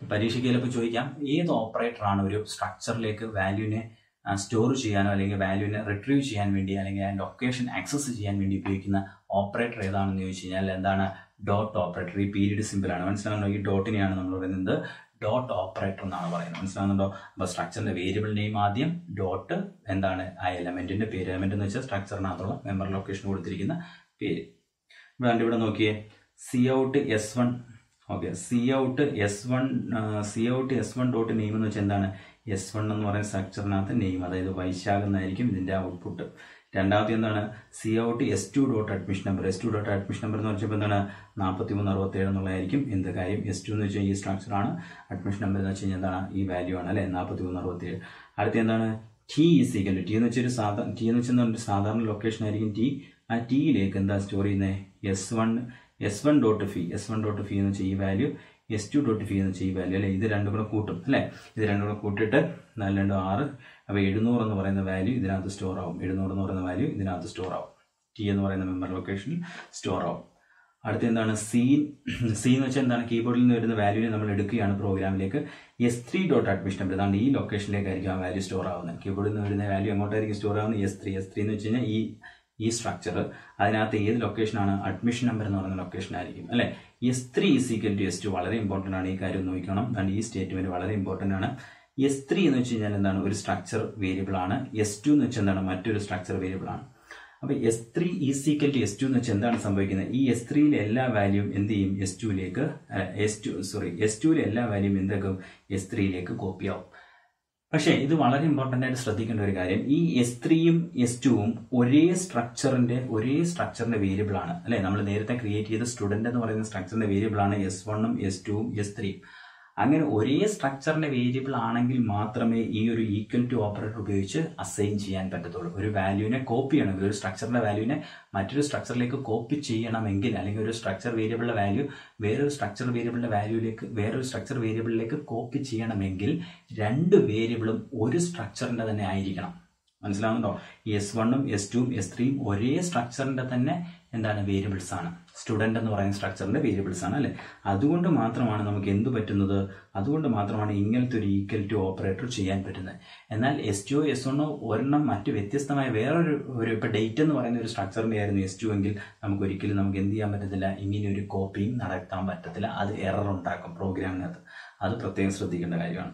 Speaker 1: പരീക്ഷയ്ക്ക് ചിലപ്പോൾ ചോദിക്കാം ഏത് ഓപ്പറേറ്ററാണ് ഒരു സ്ട്രക്ചറിലേക്ക് വാല്യൂവിനെ സ്റ്റോർ ചെയ്യാനോ അല്ലെങ്കിൽ വാല്യൂവിനെ റിട്രീവ് ചെയ്യാൻ വേണ്ടി അല്ലെങ്കിൽ ആ ലൊക്കേഷൻ ആക്സസ് ചെയ്യാൻ വേണ്ടി ഉപയോഗിക്കുന്ന ഓപ്പറേറ്റർ ഏതാണെന്ന് ചോദിച്ചു കഴിഞ്ഞാൽ എന്താണ് ഡോട്ട് ഓപ്പറേറ്റർ ഈ പീരീഡ് സിമ്പിളാണ് മനസ്സിലാകുന്നുണ്ടോ ഈ ഡോട്ടിനെയാണ് നമ്മൾ പറയുന്നത് ഡോട്ട് ഓപ്പറേറ്റർ എന്നാണ് പറയുന്നത് മനസ്സിലാകുന്നുണ്ടോ അപ്പോൾ സ്ട്രക്ചറിന്റെ വേരിയബിൾ നെയിം ആദ്യം ഡോട്ട് എന്താണ് ആ എലമെന്റിന്റെ പേര് എലമെന്റ് എന്ന് വെച്ചാൽ സ്ട്രക്ചറിനകത്തുള്ള മെമ്മറി ലൊക്കേഷൻ കൊടുത്തിരിക്കുന്ന പേര് ഇവിടെ കണ്ട് ഇവിടെ നോക്കിയേ C out S one okay C out S one C out S one dot name എന്ന് വെച്ചാൽ എന്താണ് എസ് വൺ എന്ന് പറയുന്ന സ്ട്രക്ചറിനകത്ത് നെയിം അതായത് വൈശാഖ് എന്നായിരിക്കും ഇതിന്റെ ഔട്ട്പുട്ട് രണ്ടാമത്തെ എന്താണ് C out S two dot admission number S two dot admission number എന്ന് വെച്ചപ്പോൾ എന്താണ് നാൽപ്പത്തി മൂന്ന് അറുപത്തേഴ് എന്നുള്ളതായിരിക്കും എന്ത് കാര്യം എസ് ടു എന്ന് വെച്ചാൽ ഈ സ്ട്രക്ചറാണ് അഡ്മിഷൻ നമ്പർ എന്ന് വെച്ച് കഴിഞ്ഞാൽ എന്താണ് ഈ വാല്യൂ ആണ് അല്ലെ നാൽപ്പത്തി മൂന്ന് അറുപത്തേഴ് അടുത്ത എന്താണ് ടി ഈസ് ഈക്വൽ ടി എന്ന് വെച്ചൊരു സാധാരണ ടി എന്ന് വെച്ചാൽ ഒരു സാധാരണ ലൊക്കേഷൻ ആയിരിക്കും ടി ആ ടിയിലേക്ക് എന്താ സ്റ്റോർ ചെയ്യുന്നത് S one S one dot fee S one dot fee എന്ന് വെച്ചാൽ ഈ value S two dot fee എന്ന് വെച്ചാൽ ഈ വാല്യൂ അല്ലെ ഇത് രണ്ടും കൂടെ കൂട്ടും അല്ലേ ഇത് രണ്ടും കൂടെ കൂട്ടിയിട്ട് നാല് രണ്ട് ആറ് അപ്പോൾ എഴുന്നൂറ് എന്ന് പറയുന്ന വാല്യൂ ഇതിനകത്ത് സ്റ്റോർ ആവും എഴുന്നൂറ് എന്ന് പറയുന്ന വാല്യൂ ഇതിനകത്ത് സ്റ്റോർ ആവും ടി എന്ന് പറയുന്ന മെമ്മറി ലൊക്കേഷനിൽ സ്റ്റോർ ആവും അടുത്ത എന്താണ് സി സി എന്ന് വെച്ചാൽ എന്താണ് കീബോർഡിൽ നിന്ന് വരുന്ന വാല്യൂനെ നമ്മൾ എടുക്കുകയാണ് പ്രോഗ്രാമിലേക്ക് S three dot admission number അതാണ് ഈ ലൊക്കേഷനിലേക്കായിരിക്കും ആ വാല്യൂ സ്റ്റോർ ആവുന്നത് കീബോർഡിൽ നിന്ന് വരുന്ന വാല്യൂ എങ്ങോട്ടായിരിക്കും സ്റ്റോർ ആവുന്നത് എസ് ത്രീ എസ് ത്രീ എന്ന് വെച്ച് കഴിഞ്ഞാൽ ഈ ഈ സ്ട്രക്ചർ അതിനകത്ത് ഏത് ലൊക്കേഷനാണ് അഡ്മിഷൻ നമ്പർ എന്ന് പറയുന്ന ലൊക്കേഷൻ ആയിരിക്കും അല്ലെ S three is equal to S two വളരെ ഇമ്പോർട്ടൻ്റ് ആണ് ഈ കാര്യം നോക്കണം അതാണ് ഈ സ്റ്റേറ്റ്മെന്റ് വളരെ ഇമ്പോർട്ടൻ്റ് ആണ് എസ് ത്രീ എന്ന് വെച്ച് കഴിഞ്ഞാൽ എന്താണ് ഒരു സ്ട്രക്ചർ വേരിയബിൾ ആണ് എസ് ടു എന്ന് വെച്ചാൽ എന്താണ് മറ്റൊരു സ്ട്രക്ചർ വേരിയബിൾ ആണ് അപ്പൊ S three is equal to S two എന്ന് വെച്ചാൽ എന്താണ് സംഭവിക്കുന്നത് ഈ എസ് ത്രീയിലെ എല്ലാ വാല്യൂം എന്ത് ചെയ്യും എസ് ടുവിലേക്ക് എസ് ടു സോറി എസ് ടുവിലെ എല്ലാ വാല്യൂം എന്താക്കും എസ് ത്രീയിലേക്ക് കോപ്പി ആവും പക്ഷേ ഇത് വളരെ ഇമ്പോർട്ടൻ്റ് ആയിട്ട് ശ്രദ്ധിക്കേണ്ട ഒരു കാര്യം ഈ എസ് ത്രീയും എസ് ടുവും ഒരേ സ്ട്രക്ചറിന്റെ ഒരേ സ്ട്രക്ചറിന്റെ വേരിയബിൾ ആണ് അല്ലെ നമ്മൾ നേരത്തെ ക്രിയേറ്റ് ചെയ്ത സ്റ്റുഡന്റ് എന്ന് പറയുന്ന സ്ട്രക്ചറിന്റെ വേരിയബിൾ ആണ് എസ് വണ്ണും എസ് ടുവും എസ് ത്രീയും അങ്ങനെ ഒരേ സ്ട്രക്ചറിന്റെ വേരിയബിൾ ആണെങ്കിൽ മാത്രമേ ഈ ഒരു ഈക്വൽ ടു ഓപ്പറേറ്റർ ഉപയോഗിച്ച് അസൈൻ ചെയ്യാൻ പറ്റത്തുള്ളൂ ഒരു വാല്യൂവിനെ കോപ്പി ചെയ്യണമെങ്കിൽ ഒരു സ്ട്രക്ചറിന്റെ വാല്യൂവിനെ മറ്റൊരു സ്ട്രക്ചറിലേക്ക് കോപ്പി ചെയ്യണമെങ്കിൽ അല്ലെങ്കിൽ ഒരു സ്ട്രക്ചർ വേരിയബിളിന്റെ വാല്യൂ വേറൊരു സ്ട്രക്ചർ വേരിയബിളിന്റെ വാല്യൂയിലേക്ക് വേറൊരു സ്ട്രക്ചർ വേരിയബിളിലേക്ക് കോപ്പി ചെയ്യണമെങ്കിൽ രണ്ട് വേരിയബിളും ഒരു സ്ട്രക്ചറിന്റെ തന്നെ ആയിരിക്കണം മനസ്സിലാവുന്നുണ്ടോ എസ് വണ്ണും എസ് ടുവും എസ് ത്രീയും ഒരേ സ്ട്രക്ചറിന്റെ തന്നെ എന്താണ് വേരിയബിൾസ് ആണ് സ്റ്റുഡന്റ് എന്ന് പറയുന്ന സ്ട്രക്ചറിന്റെ വേരിയബിൾസ് ആണ് അല്ലെ അതുകൊണ്ട് മാത്രമാണ് നമുക്ക് എന്ത് പറ്റുന്നത് അതുകൊണ്ട് മാത്രമാണ് ഇങ്ങനത്തെ ഒരു ഈക്വൽ ടു ഓപ്പറേറ്റർ ചെയ്യാൻ പറ്റുന്നത് എന്നാൽ എസ് ടു എസ് വണ്ണോ ഒരെണ്ണം മറ്റ് വ്യത്യസ്തമായ വേറൊരു ഒരു ഇപ്പൊ ഡേറ്റ് എന്ന് പറയുന്ന ഒരു സ്ട്രക്ചറിന്റെ ആയിരുന്നു എസ് ടു എങ്കിൽ നമുക്ക് ഒരിക്കലും നമുക്ക് എന്ത് ചെയ്യാൻ പറ്റത്തില്ല ഇങ്ങനെ ഒരു കോപ്പിയും നടത്താൻ പറ്റത്തില്ല അത് എറർ ഉണ്ടാക്കും പ്രോഗ്രാമിനകത്ത് അത് പ്രത്യേകം ശ്രദ്ധിക്കേണ്ട കാര്യമാണ്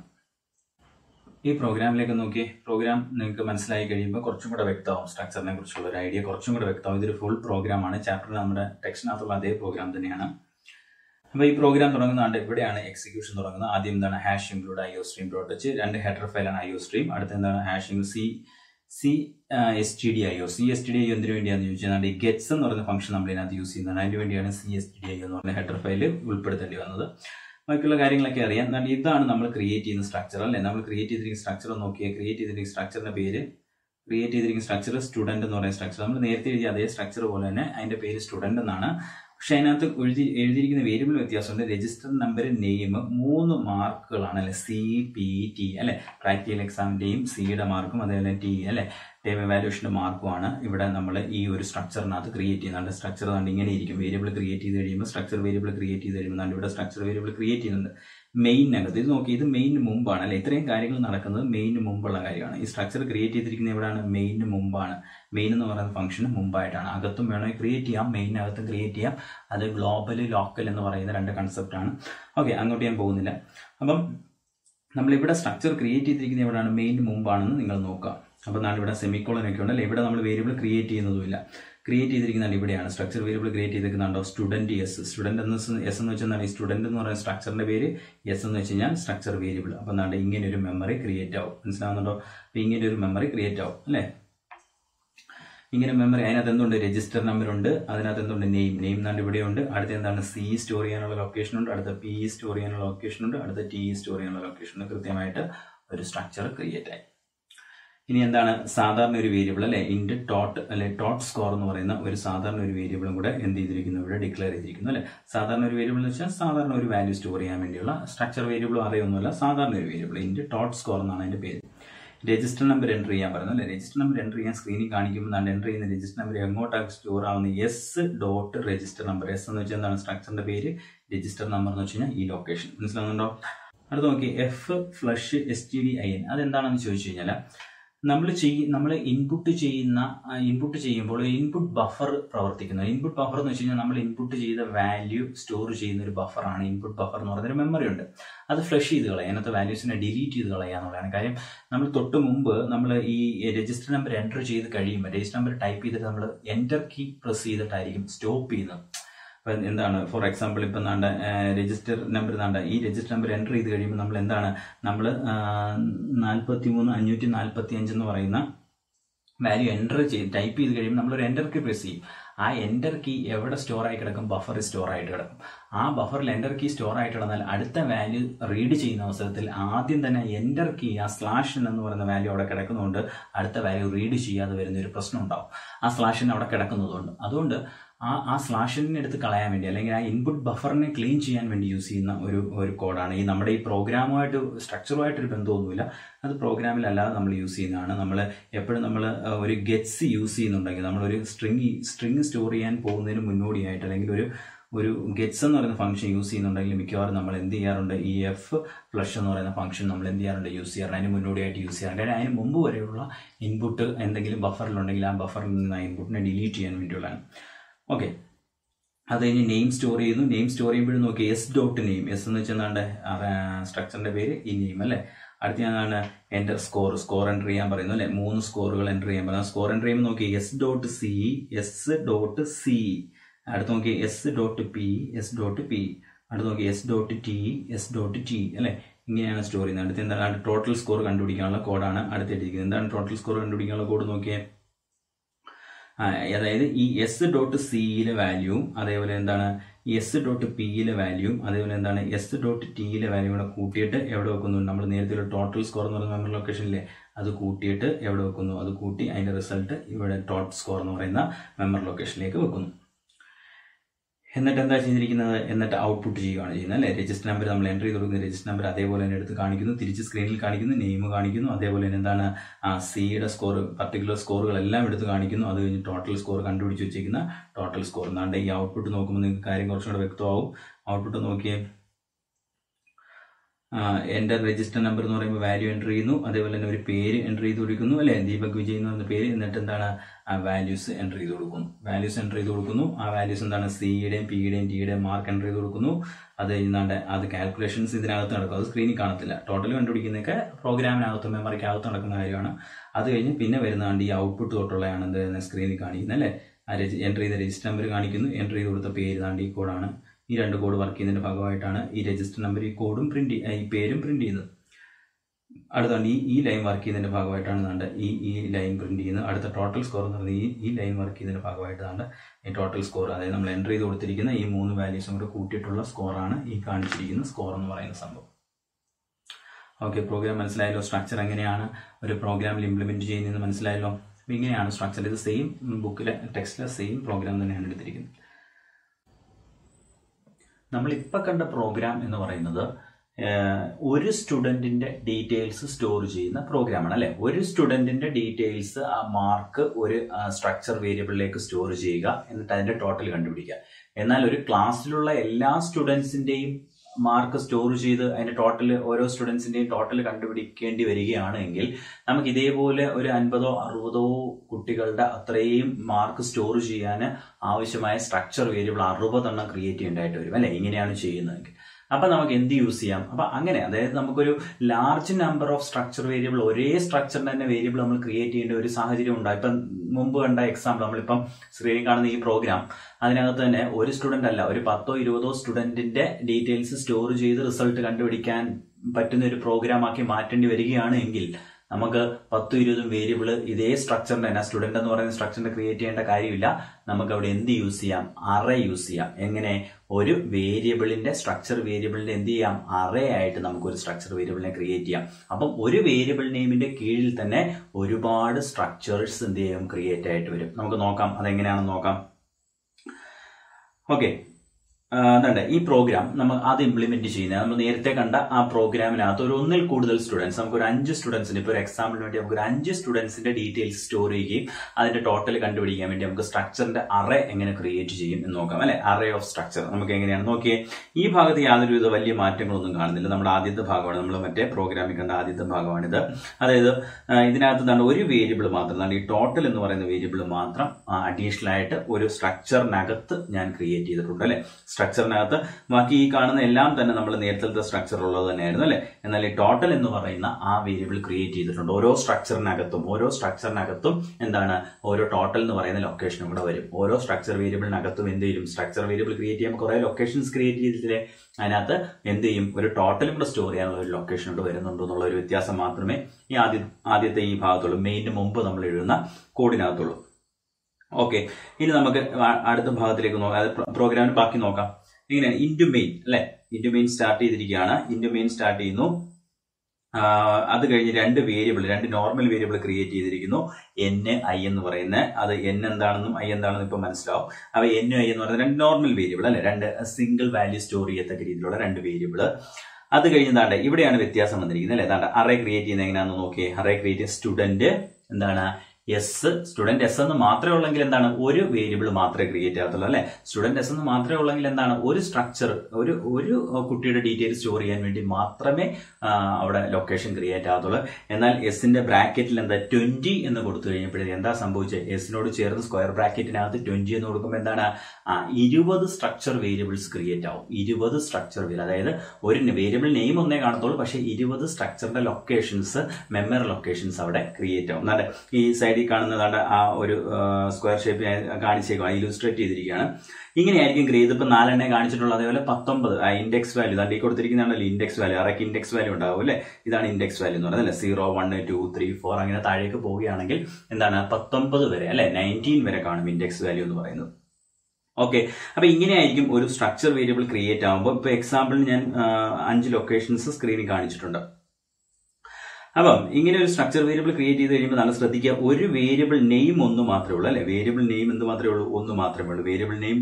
Speaker 1: ഈ പ്രോഗ്രാമിലേക്ക് നോക്കി പ്രോഗ്രാം നിങ്ങൾക്ക് മനസ്സിലായി കഴിയുമ്പോൾ കുറച്ചും കൂടെ വ്യക്തമാവും സ്ട്രക്ചറിനെ കുറിച്ചുള്ള ഒരു ഐഡിയ കുറച്ചും കൂടെ വ്യക്തമാവും ഇതൊരു ഫുൾ പ്രോഗ്രാമാണ് ചാപ്റ്ററിൽ നമ്മുടെ ടെക്സ്റ്റിനകത്തുള്ള അതേ പ്രോഗ്രാം തന്നെയാണ് അപ്പോൾ ഈ പ്രോഗ്രാം തുടങ്ങുന്നതാണ്ട് ഇവിടെയാണ് എക്സിക്യൂഷൻ തുടങ്ങുന്നത് ആദ്യം എന്താണ് hash include I O stream dot വെച്ച് രണ്ട് ഹെഡർ ഫയലാണ് ഐ ഒ സ്ട്രീം അടുത്ത എന്താണ് hash include C S S T D O C S S T D ഐ എന്തിനു വേണ്ടിയാണെന്ന് ചോദിച്ചാൽ ഈ ഗെറ്റ്സ് എന്ന് പറയുന്ന ഫംഗ്ഷൻ നമ്മൾ ഇതിനകത്ത് യൂസ് ചെയ്യുന്നതാണ് അതിന് വേണ്ടിയാണ് C S T D I എന്ന് പറയുന്ന ഹെഡർ ഫയൽ ഉൾപ്പെടുത്തേണ്ടി വന്നത് ബാക്കിയുള്ള കാര്യങ്ങളൊക്കെ അറിയാം എന്നാൽ ഇതാണ് നമ്മൾ ക്രിയേറ്റ് ചെയ്യുന്ന സ്ട്രക്ചർ അല്ലേ നമ്മൾ ക്രിയേറ്റ് ചെയ്തിരിക്കുന്ന സ്ട്രക്ചർ നോക്കിയാൽ ക്രിയേറ്റ് ചെയ്തിരിക്കുന്ന സ്ട്രക്ചറിന്റെ പേര് ക്രിയേറ്റ് ചെയ്തിരിക്കുന്ന സ്ട്രക്ചർ സ്റ്റുഡന്റ് എന്ന് പറയുന്ന സ്ട്രക്ചർ നമ്മൾ നേരത്തെ എഴുതിയ അതേ സ്ട്രക്ചർ പോലെ തന്നെ അതിന്റെ പേര് സ്റ്റുഡന്റ് എന്നാണ് പക്ഷെ അതിനകത്ത് എഴുതി എഴുതിയിരിക്കുന്ന വേരിയബിൾ വ്യത്യാസമുണ്ട് രജിസ്റ്റർ നമ്പർ നെയിം മൂന്ന് മാർക്കുകളാണ് അല്ലെ സി പി ടി അല്ലെ പ്രാക്ടിക്കൽ എക്സാമിന്റെയും സിയുടെ മാർക്കും അതേപോലെ ടി അല്ലെ ടൈം എവാലുവേഷന്റെ മാർക്കുമാണ് ഇവിടെ നമ്മൾ ഈ ഒരു സ്ട്രക്ചറിനകത്ത് ക്രിയേറ്റ് ചെയ്യുന്നുണ്ട് സ്ട്രക്ചർ കണ്ട് ഇങ്ങനെ ഇരിക്കും വേരിയബിൾ ക്രിയേറ്റ് ചെയ്ത് കഴിയുമ്പോൾ സ്ട്രക്ചർ വേരിയബിൾ ക്രിയേറ്റ് ചെയ്ത് കഴിയുമ്പോൾ ഇവിടെ സ്ട്രക്ചർ വേരിയബിൾ ക്രിയേറ്റ് ചെയ്യുന്നുണ്ട് മെയിനകത്ത് ഇത് നോക്കി ഇത് മെയിന് മുമ്പാണ് അല്ലെ ഇത്രയും കാര്യങ്ങൾ നടക്കുന്നത് മെയിന് മുമ്പുള്ള കാര്യമാണ് ഈ സ്ട്രക്ചർ ക്രിയേറ്റ് ചെയ്തിരിക്കുന്നത് എവിടെയാണ് മെയിന് മുമ്പാണ് മെയിൻ എന്ന് പറയുന്ന ഫംഗ്ഷന് മുമ്പായിട്ടാണ് അകത്തും വേണമെങ്കിൽ ക്രിയേറ്റ് ചെയ്യാം മെയിനകത്തും ക്രിയേറ്റ് ചെയ്യാം അത് ഗ്ലോബൽ ലോക്കൽ എന്ന് പറയുന്ന രണ്ട് കൺസെപ്റ്റ് ആണ് ഓക്കെ അങ്ങോട്ട് ഞാൻ പോകുന്നില്ല അപ്പം നമ്മളിവിടെ സ്ട്രക്ചർ ക്രിയേറ്റ് ചെയ്തിരിക്കുന്നത് എവിടെയാണ് മെയിൻ മുമ്പാണെന്ന് നിങ്ങൾ നോക്കുക അപ്പോൾ നാളെ ഇവിടെ സെമിക്കോളൻ ഒക്കെ ഉണ്ട് അല്ലെ ഇവിടെ നമ്മൾ വേരിയബിൾ ക്രിയേറ്റ് ചെയ്യുന്നതുമില്ല ക്രിയേറ്റ് ചെയ്തിരിക്കുന്നത് ഇവിടെയാണ് സ്ട്രക്ചർ വേരിയബിൾ ക്രിയേറ്റ് ചെയ്തിരിക്കുന്നുണ്ടോ സ്റ്റുഡന്റ് എസ് സ്റ്റുഡന്റ് എന്ന് എസ് എന്ന് വെച്ചാൽ ഈ സ്റ്റുഡന്റ് എന്ന് പറയുന്ന സ്ട്രക്ചറിന്റെ പേര് എസ് എന്ന് വെച്ച് കഴിഞ്ഞാൽ സ്ട്രക്ചർ വേരിയബിൾ അപ്പം നാളെ ഇങ്ങനെ ഒരു മെമ്മറി ക്രിയേറ്റ് ആവും മനസ്സിലാവുന്നുണ്ടോ അപ്പം ഇങ്ങനെ ഒരു മെമ്മറി ക്രിയേറ്റ് ആവും അല്ലേ ഇങ്ങനെ മെമ്മറി അതിനകത്ത് എന്തുണ്ട് രജിസ്റ്റർ നമ്പർ ഉണ്ട് അതിനകത്ത് എന്തുണ്ട് നെയിം നെയിം എന്നാണ്ട് ഇവിടെ ഉണ്ട് അടുത്ത എന്താണ് സി സ്റ്റോർ ചെയ്യാനുള്ള ലൊക്കേഷൻ ഉണ്ട് അടുത്ത പി സ്റ്റോർ ചെയ്യാനുള്ള ലൊക്കേഷൻ ഉണ്ട് അടുത്ത ടി സ്റ്റോർ ചെയ്യാനുള്ള ലൊക്കേഷൻ ഉണ്ട് കൃത്യമായിട്ട് ഒരു സ്ട്രക്ചർ ക്രിയേറ്റ് ആയി ഇനി എന്താണ് സാധാരണ ഒരു വേരിയബിൾ അല്ലെ ഇൻഡ് ടോട്ട് അല്ലെ ടോട്ട് സ്കോർ എന്ന് പറയുന്ന ഒരു സാധാരണ ഒരു വേരിയബിളും കൂടെ എന്ത് ചെയ്തിരിക്കുന്നു ഇവിടെ ഡിക്ലെയർ ചെയ്തിരിക്കുന്നു അല്ലെ സാധാരണ ഒരു വേരിയബിൾ എന്ന് വെച്ചാൽ സാധാരണ ഒരു വാല്യൂ സ്റ്റോർ ചെയ്യാൻ വേണ്ടിയുള്ള സ്ട്രക്ചർ വേരിയബിളും അറിയൊന്നുമല്ല സാധാരണ ഒരു വേരിയബിൾ ഇൻഡ് ടോട്ട് സ്കോർ എന്നാണ് അതിന്റെ പേര് രജിസ്റ്റർ നമ്പർ എൻ്റർ ചെയ്യാൻ പറയുന്നത് അല്ലെ രജിസ്റ്റർ നമ്പർ എൻ്റർ ചെയ്യാൻ സ്ക്രീനിൽ കാണിക്കുമ്പോൾ ഞാൻ എൻ്റർ ചെയ്യുന്ന രജിസ്റ്റർ നമ്പർ എങ്ങോട്ടാണ് സ്റ്റോർ ആവുന്ന S dot register number S എന്ന് വെച്ചാൽ എന്താണ് സ്ട്രക്ചറിന്റെ പേര് രജിസ്റ്റർ നമ്പർ എന്ന് വെച്ച് കഴിഞ്ഞാൽ ഈ ലൊക്കേഷൻ മനസ്സിലാവുന്നുണ്ടോ അടുത്ത് നോക്കി F flush S T D I N അതെന്താണെന്ന് ചോദിച്ചു കഴിഞ്ഞാൽ നമ്മൾ ചെയ്യ നമ്മൾ ഇൻപുട്ട് ചെയ്യുന്ന ഇൻപുട്ട് ചെയ്യുമ്പോൾ ഇൻപുട്ട് ബഫർ പ്രവർത്തിക്കുന്നത് ഇൻപുട്ട് ബഫർ എന്ന് വെച്ച് കഴിഞ്ഞാൽ നമ്മൾ ഇൻപുട്ട് ചെയ്ത വാല്യൂ സ്റ്റോർ ചെയ്യുന്ന ഒരു ബഫറാണ് ഇൻപുട്ട് ബഫർ എന്ന് പറയുന്നൊരു മെമ്മറി ഉണ്ട് അത് ഫ്ലഷ് ചെയ്ത് കളയാം അതിനകത്ത് വാല്യൂസിനെ ഡിലീറ്റ് ചെയ്ത് കളയുക എന്നുള്ളതാണ് കാര്യം നമ്മൾ തൊട്ട് മുമ്പ് നമ്മൾ ഈ രജിസ്റ്റർ നമ്പർ എൻ്റർ ചെയ്ത് കഴിയുമ്പോൾ രജിസ്റ്റർ നമ്പർ ടൈപ്പ് ചെയ്തിട്ട് നമ്മൾ എൻ്റർ കീ പ്രസ് ചെയ്തിട്ടായിരിക്കും സ്റ്റോപ്പ് ചെയ്യുന്നത് അപ്പം എന്താണ് ഫോർ എക്സാമ്പിൾ ഇപ്പം നാണ്ട രജിസ്റ്റർ നമ്പർ നാണ്ട ഈ രജിസ്റ്റർ നമ്പർ എൻ്റർ ചെയ്ത് കഴിയുമ്പോൾ നമ്മൾ എന്താണ് നമ്മൾ നാൽപ്പത്തി മൂന്ന് അഞ്ഞൂറ്റി നാൽപ്പത്തി അഞ്ച് എന്ന് പറയുന്ന വാല്യൂ എൻ്റർ ചെയ്ത് ടൈപ്പ് ചെയ്ത് കഴിയുമ്പോൾ നമ്മളൊരു എൻ്റർ കീ പ്രസ് ചെയ്യും ആ എൻ്റർ കീ എവിടെ സ്റ്റോർ ആയി കിടക്കും ബഫറിൽ സ്റ്റോർ ആയിട്ട് കിടക്കും ആ ബഫറിൽ എൻ്റർ കീ സ്റ്റോർ ആയിട്ട് കിടന്നാൽ അടുത്ത വാല്യൂ റീഡ് ചെയ്യുന്ന അവസരത്തിൽ ആദ്യം തന്നെ എൻ്റർ കീ ആ സ്ലാഷ് എന്ന് പറയുന്ന വാല്യൂ അവിടെ കിടക്കുന്നതുകൊണ്ട് അടുത്ത വാല്യൂ റീഡ് ചെയ്യാതെ വരുന്ന ഒരു പ്രശ്നം ഉണ്ടാവും ആ സ്ലാഷിന് അവിടെ കിടക്കുന്നതുകൊണ്ട് അതുകൊണ്ട് ആ ആ സ്ലാഷിനെ എടുത്ത് കളയാൻ വേണ്ടി അല്ലെങ്കിൽ ആ ഇൻപുട്ട് ബഫറിനെ ക്ലീൻ ചെയ്യാൻ വേണ്ടി യൂസ് ചെയ്യുന്ന ഒരു ഒരു കോഡാണ് ഈ നമ്മുടെ ഈ പ്രോഗ്രാമുമായിട്ട് സ്ട്രക്ചറുമായിട്ടൊരു ബന്ധമൊന്നുമില്ല അത് പ്രോഗ്രാമിലല്ലാതെ നമ്മൾ യൂസ് ചെയ്യുന്നതാണ് നമ്മൾ എപ്പോഴും നമ്മൾ ഒരു ഗെറ്റ്സ് യൂസ് ചെയ്യുന്നുണ്ടെങ്കിൽ നമ്മളൊരു സ്ട്രിങ് സ്ട്രിങ് സ്റ്റോർ ചെയ്യാൻ പോകുന്നതിന് മുന്നോടിയായിട്ട് അല്ലെങ്കിൽ ഒരു ഒരു ഗെറ്റ്സ് എന്ന് പറയുന്ന ഫംഗ്ഷൻ യൂസ് ചെയ്യുന്നുണ്ടെങ്കിൽ മിക്കവാറും നമ്മൾ എന്ത് ചെയ്യാറുണ്ട് ഈ എഫ് ഫ്ലഷ് എന്ന് പറയുന്ന ഫംഗ്ഷൻ നമ്മൾ എന്ത് ചെയ്യാറുണ്ട് യൂസ് ചെയ്യാറുണ്ട് അതിന് മുന്നോടിയായിട്ട് യൂസ് ചെയ്യാറുണ്ട് അതിന് മുമ്പ് വരെയുള്ള ഇൻപുട്ട് എന്തെങ്കിലും ബഫറിലുണ്ടെങ്കിൽ ആ ബഫറിൽ നിന്ന് ആ ഇൻപുട്ടിനെ ഡിലീറ്റ് ചെയ്യാൻ വേണ്ടിയുള്ളതാണ് ഓക്കെ അത് കഴിഞ്ഞ് നെയിം സ്റ്റോർ ചെയ്യുന്നു നെയിം സ്റ്റോർ ചെയ്യുമ്പോഴും നോക്കി എസ് ഡോട്ട് നെയിം എസ് എന്ന് വെച്ചാൽ സ്ട്രക്ചറിന്റെ പേര് ഈ നെയിം അല്ലേ അടുത്ത എന്താണ് എൻ്റർ സ്കോർ സ്കോർ എൻ്റർ ചെയ്യാൻ പറയുന്നു അല്ലേ മൂന്ന് സ്കോറുകൾ എൻ്റർ ചെയ്യാൻ പറയുന്നത് സ്കോർ എൻ്റർ ചെയ്യുമ്പോൾ നോക്കി S dot C S dot C അടുത്ത് നോക്കി S dot P S dot P അടുത്ത് നോക്കി S dot T S dot T അല്ലേ ഇങ്ങനെയാണ് സ്റ്റോർ ചെയ്യുന്നത് അടുത്ത് എന്താണ് ടോട്ടൽ സ്കോർ കണ്ടുപിടിക്കാനുള്ള കോഡാണ് അടുത്തിട്ടിരിക്കുന്നത് എന്താണ് ടോട്ടൽ സ്കോർ കണ്ടുപിടിക്കാനുള്ള കോഡ് നോക്കിയേ അതായത് ഈ എസ് ഡോട്ട് സിയിലെ വാല്യൂവും അതേപോലെ എന്താണ് എസ് ഡോട്ട് പിയിലെ വാല്യൂവും അതേപോലെ എന്താണ് എസ് ഡോട്ട് ടിയിലെ വാല്യൂ കൂടെ കൂട്ടിയിട്ട് എവിടെ വെക്കുന്നു നമ്മൾ നേരത്തെ ഒരു ടോട്ടൽ സ്കോർ എന്ന് പറയുന്ന മെമ്മറി ലൊക്കേഷനിലെ അത് കൂട്ടിയിട്ട് എവിടെ വെക്കുന്നു അത് കൂട്ടി അതിന്റെ റിസൾട്ട് ഇവിടെ ടോട്ടൽ സ്കോർ എന്ന് പറയുന്ന മെമ്മറി ലൊക്കേഷനിലേക്ക് വെക്കുന്നു എന്നിട്ട് എന്താ ചെയ്തിരിക്കുന്നത് എന്നിട്ട് ഔട്ട്പുട്ട് ചെയ്യുകയാണ് ചെയ്യുന്നത് അല്ലേ രജിസ്റ്റർ നമ്പർ നമ്മൾ എൻ്റർ ചെയ്ത് കൊടുക്കുന്ന രജിസ്റ്റർ നമ്പർ അതേപോലെ തന്നെ എടുത്ത് കാണിക്കുന്നു തിരിച്ച് സ്ക്രീനിൽ കാണിക്കുന്നു നെയിം കാണിക്കുന്നു അതേപോലെ തന്നെ എന്താണ് ആ സിയുടെ സ്കോർ പർട്ടിക്കുലർ സ്കോറുകളെല്ലാം എടുത്ത് കാണിക്കുന്നു അത് കഴിഞ്ഞ് ടോട്ടൽ സ്കോർ കണ്ടുപിടിച്ച് വെച്ചിരിക്കുന്ന ടോട്ടൽ സ്കോർ എന്നാണ്ട് ഈ ഔട്ട്പുട്ട് നോക്കുമ്പോൾ നിങ്ങൾക്ക് കാര്യം കുറച്ചും കൂടെ വ്യക്തമാവും ഔട്ട്പുട്ട് നോക്കിയേ എൻ്റെ രജിസ്റ്റർ നമ്പർ എന്ന് പറയുമ്പോൾ വാല്യൂ എൻ്റർ ചെയ്യുന്നു അതേപോലെ തന്നെ ഒരു പേര് എൻ്റർ ചെയ്ത് കൊടുക്കുന്നു അല്ലേ ദീപക് വിജയ് എന്ന് പറയുന്ന പേര് എന്നിട്ട് എന്താണ് ആ വാല്യൂസ് എൻ്റർ ചെയ്ത് കൊടുക്കുന്നു വാല്യൂസ് എൻ്റർ ചെയ്ത് കൊടുക്കുന്നു ആ വാല്യൂസ് എന്താണ് സിയുടെയും പിയുടെയും ടിയുടെയും മാർക്ക് എൻ്റർ ചെയ്ത് കൊടുക്കുന്നു അത് കഴിഞ്ഞാണ്ട് അത് കാൽക്കുലേഷൻസ് ഇതിനകത്ത് നടക്കും അത് സ്ക്രീനിൽ കാണത്തില്ല ടോട്ടൽ കണ്ടുപിടിക്കുന്നതൊക്കെ പ്രോഗ്രാമിനകത്ത് മെമ്മറിക്കകത്ത് നടക്കുന്ന കാര്യമാണ് അത് കഴിഞ്ഞ് പിന്നെ വരുന്നതാണ്ട് ഈ ഔട്ട്പുട്ട് തൊട്ടുള്ളതാണ് എന്ത് സ്ക്രീനിൽ കാണിക്കുന്നത് അല്ലേ ആ എൻ്റർ ചെയ്ത രജിസ്റ്റർ നമ്പർ കാണിക്കുന്നു എൻ്റർ ചെയ്ത് കൊടുത്ത പേര് താണ്ട് ഈ കോഡാണ് ഈ രണ്ട് കോഡ് വർക്ക് ചെയ്യുന്നതിന്റെ ഭാഗമായിട്ടാണ് ഈ രജിസ്റ്റർ നമ്പർ ഈ കോഡും പ്രിന്റ് ഈ പേരും പ്രിന്റ് ചെയ്യുന്നത് അടുത്താണ് ഈ ഈ ലൈൻ വർക്ക് ചെയ്യുന്നതിന്റെ ഭാഗമായിട്ടാണ് നാണ്ട് ഈ ഈ ലൈൻ പ്രിന്റ് ചെയ്യുന്നത് അടുത്ത ടോട്ടൽ സ്കോർ എന്ന് പറയുന്നത് ഈ ഈ ലൈൻ വർക്ക് ചെയ്യുന്നതിന്റെ ഭാഗമായിട്ടാണ് ഈ ടോട്ടൽ സ്കോർ അതായത് നമ്മൾ എൻ്റർ ചെയ്ത് കൊടുത്തിരിക്കുന്ന ഈ മൂന്ന് വാല്യൂസും കൂടെ കൂട്ടിയിട്ടുള്ള സ്കോറാണ് ഈ കാണിച്ചിരിക്കുന്ന സ്കോർ എന്ന് പറയുന്ന സംഭവം ഓക്കെ പ്രോഗ്രാം മനസ്സിലായല്ലോ സ്ട്രക്ചർ എങ്ങനെയാണ് ഒരു പ്രോഗ്രാമിൽ ഇംപ്ലിമെന്റ് ചെയ്യുന്നതെന്ന് മനസ്സിലായല്ലോ അപ്പോൾ ഇങ്ങനെയാണ് സ്ട്രക്ചർ ഇത് സെയിം ബുക്കിലെ ടെക്സ്റ്റിലെ സെയിം പ്രോഗ്രാം തന്നെയാണ് എടുത്തിരിക്കുന്നത് നമ്മൾ ഇപ്പൊ കണ്ട പ്രോഗ്രാം എന്ന് പറയുന്നത് ഒരു സ്റ്റുഡന്റിന്റെ ഡീറ്റെയിൽസ് സ്റ്റോർ ചെയ്യുന്ന പ്രോഗ്രാമാണ് അല്ലെ ഒരു സ്റ്റുഡന്റിന്റെ ഡീറ്റെയിൽസ് ആ മാർക്ക് ഒരു സ്ട്രക്ചർ വേരിയബിളിലേക്ക് സ്റ്റോർ ചെയ്യുക എന്നിട്ട് അതിന്റെ ടോട്ടൽ കണ്ടുപിടിക്കുക എന്നാൽ ഒരു ക്ലാസ്സിലുള്ള എല്ലാ സ്റ്റുഡൻസിന്റെയും മാർക്ക് സ്റ്റോർ ചെയ്ത് അതിന്റെ ടോട്ടൽ ഓരോ സ്റ്റുഡൻസിന്റെയും ടോട്ടൽ കണ്ടുപിടിക്കേണ്ടി വരികയാണ് എങ്കിൽ നമുക്ക് ഇതേപോലെ ഒരു അൻപതോ അറുപതോ കുട്ടികളുടെ അത്രയും മാർക്ക് സ്റ്റോർ ചെയ്യാൻ ആവശ്യമായ സ്ട്രക്ചർ വേരിയബിൾ അറുപതെണ്ണം ക്രിയേറ്റ് ചെയ്യേണ്ടതായിട്ട് വരും അല്ലെ ഇങ്ങനെയാണ് ചെയ്യുന്നതെങ്കിൽ അപ്പൊ നമുക്ക് എന്ത് യൂസ് ചെയ്യാം അപ്പൊ അങ്ങനെ അതായത് നമുക്കൊരു large number of structure variable ഒരേ സ്ട്രക്ചറിന് തന്നെ വേരിയബിൾ നമ്മൾ ക്രിയേറ്റ് ചെയ്യേണ്ട ഒരു സാഹചര്യം ഉണ്ടായി ഇപ്പം മുമ്പ് കണ്ട എക്സാമ്പിൾ നമ്മളിപ്പം സ്ക്രീനിൽ കാണുന്ന ഈ പ്രോഗ്രാം അതിനകത്ത് തന്നെ ഒരു സ്റ്റുഡന്റ് അല്ല ഒരു പത്തോ ഇരുപതോ സ്റ്റുഡന്റിന്റെ ഡീറ്റെയിൽസ് സ്റ്റോർ ചെയ്ത് റിസൾട്ട് കണ്ടുപിടിക്കാൻ പറ്റുന്ന ഒരു പ്രോഗ്രാം ആക്കി മാറ്റേണ്ടി വരികയാണ് എങ്കിൽ നമുക്ക് പത്തും ഇരുപതും വേരിയബിൾ ഇതേ സ്ട്രക്ചറിന്റെ തന്നെ സ്റ്റുഡന്റ് എന്ന് പറയുന്ന സ്ട്രക്ചറിന്റെ ക്രിയേറ്റ് ചെയ്യേണ്ട കാര്യമില്ല നമുക്ക് അവിടെ എന്ത് യൂസ് ചെയ്യാം അറേ യൂസ് ചെയ്യാം എങ്ങനെ ഒരു വേരിയബിളിന്റെ സ്ട്രക്ചർ വേരിയബിളിന്റെ എന്ത് ചെയ്യാം അറേ ആയിട്ട് നമുക്ക് ഒരു സ്ട്രക്ചർ വേരിയബിളിനെ ക്രിയേറ്റ് ചെയ്യാം അപ്പം ഒരു വേരിയബിൾ നെയിമിന്റെ കീഴിൽ തന്നെ ഒരുപാട് സ്ട്രക്ചേഴ്സ് എന്ത് ചെയ്യും ക്രിയേറ്റ് ആയിട്ട് വരും നമുക്ക് നോക്കാം അതെങ്ങനെയാണെന്ന് നോക്കാം ഓക്കെ എന്താണ് ഈ പ്രോഗ്രാം നമ്മൾ അത് ഇംപ്ലിമെന്റ് ചെയ്യുന്നത് നമ്മൾ നേരത്തെ കണ്ട ആ പ്രോഗ്രാമിനകത്ത് ഒരു ഒന്നിൽ കൂടുതൽ സ്റ്റുഡൻസ് നമുക്ക് ഒരു അഞ്ച് സ്റ്റുഡൻസിന് ഇപ്പോൾ ഒരു എക്സാമ്പിളിന് വേണ്ടി നമുക്ക് ഒരു അഞ്ച് സ്റ്റുഡൻസിന്റെ ഡീറ്റെയിൽസ് സ്റ്റോർ ചെയ്യുകയും അതിന്റെ ടോട്ടൽ കണ്ടുപിടിക്കാൻ വേണ്ടി നമുക്ക് സ്ട്രക്ചറിന്റെ അറേ എങ്ങനെ ക്രിയേറ്റ് ചെയ്യും എന്ന് നോക്കാം അല്ലെ അറേ ഓഫ് സ്ട്രക്ചർ നമുക്ക് എങ്ങനെയാണ് നോക്കിയേ ഈ ഭാഗത്ത് യാതൊരുവിധ വലിയ മാറ്റങ്ങളൊന്നും കാണുന്നില്ല നമ്മുടെ ആദ്യത്തെ ഭാഗമാണ് നമ്മൾ മറ്റേ പ്രോഗ്രാമിൽ കണ്ട ആദ്യത്തെ ഭാഗമാണിത് അതായത് ആ, ഇതിനകത്ത് എന്താണ് ഒരു വേരിയബിൾ മാത്രം എന്താണ് ഈ ടോട്ടൽ എന്ന് പറയുന്ന വേരിയബിൾ മാത്രം അഡീഷണൽ ആയിട്ട് ഒരു സ്ട്രക്ചറിനകത്ത് ഞാൻ ക്രിയേറ്റ് ചെയ്തിട്ടുണ്ട് അല്ലെ സ്ട്രക്ചറിനകത്ത് ബാക്കി ഈ കാണുന്ന എല്ലാം തന്നെ നമ്മൾ നേരത്തെ സ്ട്രക്ചർ ഉള്ളത് തന്നെയായിരുന്നു അല്ലെ എന്നാൽ ഈ ടോട്ടൽ എന്ന് പറയുന്ന ആ വേരിയബിൾ ക്രിയേറ്റ് ചെയ്തിട്ടുണ്ട് ഓരോ സ്ട്രക്ചറിനകത്തും ഓരോ സ്ട്രക്ചറിനകത്തും എന്താണ് ഓരോ ടോട്ടൽ എന്ന് പറയുന്ന ലൊക്കേഷനും കൂടെ വരും ഓരോ സ്ട്രക്ചർ വേരിയബിളിനകത്തും എന്ത് ചെയ്യും സ്ട്രക്ചർ വേരിയബിൾ ക്രിയേറ്റ് ചെയ്യുമ്പോൾ കുറെ ലൊക്കേഷൻസ് ക്രിയേറ്റ് ചെയ്തിട്ടില്ലേ അതിനകത്ത് എന്ത് ചെയ്യും ഒരു ടോട്ടലും കൂടെ സ്റ്റോർ ചെയ്യാനുള്ള ഒരു ലൊക്കേഷൻ കൂടെ വരുന്നുണ്ടോ എന്നുള്ള ഒരു വ്യത്യാസം മാത്രമേ ഈ ആദ്യ ആദ്യത്തെ ഈ ഭാഗത്തുള്ളൂ മെയിന് മുമ്പ് നമ്മൾ എഴുതുന്ന കോഡിനകത്തുള്ളൂ ഓക്കെ ഇനി നമുക്ക് ആ- അടുത്ത ഭാഗത്തിലേക്ക് നോക്കാം അത് പ്രോഗ്രാമിന് ബാക്കി നോക്കാം ഇങ്ങനെയാണ് ഇൻറ്റു മെയിൻ അല്ലെ ഇൻറ്റു മെയിൻ സ്റ്റാർട്ട് ചെയ്തിരിക്കുകയാണ് ഇൻറ്റു മെയിൻ സ്റ്റാർട്ട് ചെയ്യുന്നു ആ, അത് കഴിഞ്ഞ് രണ്ട് വേരിയബിൾ രണ്ട് നോർമൽ വേരിയബിൾ ക്രിയേറ്റ് ചെയ്തിരിക്കുന്നു എൻ ഐ എന്ന് പറയുന്ന അത് എൻ എന്താണെന്നും ഐ എന്താണെന്നും ഇപ്പൊ മനസ്സിലാവും അവ എൻ ഐ എന്ന് പറയുന്നത് രണ്ട് നോർമൽ വേരിയബിൾ അല്ലെ രണ്ട് സിംഗിൾ വാല്യൂ സ്റ്റോർ ചെയ്യത്തക്ക രീതിയിലുള്ള രണ്ട് വേരിയബിൾ അത് കഴിഞ്ഞ് ദാണ്ട ഇവിടെയാണ് വ്യത്യാസം വന്നിരിക്കുന്നത് അല്ലെ ദാണ്ട അറേ ക്രിയേറ്റ് ചെയ്യുന്നത് എങ്ങനെയാണെന്ന് നോക്കിയേ അറേ ക്രിയേറ്റ് ചെയ്യുന്ന സ്റ്റുഡന്റ് എന്താണ് എസ് സ്റ്റുഡന്റ് എസ് എന്ന് മാത്രമേ ഉള്ളെങ്കിൽ എന്താണ് ഒരു വേരിയബിൾ മാത്രമേ ക്രിയേറ്റ് ആകത്തുള്ളൂ അല്ലെ സ്റ്റുഡന്റ് എസ് എന്ന് മാത്രമേ ഉള്ളെങ്കിൽ എന്താണ് ഒരു സ്ട്രക്ചർ ഒരു ഒരു കുട്ടിയുടെ ഡീറ്റെയിൽ സ്റ്റോർ ചെയ്യാൻ വേണ്ടി മാത്രമേ ആ, അവിടെ ലൊക്കേഷൻ ക്രിയേറ്റ് ആകത്തുള്ളൂ എന്നാൽ എസിന്റെ ബ്രാക്കറ്റിൽ എന്താ ട്വന്റി എന്ന് കൊടുത്തു കഴിഞ്ഞപ്പോഴേ എന്താ സംഭവിച്ചത് എസിനോട് ചേർന്ന് സ്ക്വയർ ബ്രാക്കറ്റിനകത്ത് ട്വന്റി എന്ന് കൊടുക്കുമ്പോൾ എന്താണ് ആ ഇരുപത് സ്ട്രക്ചർ വേരിയബിൾസ് ക്രിയേറ്റ് ആവും ഇരുപത് സ്ട്രക്ചർ വേരിയബിൾ അതായത് ഒരു വേരിയബിൾ നെയിം ഒന്നേ കാണത്തുള്ളൂ പക്ഷേ ഇരുപത് സ്ട്രക്ചറിന്റെ ലൊക്കേഷൻസ് മെമ്മറി ലൊക്കേഷൻസ് അവിടെ ക്രിയേറ്റ് ആവും എന്നാണ്ട് ഈ സൈഡിൽ കാണുന്നതാണ് ആ ഒരു സ്ക്വയർ ഷേപ്പ് കാണിച്ചേക്കും ഇലുസ്ട്രേറ്റ് ചെയ്തിരിക്കുകയാണ് ഇങ്ങനെയായിരിക്കും ക്രിയേറ്റ് ഇപ്പൊ നാലെണ്ണേ കാണിച്ചിട്ടുള്ളത് അതേപോലെ പത്തൊമ്പത് ഇൻഡെക്സ് വാല്യൂ ദാണ്ട് ഈ കൊടുത്തിരിക്കുന്നതാണല്ലോ ഇൻഡെക്സ് വാല്യൂ അറയ്ക്ക് ഇൻഡെക്സ് വാല്യൂ ഉണ്ടാവും അല്ലേ ഇതാണ് ഇൻഡെക്സ് വാല്യൂ എന്ന് പറയുന്നത് zero one two three four അങ്ങനെ താഴേക്ക് പോവുകയാണെങ്കിൽ എന്താണ് പത്തൊമ്പത് വരെ അല്ലെ നയൻറ്റീൻ വരെ കാണും ഇൻഡെക്സ് വാല്യൂ എന്ന് പറയുന്നത് ഓക്കെ അപ്പൊ ഇങ്ങനെയായിരിക്കും ഒരു സ്ട്രക്ചർ വേരിയബിൾ ക്രിയേറ്റ് ആകുമ്പോൾ ഇപ്പൊ എക്സാമ്പിൾ ഞാൻ ആ, അഞ്ച് ലൊക്കേഷൻസ് സ്ക്രീനിൽ കാണിച്ചിട്ടുണ്ട് അപ്പം ഇങ്ങനെ ഒരു സ്ട്രക്ചർ വേരിയബിൾ ക്രിയേറ്റ് ചെയ്ത് കഴിയുമ്പോൾ നല്ല ശ്രദ്ധിക്കുക ഒരു വേരിയബിൾ നെയിം ഒന്ന് മാത്രമേ ഉള്ളൂ അല്ലെ വേരിയബിൾ നെയിം എന്ത് മാത്രമേ ഉള്ളൂ ഒന്ന് മാത്രമേ ഉള്ളൂ വേരിയബിൾ നെയിം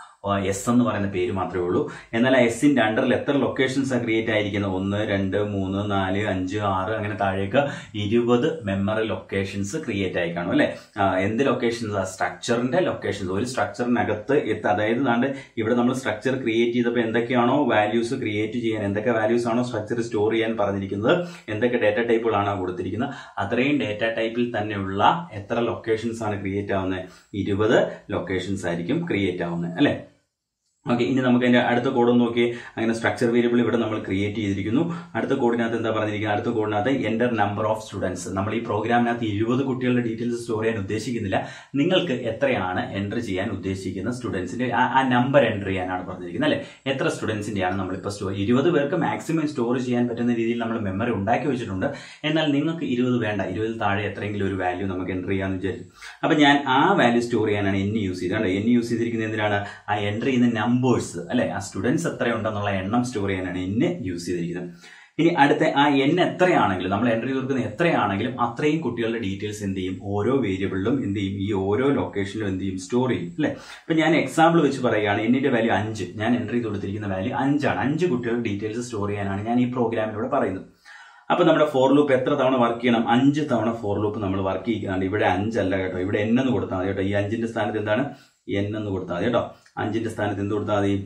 Speaker 1: എസ് എന്ന് പറയുന്ന പേര് മാത്രമേ ഉള്ളൂ എന്നാൽ ആ എസിന്റെ അണ്ടറിൽ എത്ര ലൊക്കേഷൻസ് ക്രിയേറ്റ് ആയിരിക്കുന്നത് ഒന്ന് രണ്ട് മൂന്ന് നാല് അഞ്ച് ആറ് അങ്ങനെ താഴേക്ക് ഇരുപത് മെമ്മറി ലൊക്കേഷൻസ് ക്രിയേറ്റ് ആയി കാണും അല്ലെ എന്ത് ലൊക്കേഷൻസ് സ്ട്രക്ചറിന്റെ ലൊക്കേഷൻസ് ഒരു സ്ട്രക്ചറിനകത്ത് എത്ത- അതായത് നാണ്ട് ഇവിടെ നമ്മൾ സ്ട്രക്ചർ ക്രിയേറ്റ് ചെയ്തപ്പോൾ എന്തൊക്കെയാണോ വാല്യൂസ് ക്രിയേറ്റ് ചെയ്യാൻ എന്തൊക്കെ വാല്യൂസ് ആണോ സ്ട്രക്ചർ സ്റ്റോർ ചെയ്യാൻ പറഞ്ഞിരിക്കുന്നത് എന്തൊക്കെ ഡേറ്റ ടൈപ്പുകളാണ് കൊടുത്തിരിക്കുന്നത് അത്രയും ഡേറ്റ ടൈപ്പിൽ തന്നെയുള്ള എത്ര ലൊക്കേഷൻസ് ആണ് ക്രിയേറ്റ് ആവുന്നത് ഇരുപത് ലൊക്കേഷൻസ് ആയിരിക്കും ക്രിയേറ്റ് ആവുന്നത് അല്ലെ ഓക്കെ ഇനി നമുക്ക് അതിന്റെ അടുത്ത കോഡ് ഒന്ന് നോക്കി അങ്ങനെ സ്ട്രക്ചർ വേരിയബിൾ ഇവിടെ നമ്മൾ ക്രിയേറ്റ് ചെയ്തിരിക്കുന്നു അടുത്ത കോഡിനകത്ത് എന്താ പറഞ്ഞിരിക്കുന്നത് അടുത്ത കോഡിനകത്ത് എന്റർ നമ്പർ ഓഫ് സ്റ്റുഡൻസ് നമ്മൾ ഈ പ്രോഗ്രാമിനകത്ത് ഇരുപത് കുട്ടികളുടെ ഡീറ്റെയിൽസ് സ്റ്റോർ ചെയ്യാൻ ഉദ്ദേശിക്കുന്നില്ല നിങ്ങൾക്ക് എത്രയാണ് എൻ്റർ ചെയ്യാൻ ഉദ്ദേശിക്കുന്ന സ്റ്റുഡൻസിന്റെ ആ നമ്പർ എൻ്റർ ചെയ്യാനാണ് പറഞ്ഞിരിക്കുന്നത് അല്ലെ എത്ര സ്റ്റുഡൻസിന്റെയാണ് നമ്മളിപ്പോൾ സ്റ്റോർ ഇരുപത് പേർക്ക് മാക്സിമം സ്റ്റോർ ചെയ്യാൻ പറ്റുന്ന രീതിയിൽ നമ്മൾ മെമ്മറി ഉണ്ടാക്കി വെച്ചിട്ടുണ്ട് എന്നാൽ നിങ്ങൾക്ക് ഇരുപത് വേണ്ട ഇരുപതിൽ താഴെ എത്രയെങ്കിലും ഒരു വാല്യൂ നമുക്ക് എൻ്റർ ചെയ്യാമെന്ന് വിചാരിക്കും അപ്പൊ ഞാൻ ആ വാല്യൂ സ്റ്റോർ ചെയ്യാനാണ് എൻ യൂസ് ചെയ്തത് എൻ യൂസ് ചെയ്തിരിക്കുന്നത് എന്തിനാണ് ആ എൻ്റർ ചെയ്യുന്ന നമ്പേഴ്സ് അല്ലെ ആ സ്റ്റുഡൻസ് എത്രയുണ്ടെന്നുള്ള എണ്ണം സ്റ്റോർ ചെയ്യാനാണ് എന്നെ യൂസ് ചെയ്തിരിക്കുന്നത് ഇനി അടുത്ത ആ എൻ എത്രയാണെങ്കിലും നമ്മൾ എൻ്റർ ചെയ്ത് കൊടുക്കുന്ന എത്രയാണെങ്കിലും അത്രയും കുട്ടികളുടെ ഡീറ്റെയിൽസ് എന്ത് ചെയ്യും ഓരോ വേരിയബിളിലും എന്ത് ചെയ്യും ഈ ഓരോ ലൊക്കേഷനിലും എന്ത് ചെയ്യും സ്റ്റോർ ചെയ്യും അല്ലെ ഇപ്പൊ ഞാൻ എക്സാമ്പിൾ വെച്ച് പറയുകയാണ് എന്നിന്റെ വാല്യൂ അഞ്ച് ഞാൻ എൻ്റർ ചെയ്ത് കൊടുത്തിരിക്കുന്ന വാല്യൂ അഞ്ചാണ് അഞ്ച് കുട്ടികളുടെ ഡീറ്റെയിൽസ് സ്റ്റോർ ചെയ്യാനാണ് ഞാൻ ഈ പ്രോഗ്രാമിലൂടെ പറയുന്നത് അപ്പൊ നമ്മുടെ ഫോർ ലൂപ്പ് എത്ര തവണ വർക്ക് ചെയ്യണം അഞ്ച് തവണ ഫോർ ലൂപ്പ് നമ്മൾ വർക്ക് ചെയ്യുകയാണ് ഇവിടെ അഞ്ചല്ല കേട്ടോ ഇവിടെ എൻ എന്ന് കൊടുത്താൽ മതി കേട്ടോ ഈ അഞ്ചിന്റെ സ്ഥാനത്ത് എന്താണ് എൻ എന്ന് കൊടുത്താൽ മതി കേട്ടോ അഞ്ചിന്റെ സ്ഥാനത്ത് എന്ത് കൊടുത്താൽ മതി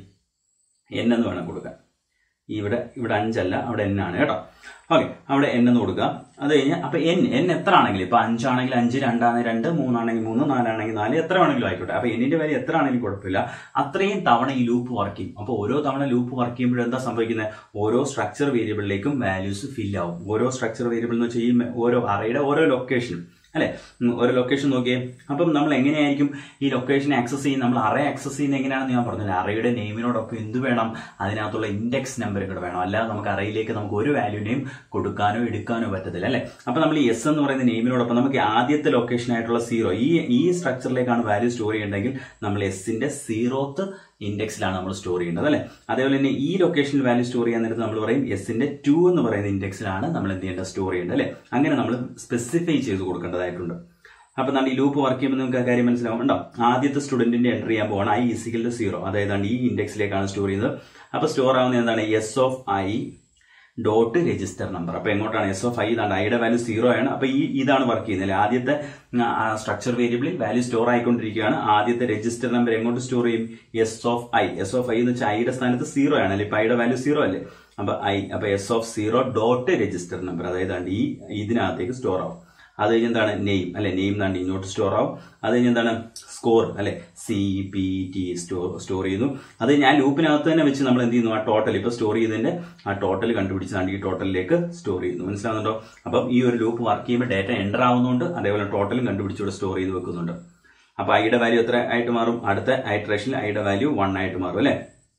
Speaker 1: എൻ എന്ന് വേണം കൊടുക്കാൻ ഇവിടെ ഇവിടെ അഞ്ചല്ല അവിടെ എൻ ആണ് കേട്ടോ ഓക്കെ അവിടെ എൻ എന്ന് കൊടുക്കുക അത് കഴിഞ്ഞ് അപ്പൊ എൻ എൻ എത്ര ആണെങ്കിലും ഇപ്പൊ അഞ്ചാണെങ്കിൽ അഞ്ച് രണ്ടാണെങ്കിൽ രണ്ട് മൂന്നാണെങ്കിൽ മൂന്ന് നാലാണെങ്കിൽ നാല് എത്ര വേണമെങ്കിലും ആയിക്കോട്ടെ അപ്പൊ എന്നിന്റെ വാല്യൂ എത്ര ആണെങ്കിലും കുഴപ്പമില്ല അത്രയും തവണ ഈ ലൂപ്പ് വർക്ക് ചെയ്യും അപ്പോൾ ഓരോ തവണ ലൂപ്പ് വർക്ക് ചെയ്യുമ്പോൾ എന്താ സംഭവിക്കുന്നത് ഓരോ സ്ട്രക്ചർ വേരിയബിളിലേക്കും വാല്യൂസ് ഫിൽ ആവും ഓരോ സ്ട്രക്ചർ വേരിയബിൾ എന്ന് വെച്ചാൽ ഈ ഓരോ അറയുടെ ഓരോ ലൊക്കേഷനും അല്ലെ ഉം, ഒരു ലൊക്കേഷൻ നോക്കിയേ അപ്പം നമ്മൾ എങ്ങനെയായിരിക്കും ഈ ലൊക്കേഷൻ ആക്സസ് ചെയ്യുന്നത് നമ്മൾ അറേ ആക്സസ് ചെയ്യുന്നത് എങ്ങനെയാണെന്ന് ഞാൻ പറഞ്ഞില്ല അറയുടെ നെയിമിനോടൊപ്പം എന്ത് വേണം അതിനകത്തുള്ള ഇൻഡെക്സ് നമ്പർ കൂടെ വേണം അല്ലാതെ നമുക്ക് അറയിലേക്ക് നമുക്ക് ഒരു വാല്യൂനെയും കൊടുക്കാനോ എടുക്കാനോ പറ്റത്തില്ല അല്ലെ അപ്പൊ നമ്മൾ ഈ എസ് എന്ന് പറയുന്ന നെയിമിനോടൊപ്പം നമുക്ക് ആദ്യത്തെ ലൊക്കേഷൻ ആയിട്ടുള്ള സീറോ ഈ ഈ സ്ട്രക്ചറിലേക്കാണ് വാല്യൂ സ്റ്റോർ ചെയ്യേണ്ടതെങ്കിൽ നമ്മൾ എസിന്റെ സീറോത്ത് ഇൻഡെക്സിലാണ് നമ്മൾ സ്റ്റോർ ചെയ്യേണ്ടത് അല്ലെ അതേപോലെ തന്നെ ഈ ലൊക്കേഷനിൽ വാല്യൂ സ്റ്റോർ ചെയ്യാൻ നേരത്ത് നമ്മൾ പറയും എസിന്റെ ടു എന്ന് പറയുന്ന ഇൻഡെക്സിലാണ് നമ്മൾ എന്ത് ചെയ്യേണ്ടത് സ്റ്റോർ ചെയ്യേണ്ടത് അല്ലെ അങ്ങനെ നമ്മൾ സ്പെസിഫൈ ചെയ്ത് കൊടുക്കേണ്ടതായിട്ടുണ്ട് അപ്പൊ നമ്മൾ ഈ ലൂപ്പ് വർക്ക് ചെയ്യുമ്പോൾ നിങ്ങൾക്ക് ആ കാര്യം മനസ്സിലാവും ഉണ്ടോ ആദ്യത്തെ സ്റ്റുഡന്റിന്റെ എൻട്രി ചെയ്യാൻ പോവാണ് ഐ ഇസിക്കൽ സീറോ അതായത് ഈ ഇൻഡെക്സിലേക്കാണ് സ്റ്റോർ ചെയ്യുന്നത് അപ്പൊ സ്റ്റോർ ആവുന്നത് എന്താണ് s of i dot register number അപ്പൊ എങ്ങോട്ടാണ് എസ് ഓഫ് ഐ ഇതാണ് ഐയുടെ വാല്യൂ സീറോ ആണ് അപ്പൊ ഈ ഇതാണ് വർക്ക് ചെയ്യുന്നത് അല്ലേ ആദ്യത്തെ സ്ട്രക്ചർ വേരിയബിളിൽ വാല്യൂ സ്റ്റോർ ആയിക്കൊണ്ടിരിക്കുകയാണ് ആദ്യത്തെ രജിസ്റ്റർ നമ്പർ എങ്ങോട്ട് സ്റ്റോർ ചെയ്യും s of i s of i എന്ന് വെച്ചാൽ ഐയുടെ സ്ഥാനത്ത് സീറോ ആണ് അല്ലെ ഇപ്പൊ ഐയുടെ വാല്യൂ സീറോ അല്ലേ അപ്പൊ ഐ അപ്പൊ s of zero dot register number അതായത് ഈ ഇതിനകത്തേക്ക് സ്റ്റോർ ആവും അത് കഴിഞ്ഞ് എന്താണ് നെയിം അല്ലെ നെയിം എന്താണ് ഇങ്ങോട്ട് സ്റ്റോർ ആവും അത് കഴിഞ്ഞ് എന്താണ് സ്കോർ അല്ലെ C P t store store ചെയ്യുന്നു അത് ഞാൻ ലൂപ്പിനകത്ത് തന്നെ വെച്ച് നമ്മൾ എന്ത് ചെയ്യുന്നു ആ ടോട്ടൽ ഇപ്പൊ സ്റ്റോർ ചെയ്തതിന്റെ ആ ടോട്ടൽ കണ്ടുപിടിച്ചാണ് ഈ ടോട്ടലിലേക്ക് സ്റ്റോർ ചെയ്യുന്നു മനസ്സിലാവുന്നുണ്ടോ അപ്പം ഈ ഒരു ലൂപ്പ് വർക്ക് ചെയ്യുമ്പോൾ ഡാറ്റ എൻ്റർ ആവുന്നുണ്ട് അതേപോലെ ടോട്ടലും കണ്ടുപിടിച്ചുകൂടെ സ്റ്റോർ ചെയ്ത് വെക്കുന്നുണ്ട് അപ്പൊ ഐയുടെ വാല്യൂ എത്ര ആയിട്ട് മാറും അടുത്ത ഐട്രേഷനിൽ ഐയുടെ വാല്യൂ വൺ ആയിട്ട് മാറും അല്ലെ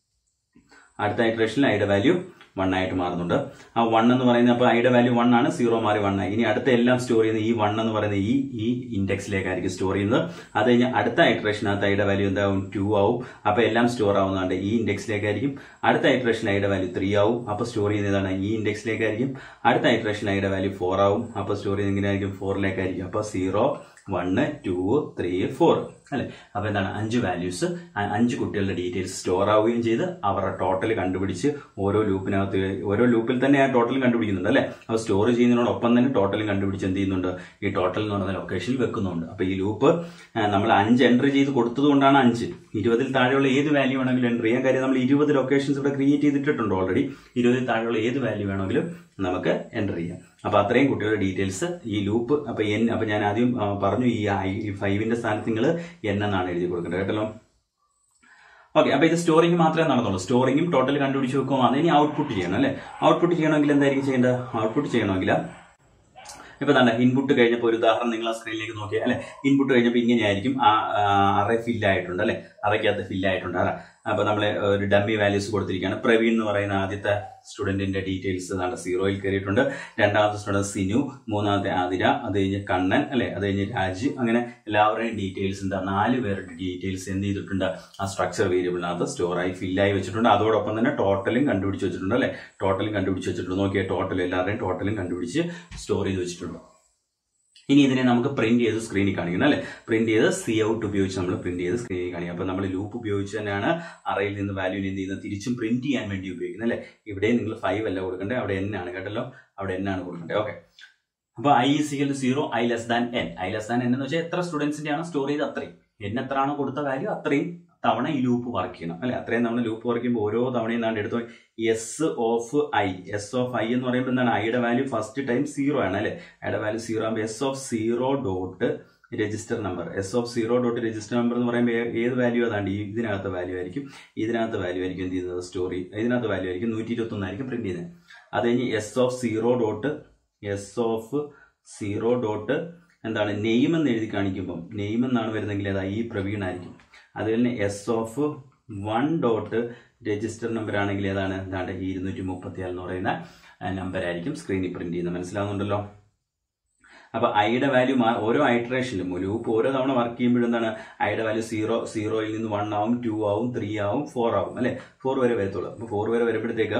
Speaker 1: അടുത്ത ഐട്രേഷനിൽ ഐയുടെ വാല്യൂ വൺ ആയിട്ട് മാറുന്നുണ്ട് ആ വൺ എന്ന് പറയുന്നത് അപ്പോൾ ഐയുടെ വാല്യൂ വൺ ആണ് സീറോ മാറി വൺ ആയി ഇനി അടുത്ത എല്ലാം സ്റ്റോർ ചെയ്യുന്ന ഈ വൺ എന്ന് പറയുന്ന ഈ ഈ ഇൻഡെക്സിലേക്കായിരിക്കും സ്റ്റോർ ചെയ്യുന്നത് അത് കഴിഞ്ഞ് അടുത്ത ഐട്രേഷനകത്ത് ഐയുടെ വാല്യൂ എന്താവും ടു ആവും അപ്പോൾ എല്ലാം സ്റ്റോർ ആവുന്നതുകൊണ്ട് ഈ ഇൻഡെക്സിലേക്കായിരിക്കും അടുത്ത ഐട്രേഷൻ ഐയുടെ വാല്യൂ ത്രീ ആവും അപ്പോൾ സ്റ്റോർ ചെയ്യുന്നതാണ് ഈ ഇൻഡെക്സിലേക്കായിരിക്കും അടുത്ത ഐട്രേഷൻ ഐയുടെ വാല്യൂ ഫോർ ആവും അപ്പോൾ സ്റ്റോർ ചെയ്യുന്നത് എങ്ങനെയായിരിക്കും ഫോറിലേക്കായിരിക്കും അപ്പോൾ zero one two three four അല്ലെ അപ്പൊ എന്താണ് അഞ്ച് വാല്യൂസ് അഞ്ച് കുട്ടികളുടെ ഡീറ്റെയിൽസ് സ്റ്റോർ ആവുകയും ചെയ്ത് അവരുടെ ടോട്ടൽ കണ്ടുപിടിച്ച് ഓരോ ലൂപ്പിനകത്ത് ഓരോ ലൂപ്പിൽ തന്നെ ആ ടോട്ടൽ കണ്ടുപിടിക്കുന്നുണ്ട് അല്ലെ അത് സ്റ്റോർ ചെയ്യുന്നതിനോടൊപ്പം തന്നെ ടോട്ടലും കണ്ടുപിടിച്ച് എന്ത് ചെയ്യുന്നുണ്ട് ഈ ടോട്ടൽ എന്ന് പറയുന്ന ലൊക്കേഷനിൽ വെക്കുന്നുണ്ട് അപ്പൊ ഈ ലൂപ്പ് നമ്മൾ അഞ്ച് എൻട്രി ചെയ്ത് കൊടുത്തതുകൊണ്ടാണ് അഞ്ച് ഇരുപതിൽ താഴെയുള്ള ഏത് വാല്യൂ വേണമെങ്കിലും എൻട്രി ചെയ്യാൻ കാര്യം നമ്മൾ ഇരുപത് ലൊക്കേഷൻസ് ഇവിടെ ക്രിയേറ്റ് ചെയ്തിട്ടുണ്ട് ഓൾറെഡി ഇരുപതിൽ താഴെയുള്ള ഏത് വാല്യൂ വേണമെങ്കിലും നമുക്ക് എൻ്റർ ചെയ്യാം അപ്പൊ അത്രയും കുട്ടികളുടെ ഡീറ്റെയിൽസ് ഈ ലൂപ്പ് അപ്പൊ എൻ അപ്പൊ ഞാൻ ആദ്യം ആ, പറഞ്ഞു ഈ ഐ ഫൈവിന്റെ സ്ഥാനത്ത് നിങ്ങൾ എൻ എന്നാണ് എഴുതി കൊടുക്കേണ്ടത് കേട്ടല്ലോ ഓക്കെ അപ്പൊ ഇത് സ്റ്റോറിംഗ് മാത്രമേ നടന്നുള്ളൂ സ്റ്റോറിംഗും ടോട്ടൽ കണ്ടുപിടിച്ച് വെക്കുമ്പോൾ ഇനി ഔട്ട്പുട്ട് ചെയ്യണം അല്ലേ ഔട്ട്പുട്ട് ചെയ്യണമെങ്കിൽ എന്തായിരിക്കും ചെയ്യേണ്ടത് ഔട്ട്പുട്ട് ചെയ്യണമെങ്കിൽ ഇപ്പൊ തന്നെ ഇൻപുട്ട് കഴിഞ്ഞപ്പോൾ ഒരു ഉദാഹരണം നിങ്ങൾ ആ സ്ക്രീനിലേക്ക് നോക്കിയാൽ അല്ലെ ഇൻപുട്ട് കഴിഞ്ഞപ്പോൾ ഇങ്ങനെയായിരിക്കും ആ അറേ ഫില്ലായിട്ടുണ്ട് അല്ലെ അറയ്ക്കകത്ത് ഫില്ലായിട്ടുണ്ട് അല്ല അപ്പൊ നമ്മൾ ഒരു ഡമ്മി വാല്യൂസ് കൊടുത്തിരിക്കുകയാണ് പ്രവീൺ എന്ന് പറയുന്ന ആദ്യത്തെ സ്റ്റുഡന്റിന്റെ ഡീറ്റെയിൽസ് നമ്മുടെ സീറോയിൽ കയറിയിട്ടുണ്ട് രണ്ടാമത്തെ സ്റ്റുഡന്റ് സിനു മൂന്നാമത്തെ ആതിര അത് കഴിഞ്ഞ് കണ്ണൻ അല്ലെ അത് കഴിഞ്ഞ് രാജ് അങ്ങനെ എല്ലാവരുടെയും ഡീറ്റെയിൽസ് എന്താ നാല് പേരുടെ ഡീറ്റെയിൽസ് എന്ത് ചെയ്തിട്ടുണ്ട് ആ സ്ട്രക്ചർ വേരിയബിളിനകത്ത് സ്റ്റോറായി ഫില്ലായി വെച്ചിട്ടുണ്ട് അതോടൊപ്പം തന്നെ ടോട്ടലും കണ്ടുപിടിച്ച് വെച്ചിട്ടുണ്ട് അല്ലെ ടോട്ടലും കണ്ടുപിടിച്ച് വെച്ചിട്ടുണ്ട് നോക്കിയാൽ ടോട്ടൽ എല്ലാവരുടെയും ടോട്ടലും കണ്ടുപിടിച്ച് സ്റ്റോർ ചെയ്ത് വെച്ചിട്ടുണ്ട് ഇനി ഇതിനെ നമുക്ക് പ്രിന്റ് ചെയ്ത് സ്ക്രീനിൽ കാണിക്കണം അല്ലെ പ്രിന്റ് ചെയ്ത് സി ഔട്ട് ഉപയോഗിച്ച് നമ്മൾ പ്രിന്റ് ചെയ്ത് സ്ക്രീനിൽ കാണിക്കും അപ്പൊ നമ്മൾ ലൂപ്പ് ഉപയോഗിച്ച് തന്നെയാണ് അറയിൽ നിന്ന് വാല്യൂവിൽ എന്ത് ചെയ്യുന്നത് തിരിച്ചും പ്രിന്റ് ചെയ്യാൻ വേണ്ടി ഉപയോഗിക്കുന്നത് അല്ലെ ഇവിടെ നിങ്ങൾ ഫൈവ് അല്ല കൊടുക്കേണ്ടത് അവിടെ എൻ ആണ് കേട്ടല്ലോ അവിടെ എൻ ആണ് കൊടുക്കേണ്ടത് ഓക്കെ അപ്പൊ i equal zero i less than n i less than n എന്ന് വെച്ചാൽ എത്ര സ്റ്റുഡൻസിന്റെ ആണ് സ്റ്റോർ ചെയ്ത് അത്രയും എൻ എത്രയാണോ കൊടുത്ത വാല്യൂ അത്രയും തവണ ഈ ലൂപ്പ് വർക്ക് ചെയ്യണം അല്ലെ അത്രയും തവണ ലൂപ്പ് വർക്ക് ചെയ്യുമ്പോൾ ഓരോ തവണയും നാണ്ട് എടുത്തു s of i s of i എന്ന് പറയുമ്പോൾ എന്താണ് ഐയുടെ വാല്യൂ ഫസ്റ്റ് ടൈം സീറോ ആണ് അല്ലെ ഐയുടെ വാല്യൂ സീറോ ആകുമ്പോൾ s of zero dot register number s of zero dot register number എന്ന് പറയുമ്പോൾ ഏ- ഏത് വാല്യൂ അതാണ്ട് ഈ ഇതിനകത്ത് വാല്യൂ ആയിരിക്കും ഇതിനകത്ത് വാല്യൂ ആയിരിക്കും എന്ത് ചെയ്യുന്നത് സ്റ്റോറി ഇതിനകത്ത് വാല്യൂ ആയിരിക്കും നൂറ്റി ഇരുപത്തൊന്നായിരിക്കും പ്രിന്റ് ചെയ്യുന്നത് അത് കഴിഞ്ഞ് s of zero dot s of zero dot എന്താണ് നെയിം എന്ന് എഴുതി കാണിക്കുമ്പോൾ നെയിം എന്നാണ് വരുന്നെങ്കിൽ അതാ ഈ പ്രവീൺ ആയിരിക്കും അത് തന്നെ s of one dot register number ആണെങ്കിൽ ഏതാണ് എന്താണ് ഈ ഇരുന്നൂറ്റി മുപ്പത്തി എന്ന് പറയുന്ന നമ്പർ ആയിരിക്കും സ്ക്രീനിൽ പ്രിന്റ് ചെയ്യുന്നത് മനസ്സിലാവുന്നുണ്ടല്ലോ അപ്പൊ ഐയുടെ വാല്യൂ ഓരോ ഐട്രേഷനിലും ലൂപ്പ് ഓരോ തവണ വർക്ക് ചെയ്യുമ്പോഴും എന്താണ് ഐയുടെ വാല്യൂ സീറോ സീറോയിൽ നിന്ന് വൺ ആവും ടു ആവും ത്രീ ആവും ഫോർ ആവും അല്ലെ ഫോർ വരെ വരത്തുള്ളൂ അപ്പൊ ഫോർ വരെ വരുമ്പോഴത്തേക്ക്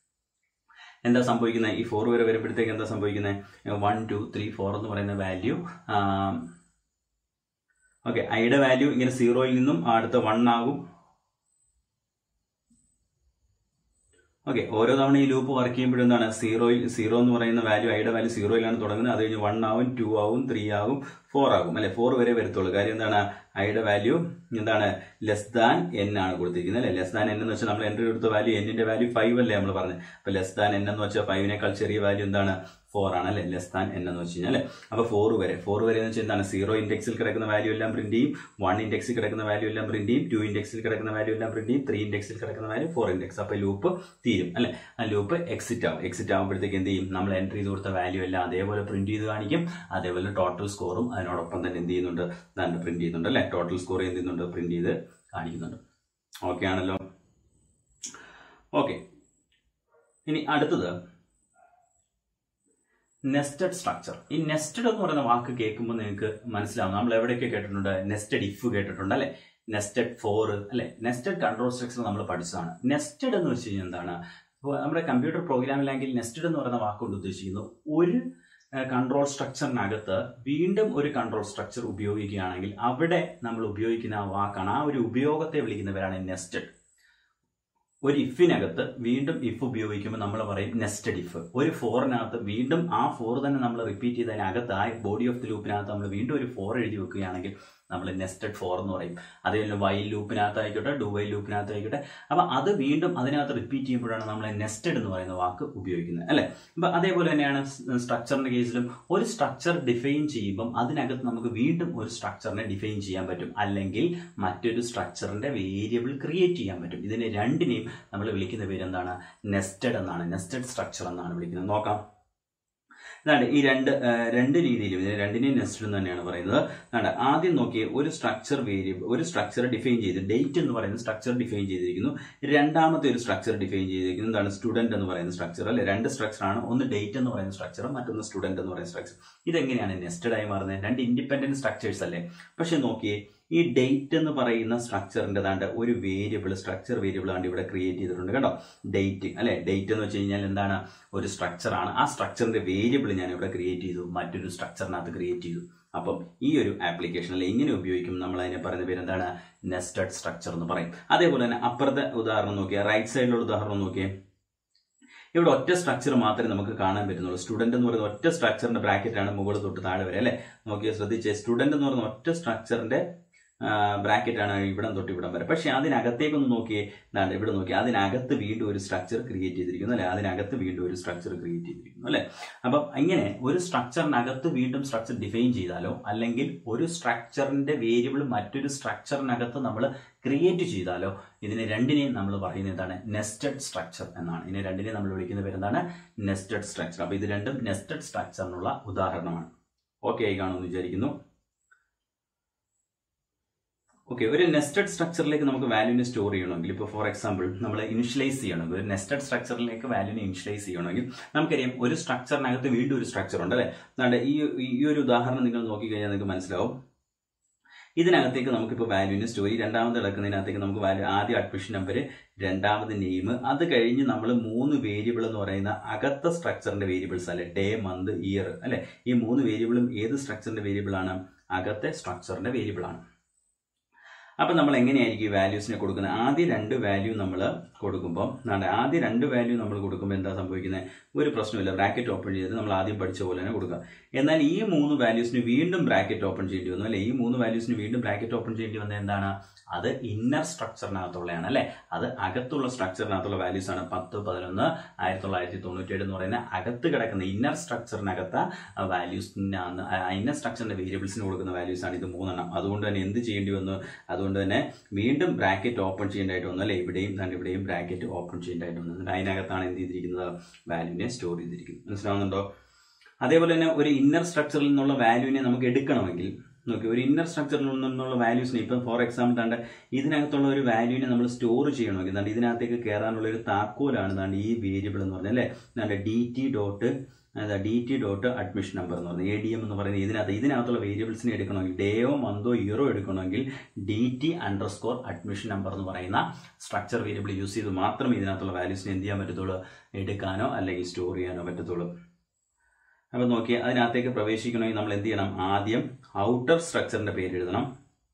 Speaker 1: എന്താ സംഭവിക്കുന്നത് ഈ ഫോർ വരെ വരുമ്പോഴത്തേക്ക് എന്താ സംഭവിക്കുന്നത് വൺ ടു ത്രീ ഫോർ എന്ന് പറയുന്ന വാല്യൂ ഓക്കെ ഐയുടെ വാല്യൂ ഇങ്ങനെ സീറോയിൽ നിന്നും അടുത്ത വൺ ആകും ഓക്കെ ഓരോ തവണ ഈ ലൂപ്പ് വർക്ക് ചെയ്യുമ്പോഴും എന്താണ് സീറോയിൽ സീറോ എന്ന് പറയുന്ന വാല്യൂ ഐയുടെ വാല്യൂ സീറോയിലാണ് തുടങ്ങുന്നത് അത് കഴിഞ്ഞ് വൺ ആവും ടു ആവും ത്രീ ആവും ഫോർ ആകും അല്ലെ ഫോർ വരെ വരത്തുള്ളൂ കാര്യം എന്താണ് ഐയുടെ വാല്യൂ എന്താണ് ലെസ് ദാൻ എൻ ആണ് കൊടുത്തിരിക്കുന്നത് അല്ലെ ലെസ് ദാൻ എൻ എന്ന് വെച്ചാൽ നമ്മൾ എൻട്രി കൊടുത്ത വാല്യൂ എന്നിന്റെ വാല്യൂ ഫൈവ് അല്ലേ നമ്മൾ പറഞ്ഞത് അപ്പൊ ലെസ് ദാൻ എൻ എന്ന് വെച്ചാൽ ഫൈവിനേക്കാൾ ചെറിയ വാല്യൂ എന്താണ് ഫോർ ആണ് അല്ലെ ലെസ് ദാൻ എൻ എന്ന് വെച്ച് കഴിഞ്ഞാൽ അല്ലെ അപ്പൊ ഫോർ വരെ ഫോർ വരെ എന്ന് വെച്ചാൽ എന്താണ് സീറോ ഇൻഡെക്സിൽ കിടക്കുന്ന വാല്യൂ എല്ലാം പ്രിന്റ് ചെയ്യും വൺ ഇൻഡെക്സിൽ കിടക്കുന്ന വാല്യൂ എല്ലാം പ്രിന്റ് ചെയ്യും ടു ഇൻഡെക്സിൽ കിടക്കുന്ന വാല്യൂ എല്ലാം പ്രിന്റ് ചെയ്യും ത്രീ ഇൻഡെക്സിൽ കിടക്കുന്ന വാല്യൂ ഫോർ ഇൻഡെക്സ് അപ്പൊ ലൂപ്പ് തീരും അല്ലെ ആ ലൂപ്പ് എക്സിറ്റ് ആവും എക്സിറ്റ് ആകുമ്പോഴത്തേക്ക് എന്ത് ചെയ്യും നമ്മൾ എൻട്രി ചെയ്ത് കൊടുത്ത വാല്യൂ എല്ലാം അതേപോലെ പ്രിന്റ് ചെയ്ത് കാണിക്കും അതേപോലെ ടോട്ടൽ സ്കോറും അതിനോടൊപ്പം തന്നെ എന്ത് ചെയ്യുന്നുണ്ട് ദാണ്ട് പ്രിന്റ് ചെയ്യുന്നുണ്ട് അല്ലെ ടോട്ടൽ സ്കോർ എന്ത് ചെയ്യുന്നുണ്ട് പ്രിന്റ് ചെയ്ത് കാണിക്കുന്നുണ്ട് ഓക്കെ ആണല്ലോ ഓക്കെ ഇനി അടുത്തത് നെസ്റ്റഡ് സ്ട്രക്ചർ ഈ നെസ്റ്റഡ് എന്ന് പറയുന്ന വാക്ക് കേൾക്കുമ്പോൾ നിങ്ങൾക്ക് മനസ്സിലാവും നമ്മൾ എവിടെയൊക്കെ കേട്ടിട്ടുണ്ട് നെസ്റ്റഡ് ഇഫ് കേട്ടിട്ടുണ്ട് അല്ലെ നെസ്റ്റഡ് ഫോർ അല്ലെ നെസ്റ്റഡ് കൺട്രോൾ സ്ട്രക്ചർ നമ്മൾ പഠിച്ചതാണ് നെസ്റ്റഡ് എന്ന് വെച്ച് കഴിഞ്ഞാൽ എന്താണ് ഇപ്പോൾ നമ്മുടെ കമ്പ്യൂട്ടർ പ്രോഗ്രാമിംഗ് ലാംഗ്വേജ് നെസ്റ്റഡ് എന്ന് പറയുന്ന വാക്കുകൊണ്ട് ഉദ്ദേശിക്കുന്നത് ഒരു കൺട്രോൾ സ്ട്രക്ചറിനകത്ത് വീണ്ടും ഒരു കൺട്രോൾ സ്ട്രക്ചർ ഉപയോഗിക്കുകയാണെങ്കിൽ അവിടെ നമ്മൾ ഉപയോഗിക്കുന്ന ആ വാക്കാണ് ആ ഒരു ഉപയോഗത്തെ വിളിക്കുന്നവരാണ് നെസ്റ്റഡ് ഒരു ഇഫിനകത്ത് വീണ്ടും ഇഫ് ഉപയോഗിക്കുമ്പോൾ നമ്മൾ പറയും നെസ്റ്റഡ് ഇഫ് ഒരു ഫോറിനകത്ത് വീണ്ടും ആ ഫോർ തന്നെ നമ്മൾ റിപ്പീറ്റ് ചെയ്തതിനകത്ത് ആ ബോഡി ഓഫ് ദി ലൂപ്പിനകത്ത് നമ്മൾ വീണ്ടും ഒരു ഫോർ എഴുതി വെക്കുകയാണെങ്കിൽ നമ്മൾ നെസ്റ്റഡ് ഫോർ എന്ന് പറയും അതേപോലെ വൈൽ ലൂപ്പിനകത്ത് ആയിക്കോട്ടെ ഡു വൈൽ ലൂപ്പിനകത്ത് ആയിക്കോട്ടെ അപ്പൊ അത് വീണ്ടും അതിനകത്ത് റിപ്പീറ്റ് ചെയ്യുമ്പോഴാണ് നമ്മൾ നെസ്റ്റഡ് എന്ന് പറയുന്ന വാക്ക് ഉപയോഗിക്കുന്നത് അല്ലെ അപ്പൊ അതേപോലെ തന്നെയാണ് സ്ട്രക്ചറിന്റെ കേസിലും ഒരു സ്ട്രക്ചർ ഡിഫൈൻ ചെയ്യുമ്പം അതിനകത്ത് നമുക്ക് വീണ്ടും ഒരു സ്ട്രക്ചറിനെ ഡിഫൈൻ ചെയ്യാൻ പറ്റും അല്ലെങ്കിൽ മറ്റൊരു സ്ട്രക്ചറിന്റെ വേരിയബിൾ ക്രിയേറ്റ് ചെയ്യാൻ പറ്റും ഇതിനെ രണ്ടിനെയും നമ്മൾ വിളിക്കുന്ന പേര് എന്താണ് നെസ്റ്റഡ് എന്നാണ് നെസ്റ്റഡ് സ്ട്രക്ചർ എന്നാണ് വിളിക്കുന്നത് നോക്കാം ഇതാണ് ഈ രണ്ട് ആ, രണ്ട് രീതിയിലും ഇതിനെ രണ്ടിനെയും നെസ്റ്റഡ് എന്ന് തന്നെയാണ് പറയുന്നത് അതാണ് ആദ്യം നോക്കിയേ ഒരു സ്ട്രക്ചർ വേരിയബിൾ ഒരു സ്ട്രക്ചർ ഡിഫൈൻ ചെയ്ത് ഡേറ്റ് എന്ന് പറയുന്ന സ്ട്രക്ചർ ഡിഫൈൻ ചെയ്തിരിക്കുന്നു രണ്ടാമത്തെ ഒരു സ്ട്രക്ചർ ഡിഫൈൻ ചെയ്തിരിക്കുന്നു എന്താണ് സ്റ്റുഡന്റ് എന്ന് പറയുന്ന സ്ട്രക്ചർ അല്ലെ രണ്ട് സ്ട്രക്ചർ ആണ് ഒന്ന് ഡേറ്റ് എന്ന് പറയുന്ന സ്ട്രക്ചർ മറ്റൊന്ന് സ്റ്റുഡന്റ് എന്ന് പറയുന്ന സ്ട്രക്ചർ ഇതെങ്ങനെയാണ് നെസ്റ്റഡ് ആയി മാറുന്നത് രണ്ട് ഇൻഡിപെൻഡന്റ് സ്ട്രക്ചേഴ്സ് അല്ലേ പക്ഷെ നോക്കിയേ ഈ ഡേറ്റ് എന്ന് പറയുന്ന സ്ട്രക്ചറിന്റെ ദാണ്ട് ഒരു വേരിയബിൾ സ്ട്രക്ചർ വേരിയബിൾ ആണ് ഇവിടെ ക്രിയേറ്റ് ചെയ്തിട്ടുണ്ട് കേട്ടോ ഡേറ്റ് അല്ലെ ഡേറ്റ് എന്ന് വെച്ച് കഴിഞ്ഞാൽ എന്താണ് ഒരു സ്ട്രക്ചറാണ് ആ സ്ട്രക്ചറിന്റെ വേരിയബിൾ ഞാൻ ഇവിടെ ക്രിയേറ്റ് ചെയ്തു മറ്റൊരു സ്ട്രക്ചറിനകത്ത് ക്രിയേറ്റ് ചെയ്തു അപ്പം ഈ ഒരു ആപ്ലിക്കേഷനിൽ എങ്ങനെ ഉപയോഗിക്കും നമ്മൾ അതിനെ പറയുന്ന പേര് എന്താണ് നെസ്റ്റഡ് സ്ട്രക്ചർ എന്ന് പറയും അതേപോലെ തന്നെ അപ്പുറത്തെ ഉദാഹരണം നോക്കിയാൽ റൈറ്റ് സൈഡിലുള്ള ഉദാഹരണം നോക്കിയേ ഇവിടെ ഒറ്റ സ്ട്രക്ചർ മാത്രമേ നമുക്ക് കാണാൻ പറ്റുന്നുള്ളൂ സ്റ്റുഡന്റ് എന്ന് പറയുന്ന ഒറ്റ സ്ട്രക്ചറിന്റെ ബ്രാക്കറ്റ് ആണ് മുകളിൽ തൊട്ട് താഴെ വരെ അല്ലെ നോക്കിയാൽ ശ്രദ്ധിച്ചേ സ്റ്റുഡന്റ് എന്ന് പറയുന്ന ഒറ്റ സ്ട്രക്ചറിന്റെ ബ്രാക്കറ്റ് ആണ് ഇവിടം തൊട്ട് ഇവിടം വരെ പക്ഷെ അതിനകത്തേക്ക് ഒന്ന് നോക്കിയേ എന്താണ് ഇവിടെ നോക്കി അതിനകത്ത് വീണ്ടും ഒരു സ്ട്രക്ചർ ക്രിയേറ്റ് ചെയ്തിരിക്കുന്നു അല്ലെ അതിനകത്ത് വീണ്ടും ഒരു സ്ട്രക്ചർ ക്രിയേറ്റ് ചെയ്തിരിക്കുന്നു അല്ലെ അപ്പം ഇങ്ങനെ ഒരു സ്ട്രക്ചറിനകത്ത് വീണ്ടും സ്ട്രക്ചർ ഡിഫൈൻ ചെയ്താലോ അല്ലെങ്കിൽ ഒരു സ്ട്രക്ചറിന്റെ വേരിയബിൾ മറ്റൊരു സ്ട്രക്ചറിനകത്ത് നമ്മൾ ക്രിയേറ്റ് ചെയ്താലോ ഇതിനെ രണ്ടിനെയും നമ്മൾ പറയുന്നത് എന്താണ് നെസ്റ്റഡ് സ്ട്രക്ചർ എന്നാണ് ഇതിനെ രണ്ടിനെയും നമ്മൾ വിളിക്കുന്ന പേര് എന്താണ് നെസ്റ്റഡ് സ്ട്രക്ചർ അപ്പൊ ഇത് രണ്ടും നെസ്റ്റഡ് സ്ട്രക്ചറിനുള്ള ഉദാഹരണമാണ് ഓക്കെ ആയി കാണുമെന്ന് വിചാരിക്കുന്നു ഓക്കെ ഒരു നെസ്റ്റഡ് സ്ട്രക്ചറിലേക്ക് നമുക്ക് വാല്യൂനെ സ്റ്റോർ ചെയ്യണമെങ്കിൽ ഇപ്പോൾ ഫോർ എക്സാമ്പിൾ നമ്മൾ ഇനിഷ്യലൈസ് ചെയ്യണമെങ്കിൽ ഒരു നെസ്റ്റഡ് സ്ട്രക്ചറിലേക്ക് വാല്യൂനെ ഇനിഷ്യലൈസ് ചെയ്യണമെങ്കിൽ നമുക്കറിയാം ഒരു സ്ട്രക്ചറിനകത്ത് വീണ്ടും ഒരു സ്ട്രക്ചർ ഉണ്ട് അല്ലേ അതുകൊണ്ട് ഈ ഈ ഒരു ഉദാഹരണം നിങ്ങൾ നോക്കിക്കഴിഞ്ഞാൽ നിങ്ങൾക്ക് മനസ്സിലാവും ഇതിനകത്തേക്ക് നമുക്കിപ്പോൾ വാല്യൂവിന് സ്റ്റോറി രണ്ടാമത് കിടക്കുന്നതിനകത്തേക്ക് നമുക്ക് വാല്യൂ ആദ്യം അഡ്മിഷൻ നമ്പർ രണ്ടാമത് നെയിം അത് കഴിഞ്ഞ് നമ്മൾ മൂന്ന് വേരിയബിൾ എന്ന് പറയുന്ന അകത്ത സ്ട്രക്ചറിന്റെ വേരിയബിൾസ് അല്ലെ ഡേ മന്ത് ഇയർ അല്ലെ ഈ മൂന്ന് വേരിയബിളും ഏത് സ്ട്രക്ചറിന്റെ വേരിയബിൾ ആണ് അകത്തെ സ്ട്രക്ചറിന്റെ വേരിയബിൾ ആണ് അപ്പൊ നമ്മൾ എങ്ങനെയായിരിക്കും ഈ വാല്യൂസിനെ കൊടുക്കുന്നത് ആദ്യ രണ്ട് വാല്യൂ നമ്മൾ കൊടുക്കുമ്പോൾ എന്താണ് ആദ്യ രണ്ട് വാല്യൂ നമ്മൾ കൊടുക്കുമ്പോൾ എന്താ സംഭവിക്കുന്നത് ഒരു പ്രശ്നമില്ല ബ്രാക്കറ്റ് ഓപ്പൺ ചെയ്തിട്ട് നമ്മൾ ആദ്യം പഠിച്ച പോലെ തന്നെ കൊടുക്കുക എന്നാൽ ഈ മൂന്ന് വാല്യൂസിന് വീണ്ടും ബ്രാക്കറ്റ് ഓപ്പൺ ചെയ്യേണ്ടി വന്നു അല്ലെ ഈ മൂന്ന് വാല്യൂസിന് വീണ്ടും ബ്രാക്കറ്റ് ഓപ്പൺ ചെയ്യേണ്ടി വന്നത് എന്താണ് അത് ഇന്നർ സ്ട്രക്ചറിനകത്തുള്ളതാണ് അല്ലെ അത് അകത്തുള്ള സ്ട്രക്ചറിനകത്തുള്ള വാല്യൂസ് ആണ് പത്ത് പതിനൊന്ന് ആയിരത്തി തൊള്ളായിരത്തി തൊണ്ണൂറ്റി ഏഴ് എന്ന് പറയുന്ന അകത്ത് കിടക്കുന്ന ഇന്നർ സ്ട്രക്ചറിനകത്ത വാല്യൂസിനാണ് ഇന്നർ സ്ട്രക്ചറിന്റെ വേരിയബിൾസിന് കൊടുക്കുന്ന വാല്യൂസ് ആണ് ഇത് മൂന്നെണ്ണം അതുകൊണ്ട് തന്നെ എന്ത് ചെയ്യേണ്ടി വന്നു അതുകൊണ്ട് തന്നെ വീണ്ടും ബ്രാക്കറ്റ് ഓപ്പൺ ചെയ്യേണ്ടതായിട്ട് വന്നു അല്ലെ ഇവിടെയും തന്നെ ഇവിടെയും ബ്രാക്കറ്റ് ഓപ്പൺ ചെയ്യേണ്ടതായിട്ട് വന്നു എന്നിട്ട് അതിനകത്താണ് എന്ത് ചെയ്തിരിക്കുന്നത് വാല്യൂവിനെ സ്റ്റോർ ചെയ്തിരിക്കുന്നത് മനസ്സിലാവുന്നുണ്ടോ അതേപോലെ തന്നെ ഒരു ഇന്നർ സ്ട്രക്ചറിൽ നിന്നുള്ള വാല്യൂവിനെ നമുക്ക് എടുക്കണമെങ്കിൽ നോക്കി ഒരു ഇന്നർ സ്ട്രക്ചറിൽ നിന്നുള്ള വാല്യൂസിനെ ഇപ്പം ഫോർ എക്സാമ്പിൾ താണ്ട് ഇതിനകത്തുള്ള ഒരു വാല്യൂവിനെ നമ്മൾ സ്റ്റോർ ചെയ്യണമെങ്കിൽ എന്താണ്ട് ഇതിനകത്തേക്ക് കയറാനുള്ള ഒരു താക്കോലാണ് താണ്ട് ഈ വേരിയബിൾ എന്ന് പറഞ്ഞാൽ അല്ലേ എന്താണ്ട് ഡി ടി ഡോട്ട് അതാ d t dot admission number എന്ന് പറയുന്നത് എ ഡി എം എന്ന് പറയുന്നത് ഇതിനകത്ത് ഇതിനകത്തുള്ള വേരിയബിൾസിനെ എടുക്കണമെങ്കിൽ ഡേയോ മന്തോ ഇയറോ എടുക്കണമെങ്കിൽ d t underscore admission number എന്ന് പറയുന്ന സ്ട്രക്ചർ വേരിയബിൾ യൂസ് ചെയ്ത് മാത്രമേ ഇതിനകത്തുള്ള വാല്യൂസിനെ എന്ത് ചെയ്യാൻ പറ്റത്തുള്ളൂ എടുക്കാനോ അല്ലെങ്കിൽ സ്റ്റോർ ചെയ്യാനോ പറ്റത്തുള്ളൂ അപ്പം നോക്കി അതിനകത്തേക്ക് പ്രവേശിക്കണമെങ്കിൽ നമ്മൾ എന്ത് ചെയ്യണം ആദ്യം ഔട്ടർ സ്ട്രക്ചറിന്റെ പേര് എഴുതണം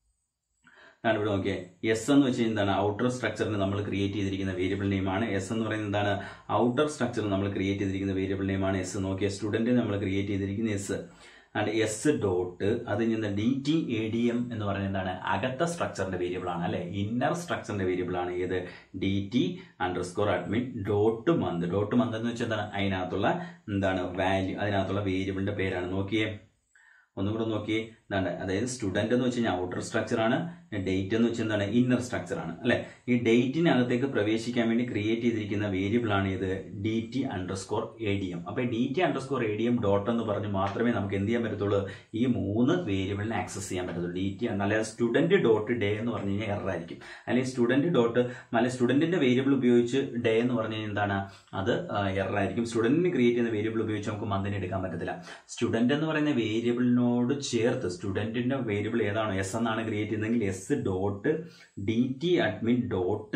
Speaker 1: ഞാൻ ഇവിടെ നോക്കിയേ എസ് എന്ന് വെച്ച് എന്താണ് ഔട്ടർ സ്ട്രക്ചറിന് നമ്മൾ ക്രിയേറ്റ് ചെയ്തിരിക്കുന്ന വേരിയബിൾ നെയിമാണ് എസ് എന്ന് പറയുന്നത് എന്താണ് ഔട്ടർ സ്ട്രക്ചർ നമ്മൾ ക്രിയേറ്റ് ചെയ്തിരിക്കുന്ന വേരിയബിൾ നെയിമാണ് എസ് നോക്കിയ സ്റ്റുഡന്റ് നമ്മൾ ക്രിയേറ്റ് ചെയ്തിരിക്കുന്ന എസ് ആൻഡ് എസ് ഡോട്ട് അത് നിന്ന് d t a d m എന്ന് പറയുന്നത് എന്താണ് അകത്ത സ്ട്രക്ചറിന്റെ വേരിയബിൾ ആണ് അല്ലെ ഇന്നർ സ്ട്രക്ചറിന്റെ വേരിയബിൾ ആണ് ഏത് d t underscore admin dot month dot month എന്ന് വെച്ചാൽ എന്താണ് അതിനകത്തുള്ള എന്താണ് വാല്യൂ അതിനകത്തുള്ള വേരിയബിളിന്റെ പേരാണ് നോക്കിയേ ഒന്നും കൂടെ നോക്കിയേ എന്താണ് അതായത് സ്റ്റുഡന്റ് എന്ന് വെച്ച് കഴിഞ്ഞാൽ ഔട്ടർ സ്ട്രക്ചർ ആണ് ഡേറ്റ് എന്ന് വെച്ചാൽ എന്താണ് ഇന്നർ സ്ട്രക്ചർ ആണ് അല്ലെ ഈ ഡേറ്റിനകത്തേക്ക് പ്രവേശിക്കാൻ വേണ്ടി ക്രിയേറ്റ് ചെയ്തിരിക്കുന്ന വേരിയബിൾ ആണ് ഇത് d t underscore a d m അപ്പൊ d t underscore a d m dot എന്ന് പറഞ്ഞ് മാത്രമേ നമുക്ക് എന്ത് ചെയ്യാൻ പറ്റത്തുള്ളൂ ഈ മൂന്ന് വേരിയബിളിനെ ആക്സസ് ചെയ്യാൻ പറ്റത്തുള്ളൂ ഡി ടി അല്ലാതെ സ്റ്റുഡന്റ് ഡോട്ട് ഡേ എന്ന് പറഞ്ഞു കഴിഞ്ഞാൽ എറർ ആയിരിക്കും അല്ലെങ്കിൽ സ്റ്റുഡന്റ് ഡോട്ട് അല്ലെങ്കിൽ സ്റ്റുഡന്റിന്റെ വേരിയബിൾ ഉപയോഗിച്ച് ഡേ എന്ന് പറഞ്ഞു കഴിഞ്ഞാൽ എന്താണ് അത് എറർ ആയിരിക്കും സ്റ്റുഡന്റിന് ക്രിയേറ്റ് ചെയ്യുന്ന വേരിയബിൾ ഉപയോഗിച്ച് നമുക്ക് മന്തിന് എടുക്കാൻ പറ്റത്തില്ല സ്റ്റുഡന്റ് എന്ന് പറയുന്ന വേരിയബിളിനോട് ചേർത്ത് സ്റ്റുഡന്റിന്റെ വേരിയബിൾ ഏതാണോ എസ് എന്നാണ് ക്രിയേറ്റ് ചെയ്യുന്നതെങ്കിൽ s dot d t admin dot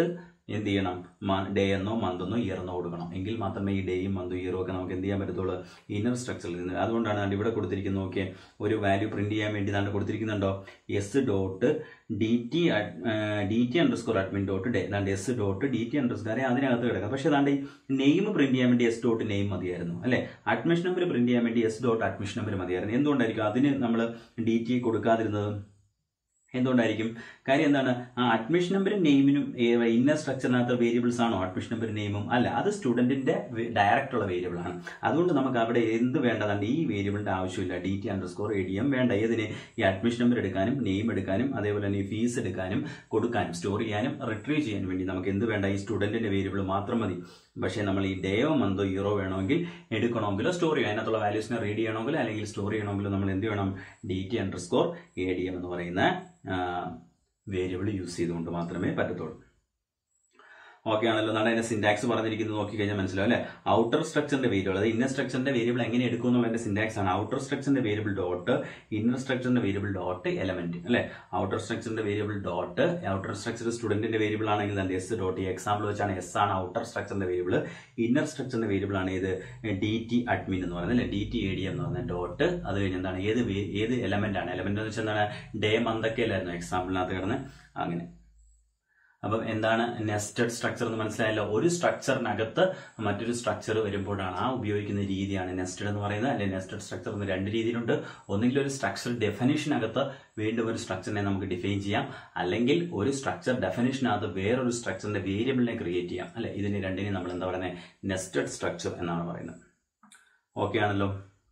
Speaker 1: എന്ത് ചെയ്യണം ഡേ എന്നോ മന്ത് എന്നോ ഇയർ എന്നോ കൊടുക്കണം എങ്കിൽ മാത്രമേ ഈ ഡേയും മന്തും ഇയറും ഒക്കെ നമുക്ക് എന്ത് ചെയ്യാൻ പറ്റത്തുള്ളൂ ഇന്നർ സ്ട്രക്ചറിൽ നിന്ന് അതുകൊണ്ടാണ് ദാണ്ട് ഇവിടെ കൊടുത്തിരിക്കുന്നത് നോക്കിയേ ഒരു വാല്യൂ പ്രിന്റ് ചെയ്യാൻ വേണ്ടി ദാണ്ട് കൊടുത്തിരിക്കുന്നുണ്ടോ s dot d t d t underscore admin dot day ദാണ്ട് s dot d t underscore അതിനകത്ത് കിടക്കാം പക്ഷേ ദാണ്ട് നെയിം പ്രിന്റ് ചെയ്യാൻ വേണ്ടി എസ് ഡോട്ട് നെയിം മതിയായിരുന്നു അല്ലേ അഡ്മിഷൻ നമ്പർ പ്രിന്റ് ചെയ്യാൻ വേണ്ടി എസ് ഡോട്ട് അഡ്മിഷൻ നമ്പർ മതിയായിരുന്നു എന്തുകൊണ്ടായിരിക്കും അതിന് നമ്മൾ ഡി ടി കൊടുക്കാതിരുന്നത് എന്തുകൊണ്ടായിരിക്കും കാര്യം എന്താണ് ആ അഡ്മിഷൻ നമ്പറും നെയിമിനും ഇന്നർ സ്ട്രക്ചറിനകത്ത് വേരിയബിൾസ് ആണോ അഡ്മിഷൻ നമ്പർ നെയിമും അല്ല അത് സ്റ്റുഡന്റിന്റെ ഡയറക്റ്റ് ഉള്ള വേരിയബിൾ ആണ് അതുകൊണ്ട് നമുക്ക് അവിടെ എന്ത് വേണ്ടതാണ് ഈ വേരിയബിളിന്റെ ആവശ്യമില്ല d t underscore a d m വേണ്ട ഏതിന് ഈ അഡ്മിഷൻ നമ്പർ എടുക്കാനും നെയിം എടുക്കാനും അതേപോലെ തന്നെ ഈ ഫീസ് എടുക്കാനും കൊടുക്കാനും സ്റ്റോർ ചെയ്യാനും റിട്രീവ് ചെയ്യാൻ വേണ്ടി നമുക്ക് എന്ത് വേണ്ട ഈ സ്റ്റുഡന്റിന്റെ വേരിയബിൾ മാത്രം മതി പക്ഷേ നമ്മൾ ഈ ഡേയോ മന്തോ ഇയറോ വേണമെങ്കിൽ എടുക്കണമെങ്കിലോ സ്റ്റോർ ചെയ്യാം അതിനകത്തുള്ള വാല്യൂസിനെ റീഡ് ചെയ്യണമെങ്കിലോ അല്ലെങ്കിൽ സ്റ്റോർ ചെയ്യണമെങ്കിലോ നമ്മൾ എന്ത് വേണം d t underscore a d m എന്ന് പറയുന്ന വേരിയബിൾ യൂസ് ചെയ്തുകൊണ്ട് മാത്രമേ പറ്റത്തുള്ളൂ ഓക്കെ ആണല്ലോ എന്നാണ് അതിന്റെ സിൻടാക്സ് പറഞ്ഞിരിക്കുന്നത് നോക്കി കഴിഞ്ഞാൽ മനസ്സിലാവും അല്ലെ ഔട്ടർ സ്ട്രക്ചറിന്റെ വേരിയബിൾ അതായത് ഇന്നർ സ്ട്രക്ചറിന്റെ വേരിയബിൾ എങ്ങനെ എടുക്കും എന്നുള്ളതിന്റെ സിൻടാക്സ് ആണ് ഔട്ടർ സ്ട്രക്ചറിന്റെ വേരിയബിൾ ഡോട്ട് ഇന്നർ സ്ട്രക്ചറിന്റെ വേരിയബിൾ ഡോട്ട് എലമെന്റ് അല്ലെ ഔട്ടർ സ്ട്രക്ചറിന്റെ വേരിയബിൾ ഡോട്ട് ഔട്ടർ സ്ട്രക്ചർ സ്റ്റുഡന്റിന്റെ വേരിയബിൾ ആണെങ്കിൽ തന്നെ എസ് ഡോട്ട് ഈ എക്സാമ്പിൾ വെച്ചാണ് എസ് ആണ് ഔട്ടർ സ്ട്രക്ചറിന്റെ വേരിയബിൾ ഇന്നർ സ്ട്രക്ചറിന്റെ വേരിയബിൾ ആണ് ഇത് ഡി ടി അഡ്മിൻ എന്ന് പറയുന്നത് അല്ലെ ഡി ടി എ ഡി എന്ന് പറയുന്ന ഡോട്ട് അത് കഴിഞ്ഞ് എന്താണ് ഏത് വേ- ഏത് എലമെന്റ് ആണ് എലമെന്റ് എന്ന് വെച്ചാൽ എന്താണ് ഡേ മന്ത് ഒക്കെ അല്ലായിരുന്നു എക്സാമ്പിളിനകത്ത് കിടന്ന് അങ്ങനെ അപ്പം എന്താണ് നെസ്റ്റഡ് സ്ട്രക്ചർ എന്ന് മനസ്സിലായല്ലോ ഒരു സ്ട്രക്ചറിനകത്ത് മറ്റൊരു സ്ട്രക്ചർ വരുമ്പോഴാണ് ആ ഉപയോഗിക്കുന്ന രീതിയാണ് നെസ്റ്റഡ് എന്ന് പറയുന്നത് അല്ലെങ്കിൽ നെസ്റ്റഡ് സ്ട്രക്ചർ എന്ന് രണ്ട് രീതിയിലുണ്ട് ഒന്നുകിൽ ഒരു സ്ട്രക്ചർ ഡെഫിനേഷനകത്ത് വീണ്ടും ഒരു സ്ട്രക്ചറിനെ നമുക്ക് ഡിഫൈൻ ചെയ്യാം അല്ലെങ്കിൽ ഒരു സ്ട്രക്ചർ ഡെഫിനേഷനകത്ത് വേറൊരു സ്ട്രക്ചറിന്റെ വേരിയബിളിനെ ക്രിയേറ്റ് ചെയ്യാം അല്ലെ ഇതിന് രണ്ടിനെ നമ്മൾ എന്താ പറയുന്നത് നെസ്റ്റഡ് സ്ട്രക്ചർ എന്നാണ് പറയുന്നത് ഓക്കെ ആണല്ലോ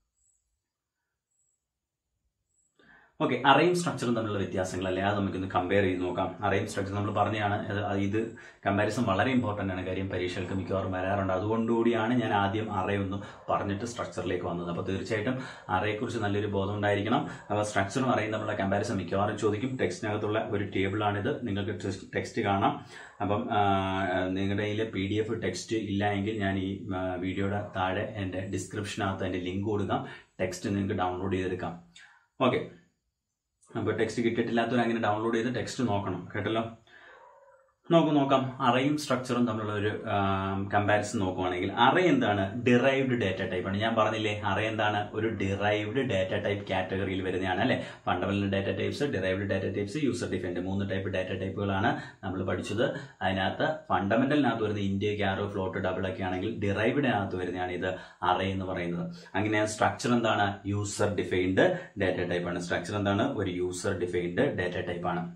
Speaker 1: ഓക്കെ അറേയും സ്ട്രക്ചറും തമ്മിലുള്ള വ്യത്യാസങ്ങളല്ലേ അത് നമുക്കൊന്ന് കമ്പയർ ചെയ്ത് നോക്കാം അറേയും സ്ട്രക്ചർ നമ്മൾ പറഞ്ഞതാണ് അത് ഇത് കമ്പാരിസൺ വളരെ ഇമ്പോർട്ടൻ്റ് ആണ് കാര്യം പരീക്ഷകൾക്ക് മിക്കവാറും വരാറുണ്ട് അതുകൊണ്ടുകൂടിയാണ് ഞാൻ ആദ്യം അറേ ഒന്ന് പറഞ്ഞിട്ട് സ്ട്രക്ചറിലേക്ക് വന്നത് അപ്പോൾ തീർച്ചയായിട്ടും അറേയെക്കുറിച്ച് നല്ലൊരു ബോധം ഉണ്ടായിരിക്കണം അപ്പോൾ സ്ട്രക്ചറും അറേയും തമ്മിലുള്ള കമ്പാരിസൺ മിക്കവാറും ചോദിക്കും ടെക്സ്റ്റിനകത്തുള്ള ഒരു ടേബിളാണിത് നിങ്ങൾക്ക് ടെക്സ്റ്റ് കാണാം അപ്പം ആ, നിങ്ങളുടെ കയ്യിൽ പി ഡി എഫ് ടെക്സ്റ്റ് ഇല്ല എങ്കിൽ ഞാൻ ഈ ആ, വീഡിയോയുടെ താഴെ എൻ്റെ ഡിസ്ക്രിപ്ഷനകത്ത് എൻ്റെ ലിങ്ക് കൊടുക്കാം ടെക്സ്റ്റ് നിങ്ങൾക്ക് ഡൗൺലോഡ് ചെയ്തെടുക്കാം ഓക്കെ അപ്പോൾ ടെക്സ്റ്റ് കിട്ടിയിട്ടില്ലാത്തവർ അങ്ങനെ ഡൗൺലോഡ് ചെയ്ത് ടെക്സ്റ്റ് നോക്കണം കേട്ടല്ലോ നമുക്ക് നോക്കാം അറയും സ്ട്രക്ചറും തമ്മിലുള്ള ഒരു കമ്പാരിസൺ നോക്കുവാണെങ്കിൽ അറേ എന്താണ് ഡിറൈവ്ഡ് ഡാറ്റ ടൈപ്പ് ആണ് ഞാൻ പറഞ്ഞില്ലേ അറേ എന്താണ് ഒരു ഡിറൈവ്ഡ് ഡാറ്റ ടൈപ്പ് കാറ്റഗറിയിൽ വരുന്നതാണ് അല്ലെ fundamental data types derived data types user defined മൂന്ന് ടൈപ്പ് ഡാറ്റ ടൈപ്പുകളാണ് നമ്മൾ പഠിച്ചത് അതിനകത്ത് ഫണ്ടമെന്റലിനകത്ത് വരുന്ന ഇന്ത്യ ക്യാരോ ഫ്ലോട്ട് ഡബിൾ ഒക്കെ ആണെങ്കിൽ ഡിറൈവ്ഡിനകത്ത് വരുന്നതാണ് ഇത് അറേ എന്ന് പറയുന്നത് അങ്ങനെ സ്ട്രക്ചർ എന്താണ് യൂസർ ഡിഫൈൻഡ് ഡാറ്റ ടൈപ്പ് ആണ് സ്ട്രക്ചർ എന്താണ് ഒരു യൂസർ ഡിഫൈൻഡ് ഡാറ്റ ടൈപ്പ് ആണ്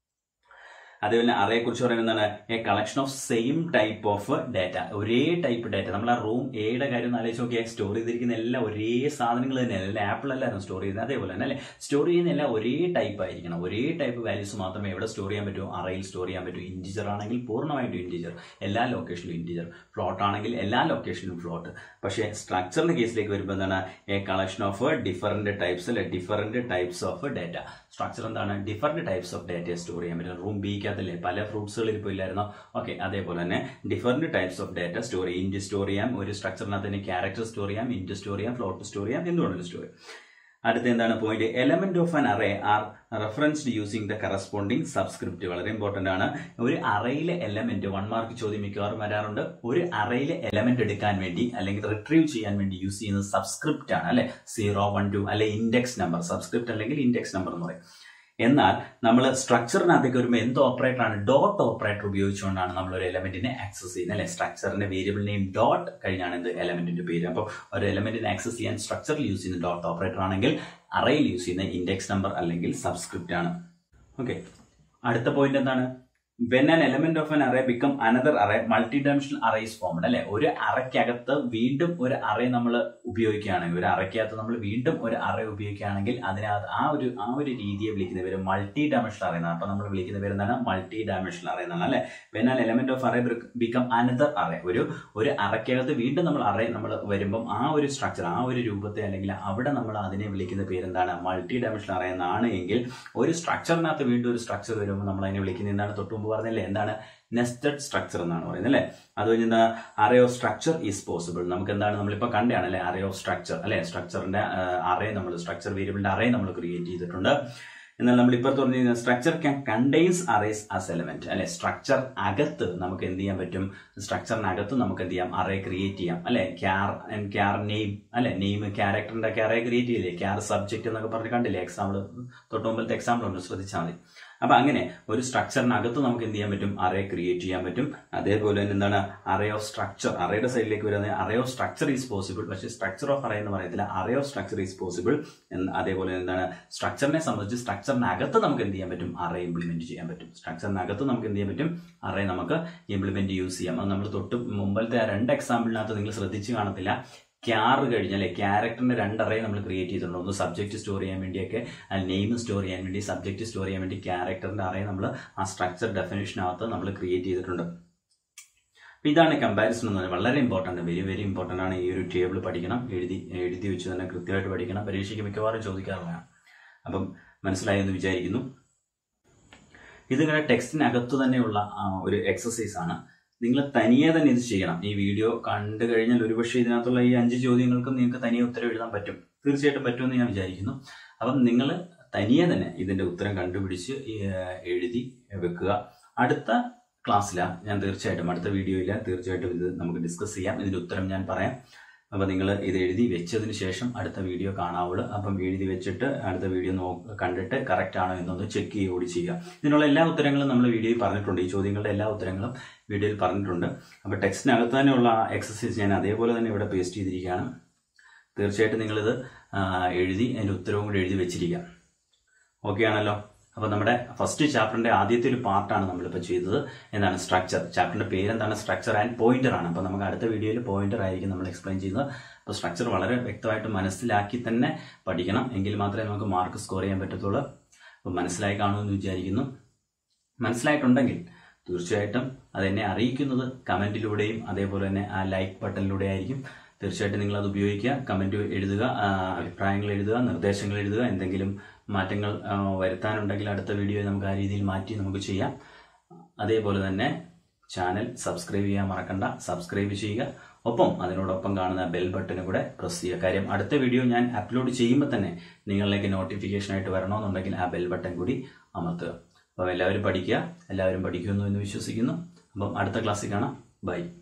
Speaker 1: അതേപോലെ അറയെ കുറിച്ച് പറയുന്നത് എന്താണ് a collection of same type of data ഒരേ ടൈപ്പ് ഡാറ്റ നമ്മൾ ആ റൂം എയുടെ കാര്യം ഒന്ന് ആലോചിച്ച് നോക്കിയാൽ സ്റ്റോർ ചെയ്തിരിക്കുന്ന എല്ലാം ഒരേ സാധനങ്ങൾ തന്നെയല്ല അല്ലെ ആപ്പിൾ അല്ലായിരുന്നു സ്റ്റോർ ചെയ്യുന്നത് അതേപോലെ തന്നെ അല്ലെ സ്റ്റോർ ചെയ്യുന്ന എല്ലാം ഒരേ ടൈപ്പ് ആയിരിക്കണം ഒരേ ടൈപ്പ് വാല്യൂസ് മാത്രമേ എവിടെ സ്റ്റോർ ചെയ്യാൻ പറ്റൂ അറയിൽ സ്റ്റോർ ചെയ്യാൻ പറ്റൂ ഇൻറ്റിജർ ആണെങ്കിൽ പൂർണ്ണമായിട്ടും ഇൻറ്റിജർ എല്ലാ ലൊക്കേഷനിലും ഇൻറ്റിജർ ഫ്ലോട്ട് ആണെങ്കിൽ എല്ലാ ലൊക്കേഷനിലും ഫ്ലോട്ട് പക്ഷേ സ്ട്രക്ചറിന്റെ കേസിലേക്ക് വരുമ്പോൾ എന്താണ് a collection of different types അല്ലെ different types of data structure എന്താണ് different types of data store ചെയ്യാൻ പറ്റും റൂം ബിക്കകത്തല്ലേ പല ഫ്രൂട്ട്സുകളിൽ ഇപ്പോൾ ഇല്ലായിരുന്നോ ഓക്കെ അതേപോലെ തന്നെ different types of data store ചെയ്യും ഇൻറ്റ് സ്റ്റോർ ചെയ്യാം ഒരു സ്ട്രക്ചറിനകത്ത് തന്നെ ക്യാരക്ടർ സ്റ്റോർ ചെയ്യാം ഇൻറ്റ് സ്റ്റോർ ചെയ്യാം ഫ്ലോട്ട് സ്റ്റോർ ചെയ്യാം എന്തുകൊണ്ടും സ്റ്റോർ ചെയ്യാം അടുത്ത എന്താണ് point element of an array are referenced using the corresponding subscript വളരെ ഇമ്പോർട്ടന്റ് ആണ് ഒരു അറയിലെ എലമെന്റ് വൺ മാർക്ക് ചോദ്യം മിക്കവാറും വരാറുണ്ട് ഒരു അറയിലെ എലമെന്റ് എടുക്കാൻ വേണ്ടി അല്ലെങ്കിൽ റിട്രീവ് ചെയ്യാൻ വേണ്ടി യൂസ് ചെയ്യുന്നത് സബ്സ്ക്രിപ്റ്റ് ആണ് അല്ലെ സീറോ വൺ ടു അല്ലെ ഇൻഡെക്സ് നമ്പർ സബ്സ്ക്രിപ്റ്റ് അല്ലെങ്കിൽ ഇൻഡെക്സ് നമ്പർ എന്ന് പറയും എന്നാൽ നമ്മൾ സ്ട്രക്ചറിനകത്തേക്ക് വരുമ്പോൾ എന്ത് ഓപ്പറേറ്റർ ആണ് ഡോട്ട് ഓപ്പറേറ്റർ ഉപയോഗിച്ചുകൊണ്ടാണ് നമ്മൾ ഒരു എലമെന്റിനെ ആക്സസ് ചെയ്യുന്നത് അല്ലെ സ്ട്രക്ചറിന്റെ വേരിയബിൾ നെയിം ഡോട്ട് കഴിഞ്ഞാണ് എന്ത് എലമെന്റിന്റെ പേര് അപ്പോൾ ഒരു എലമെന്റിനെ ആക്സസ് ചെയ്യാൻ സ്ട്രക്ചറിൽ യൂസ് ചെയ്യുന്ന ഡോട്ട് ഓപ്പറേറ്റർ ആണെങ്കിൽ അറയിൽ യൂസ് ചെയ്യുന്ന ഇൻഡെക്സ് നമ്പർ അല്ലെങ്കിൽ സബ്സ്ക്രിപ്റ്റ് ആണ് ഓക്കെ അടുത്ത പോയിന്റ് എന്താണ് when an element of an array become another array multi dimensional arrays formed അല്ലെ ഒരു അറയ്ക്കകത്ത് വീണ്ടും ഒരു അറേ നമ്മൾ ഉപയോഗിക്കുകയാണെങ്കിൽ ഒരു അറയ്ക്കകത്ത് നമ്മൾ വീണ്ടും ഒരു അറേ ഉപയോഗിക്കുകയാണെങ്കിൽ അതിനകത്ത് ആ ഒരു ആ ഒരു രീതിയെ വിളിക്കുന്ന പേര് മൾട്ടി ഡയമെൻഷണൽ അറേ എന്നാണ് അപ്പൊ നമ്മൾ വിളിക്കുന്ന പേര് എന്താണ് മൾട്ടി ഡയമെൻഷണൽ അറേ എന്നാണ് അല്ലെ when an element of array become another array ഒരു ഒരു അറയ്ക്കകത്ത് വീണ്ടും നമ്മൾ അറേ നമ്മൾ വരുമ്പം ആ ഒരു സ്ട്രക്ചർ ആ ഒരു രൂപത്തെ അല്ലെങ്കിൽ അവിടെ നമ്മൾ അതിനെ വിളിക്കുന്ന പേര് എന്താണ് മൾട്ടി ഡയമെൻഷണൽ അറേ എന്നാണ് എങ്കിൽ ഒരു സ്ട്രക്ചറിനകത്ത് വീണ്ടും ഒരു സ്ട്രക്ചർ വരുമ്പോൾ നമ്മൾ അതിനെ വിളിക്കുന്നത് എന്താണ് തൊട്ട് മുമ്പ് പറഞ്ഞല്ലേ എന്താണ് നെസ്റ്റഡ് സ്ട്രക്ചർ എന്നാണ് പറയുന്നത് അല്ലേ അത് കഴിഞ്ഞ് എന്താ array of structure is possible നമുക്ക് എന്താണ് നമ്മളിപ്പോൾ കണ്ടാണ് അല്ലെ അറേ ഓഫ് സ്ട്രക്ചർ അല്ലെ സ്ട്രക്ചറിന്റെ അറേ നമ്മൾ സ്ട്രക്ചർ വേരിയബിളിന്റെ അറേ നമ്മൾ ക്രിയേറ്റ് ചെയ്തിട്ടുണ്ട് എന്നാൽ നമ്മൾ ഇപ്പോൾ പറഞ്ഞു കഴിഞ്ഞാൽ structure can contains arrays as element അല്ലെ സ്ട്രക്ചർ അകത്ത് നമുക്ക് എന്ത് ചെയ്യാൻ പറ്റും സ്ട്രക്ചറിനകത്ത് നമുക്ക് എന്ത് ചെയ്യാം അറേ ക്രിയേറ്റ് ചെയ്യാം അല്ലെ ക്യാർ ആൻഡ് ക്യാർ നെയിം അല്ലെ നെയിം ക്യാരക്ടറിന്റെ ഒക്കെ അറേ ക്രിയേറ്റ് ചെയ്യില്ലേ ക്യാർ സബ്ജക്ട് എന്നൊക്കെ പറഞ്ഞ് കണ്ടില്ലേ എക്സാമ്പിൾ തൊട്ട് മുമ്പിലത്തെ എക്സാമ്പിൾ ഉണ്ട് ശ്രദ്ധിച്ചാൽ മതി അപ്പൊ അങ്ങനെ ഒരു സ്ട്രക്ചറിനകത്ത് നമുക്ക് എന്ത് ചെയ്യാൻ പറ്റും അറേ ക്രിയേറ്റ് ചെയ്യാൻ പറ്റും അതേപോലെ തന്നെ എന്താണ് അറേ ഓഫ് സ്ട്രക്ചർ അറേയുടെ സൈഡിലേക്ക് വരുന്നത് array of structure is possible പക്ഷേ സ്ട്രക്ചർ ഓഫ് അറേ എന്ന് പറയത്തില്ല array of structure is possible അതേപോലെ എന്താണ് സ്ട്രക്ചറിനെ സംബന്ധിച്ച് സ്ട്രക്ചറിനകത്ത് നമുക്ക് എന്ത് ചെയ്യാൻ പറ്റും അറേ ഇംപ്ലിമെന്റ് ചെയ്യാൻ പറ്റും സ്ട്രക്ചറിനകത്ത് നമുക്ക് എന്ത് ചെയ്യാൻ പറ്റും അറേ നമുക്ക് ഇംപ്ലിമെന്റ് യൂസ് ചെയ്യാം അത് നമ്മൾ തൊട്ട് മുമ്പത്തെ ആ രണ്ട് എക്സാമ്പിളിനകത്ത് നിങ്ങൾ ശ്രദ്ധിച്ച് കാണത്തില്ല ക്യാർ കഴിഞ്ഞാൽ ക്യാരക്ടറിന്റെ രണ്ട് അറേ നമ്മൾ ക്രിയേറ്റ് ചെയ്തിട്ടുണ്ട് ഒന്ന് സബ്ജക്റ്റ് സ്റ്റോർ ചെയ്യാൻ വേണ്ടിയൊക്കെ നെയിം സ്റ്റോർ ചെയ്യാൻ വേണ്ടി സബ്ജക്റ്റ് സ്റ്റോർ ചെയ്യാൻ വേണ്ടി ക്യാരക്ടറിന്റെ അറേ നമ്മൾ ആ സ്ട്രക്ചർ ഡെഫിനേഷനകത്ത് നമ്മൾ ക്രിയേറ്റ് ചെയ്തിട്ടുണ്ട് അപ്പൊ ഇതാണ് കമ്പാരിസൺ എന്ന് പറയുന്നത് വളരെ ഇമ്പോർട്ടന്റ് വെരി വെരി ഇമ്പോർട്ടന്റ് ആണ് ഈ ഒരു ടേബിൾ പഠിക്കണം എഴുതി എഴുതി വെച്ച് തന്നെ കൃത്യമായിട്ട് പഠിക്കണം പരീക്ഷയ്ക്ക് മിക്കവാറും ചോദിക്കാറുള്ളതാണ് അപ്പം മനസ്സിലായി എന്ന് വിചാരിക്കുന്നു ഇതിങ്ങനെ ടെക്സ്റ്റിനകത്ത് തന്നെയുള്ള ആ, ഒരു എക്സസൈസ് ആണ് നിങ്ങൾ തനിയെ തന്നെ ഇത് ചെയ്യണം ഈ വീഡിയോ കണ്ടു കഴിഞ്ഞാൽ ഒരുപക്ഷെ ഇതിനകത്തുള്ള ഈ അഞ്ച് ചോദ്യങ്ങൾക്കും നിങ്ങൾക്ക് തനിയെ ഉത്തരം എഴുതാൻ പറ്റും തീർച്ചയായിട്ടും പറ്റുമെന്ന് ഞാൻ വിചാരിക്കുന്നു അപ്പം നിങ്ങൾ തനിയെ തന്നെ ഇതിന്റെ ഉത്തരം കണ്ടുപിടിച്ച് ഈ, ഏഹ്, എഴുതി വെക്കുക അടുത്ത ക്ലാസ്സിലാണ് ഞാൻ തീർച്ചയായിട്ടും അടുത്ത വീഡിയോയിൽ തീർച്ചയായിട്ടും ഇത് നമുക്ക് ഡിസ്കസ് ചെയ്യാം ഇതിന്റെ ഉത്തരം ഞാൻ പറയാം അപ്പോൾ നിങ്ങൾ ഇത് എഴുതി വെച്ചതിന് ശേഷം അടുത്ത വീഡിയോ കാണാവുള്ളൂ അപ്പം എഴുതി വെച്ചിട്ട് അടുത്ത വീഡിയോ നോ കണ്ടിട്ട് കറക്റ്റ് ആണോ എന്നൊന്ന് ചെക്ക് ചെയ്യുകൂടി ചെയ്യുക ഇതിനുള്ള എല്ലാ ഉത്തരങ്ങളും നമ്മൾ വീഡിയോയിൽ പറഞ്ഞിട്ടുണ്ട് ഈ ചോദ്യങ്ങളുടെ എല്ലാ ഉത്തരങ്ങളും വീഡിയോയിൽ പറഞ്ഞിട്ടുണ്ട് അപ്പോൾ ടെക്സ്റ്റിനകത്ത് തന്നെയുള്ള എക്സസൈസ് ഞാൻ അതേപോലെ തന്നെ ഇവിടെ പേസ്റ്റ് ചെയ്തിരിക്കുകയാണ് തീർച്ചയായിട്ടും നിങ്ങളിത് ആ, എഴുതി അതിൻ്റെ ഉത്തരവും കൂടി എഴുതി വെച്ചിരിക്കുക ഓക്കെ ആണല്ലോ അപ്പോൾ നമ്മുടെ ഫസ്റ്റ് ചാപ്റ്ററിന്റെ ആദ്യത്തെ ഒരു പാർട്ടാണ് നമ്മളിപ്പോൾ ചെയ്തത് എന്താണ് സ്ട്രക്ചർ ചാപ്റ്ററിന്റെ പേരെന്താണ് സ്ട്രക്ചർ ആൻഡ് പോയിന്റർ ആണ് അപ്പോൾ നമുക്ക് അടുത്ത വീഡിയോയിൽ പോയിന്റർ ആയിരിക്കും നമ്മൾ എക്സ്പ്ലെയിൻ ചെയ്യുന്നത് അപ്പോൾ സ്ട്രക്ചർ വളരെ വ്യക്തമായിട്ട് മനസ്സിലാക്കി തന്നെ പഠിക്കണം എങ്കിൽ മാത്രമേ നമുക്ക് മാർക്ക് സ്കോർ ചെയ്യാൻ പറ്റത്തുള്ളൂ അപ്പോൾ മനസ്സിലായി കാണുമെന്ന് വിചാരിക്കുന്നു മനസ്സിലായിട്ടുണ്ടെങ്കിൽ തീർച്ചയായിട്ടും അതെന്നെ അറിയിക്കുന്നത് കമന്റിലൂടെയും അതേപോലെ തന്നെ ആ ലൈക്ക് ബട്ടണിലൂടെ ആയിരിക്കും തീർച്ചയായിട്ടും നിങ്ങൾ അത് ഉപയോഗിക്കുക കമന്റ് എഴുതുക ആ, അഭിപ്രായങ്ങൾ എഴുതുക നിർദ്ദേശങ്ങൾ എഴുതുക എന്തെങ്കിലും മാറ്റങ്ങൾ ആ, വരുത്താനുണ്ടെങ്കിൽ അടുത്ത വീഡിയോ നമുക്ക് ആ രീതിയിൽ മാറ്റി നമുക്ക് ചെയ്യാം അതേപോലെ തന്നെ ചാനൽ സബ്സ്ക്രൈബ് ചെയ്യാൻ മറക്കണ്ട സബ്സ്ക്രൈബ് ചെയ്യുക ഒപ്പം അതിനോടൊപ്പം കാണുന്ന ബെൽ ബട്ടനും കൂടെ പ്രസ് ചെയ്യുക കാര്യം അടുത്ത വീഡിയോ ഞാൻ അപ്ലോഡ് ചെയ്യുമ്പോൾ തന്നെ നിങ്ങളിലേക്ക് നോട്ടിഫിക്കേഷൻ ആയിട്ട് വരണമെന്നുണ്ടെങ്കിൽ ആ ബെൽ ബട്ടൺ കൂടി അമർത്തുക അപ്പം എല്ലാവരും പഠിക്കുക എല്ലാവരും പഠിക്കുന്നു എന്ന് വിശ്വസിക്കുന്നു അപ്പം അടുത്ത ക്ലാസ്സിൽ കാണാം ബൈ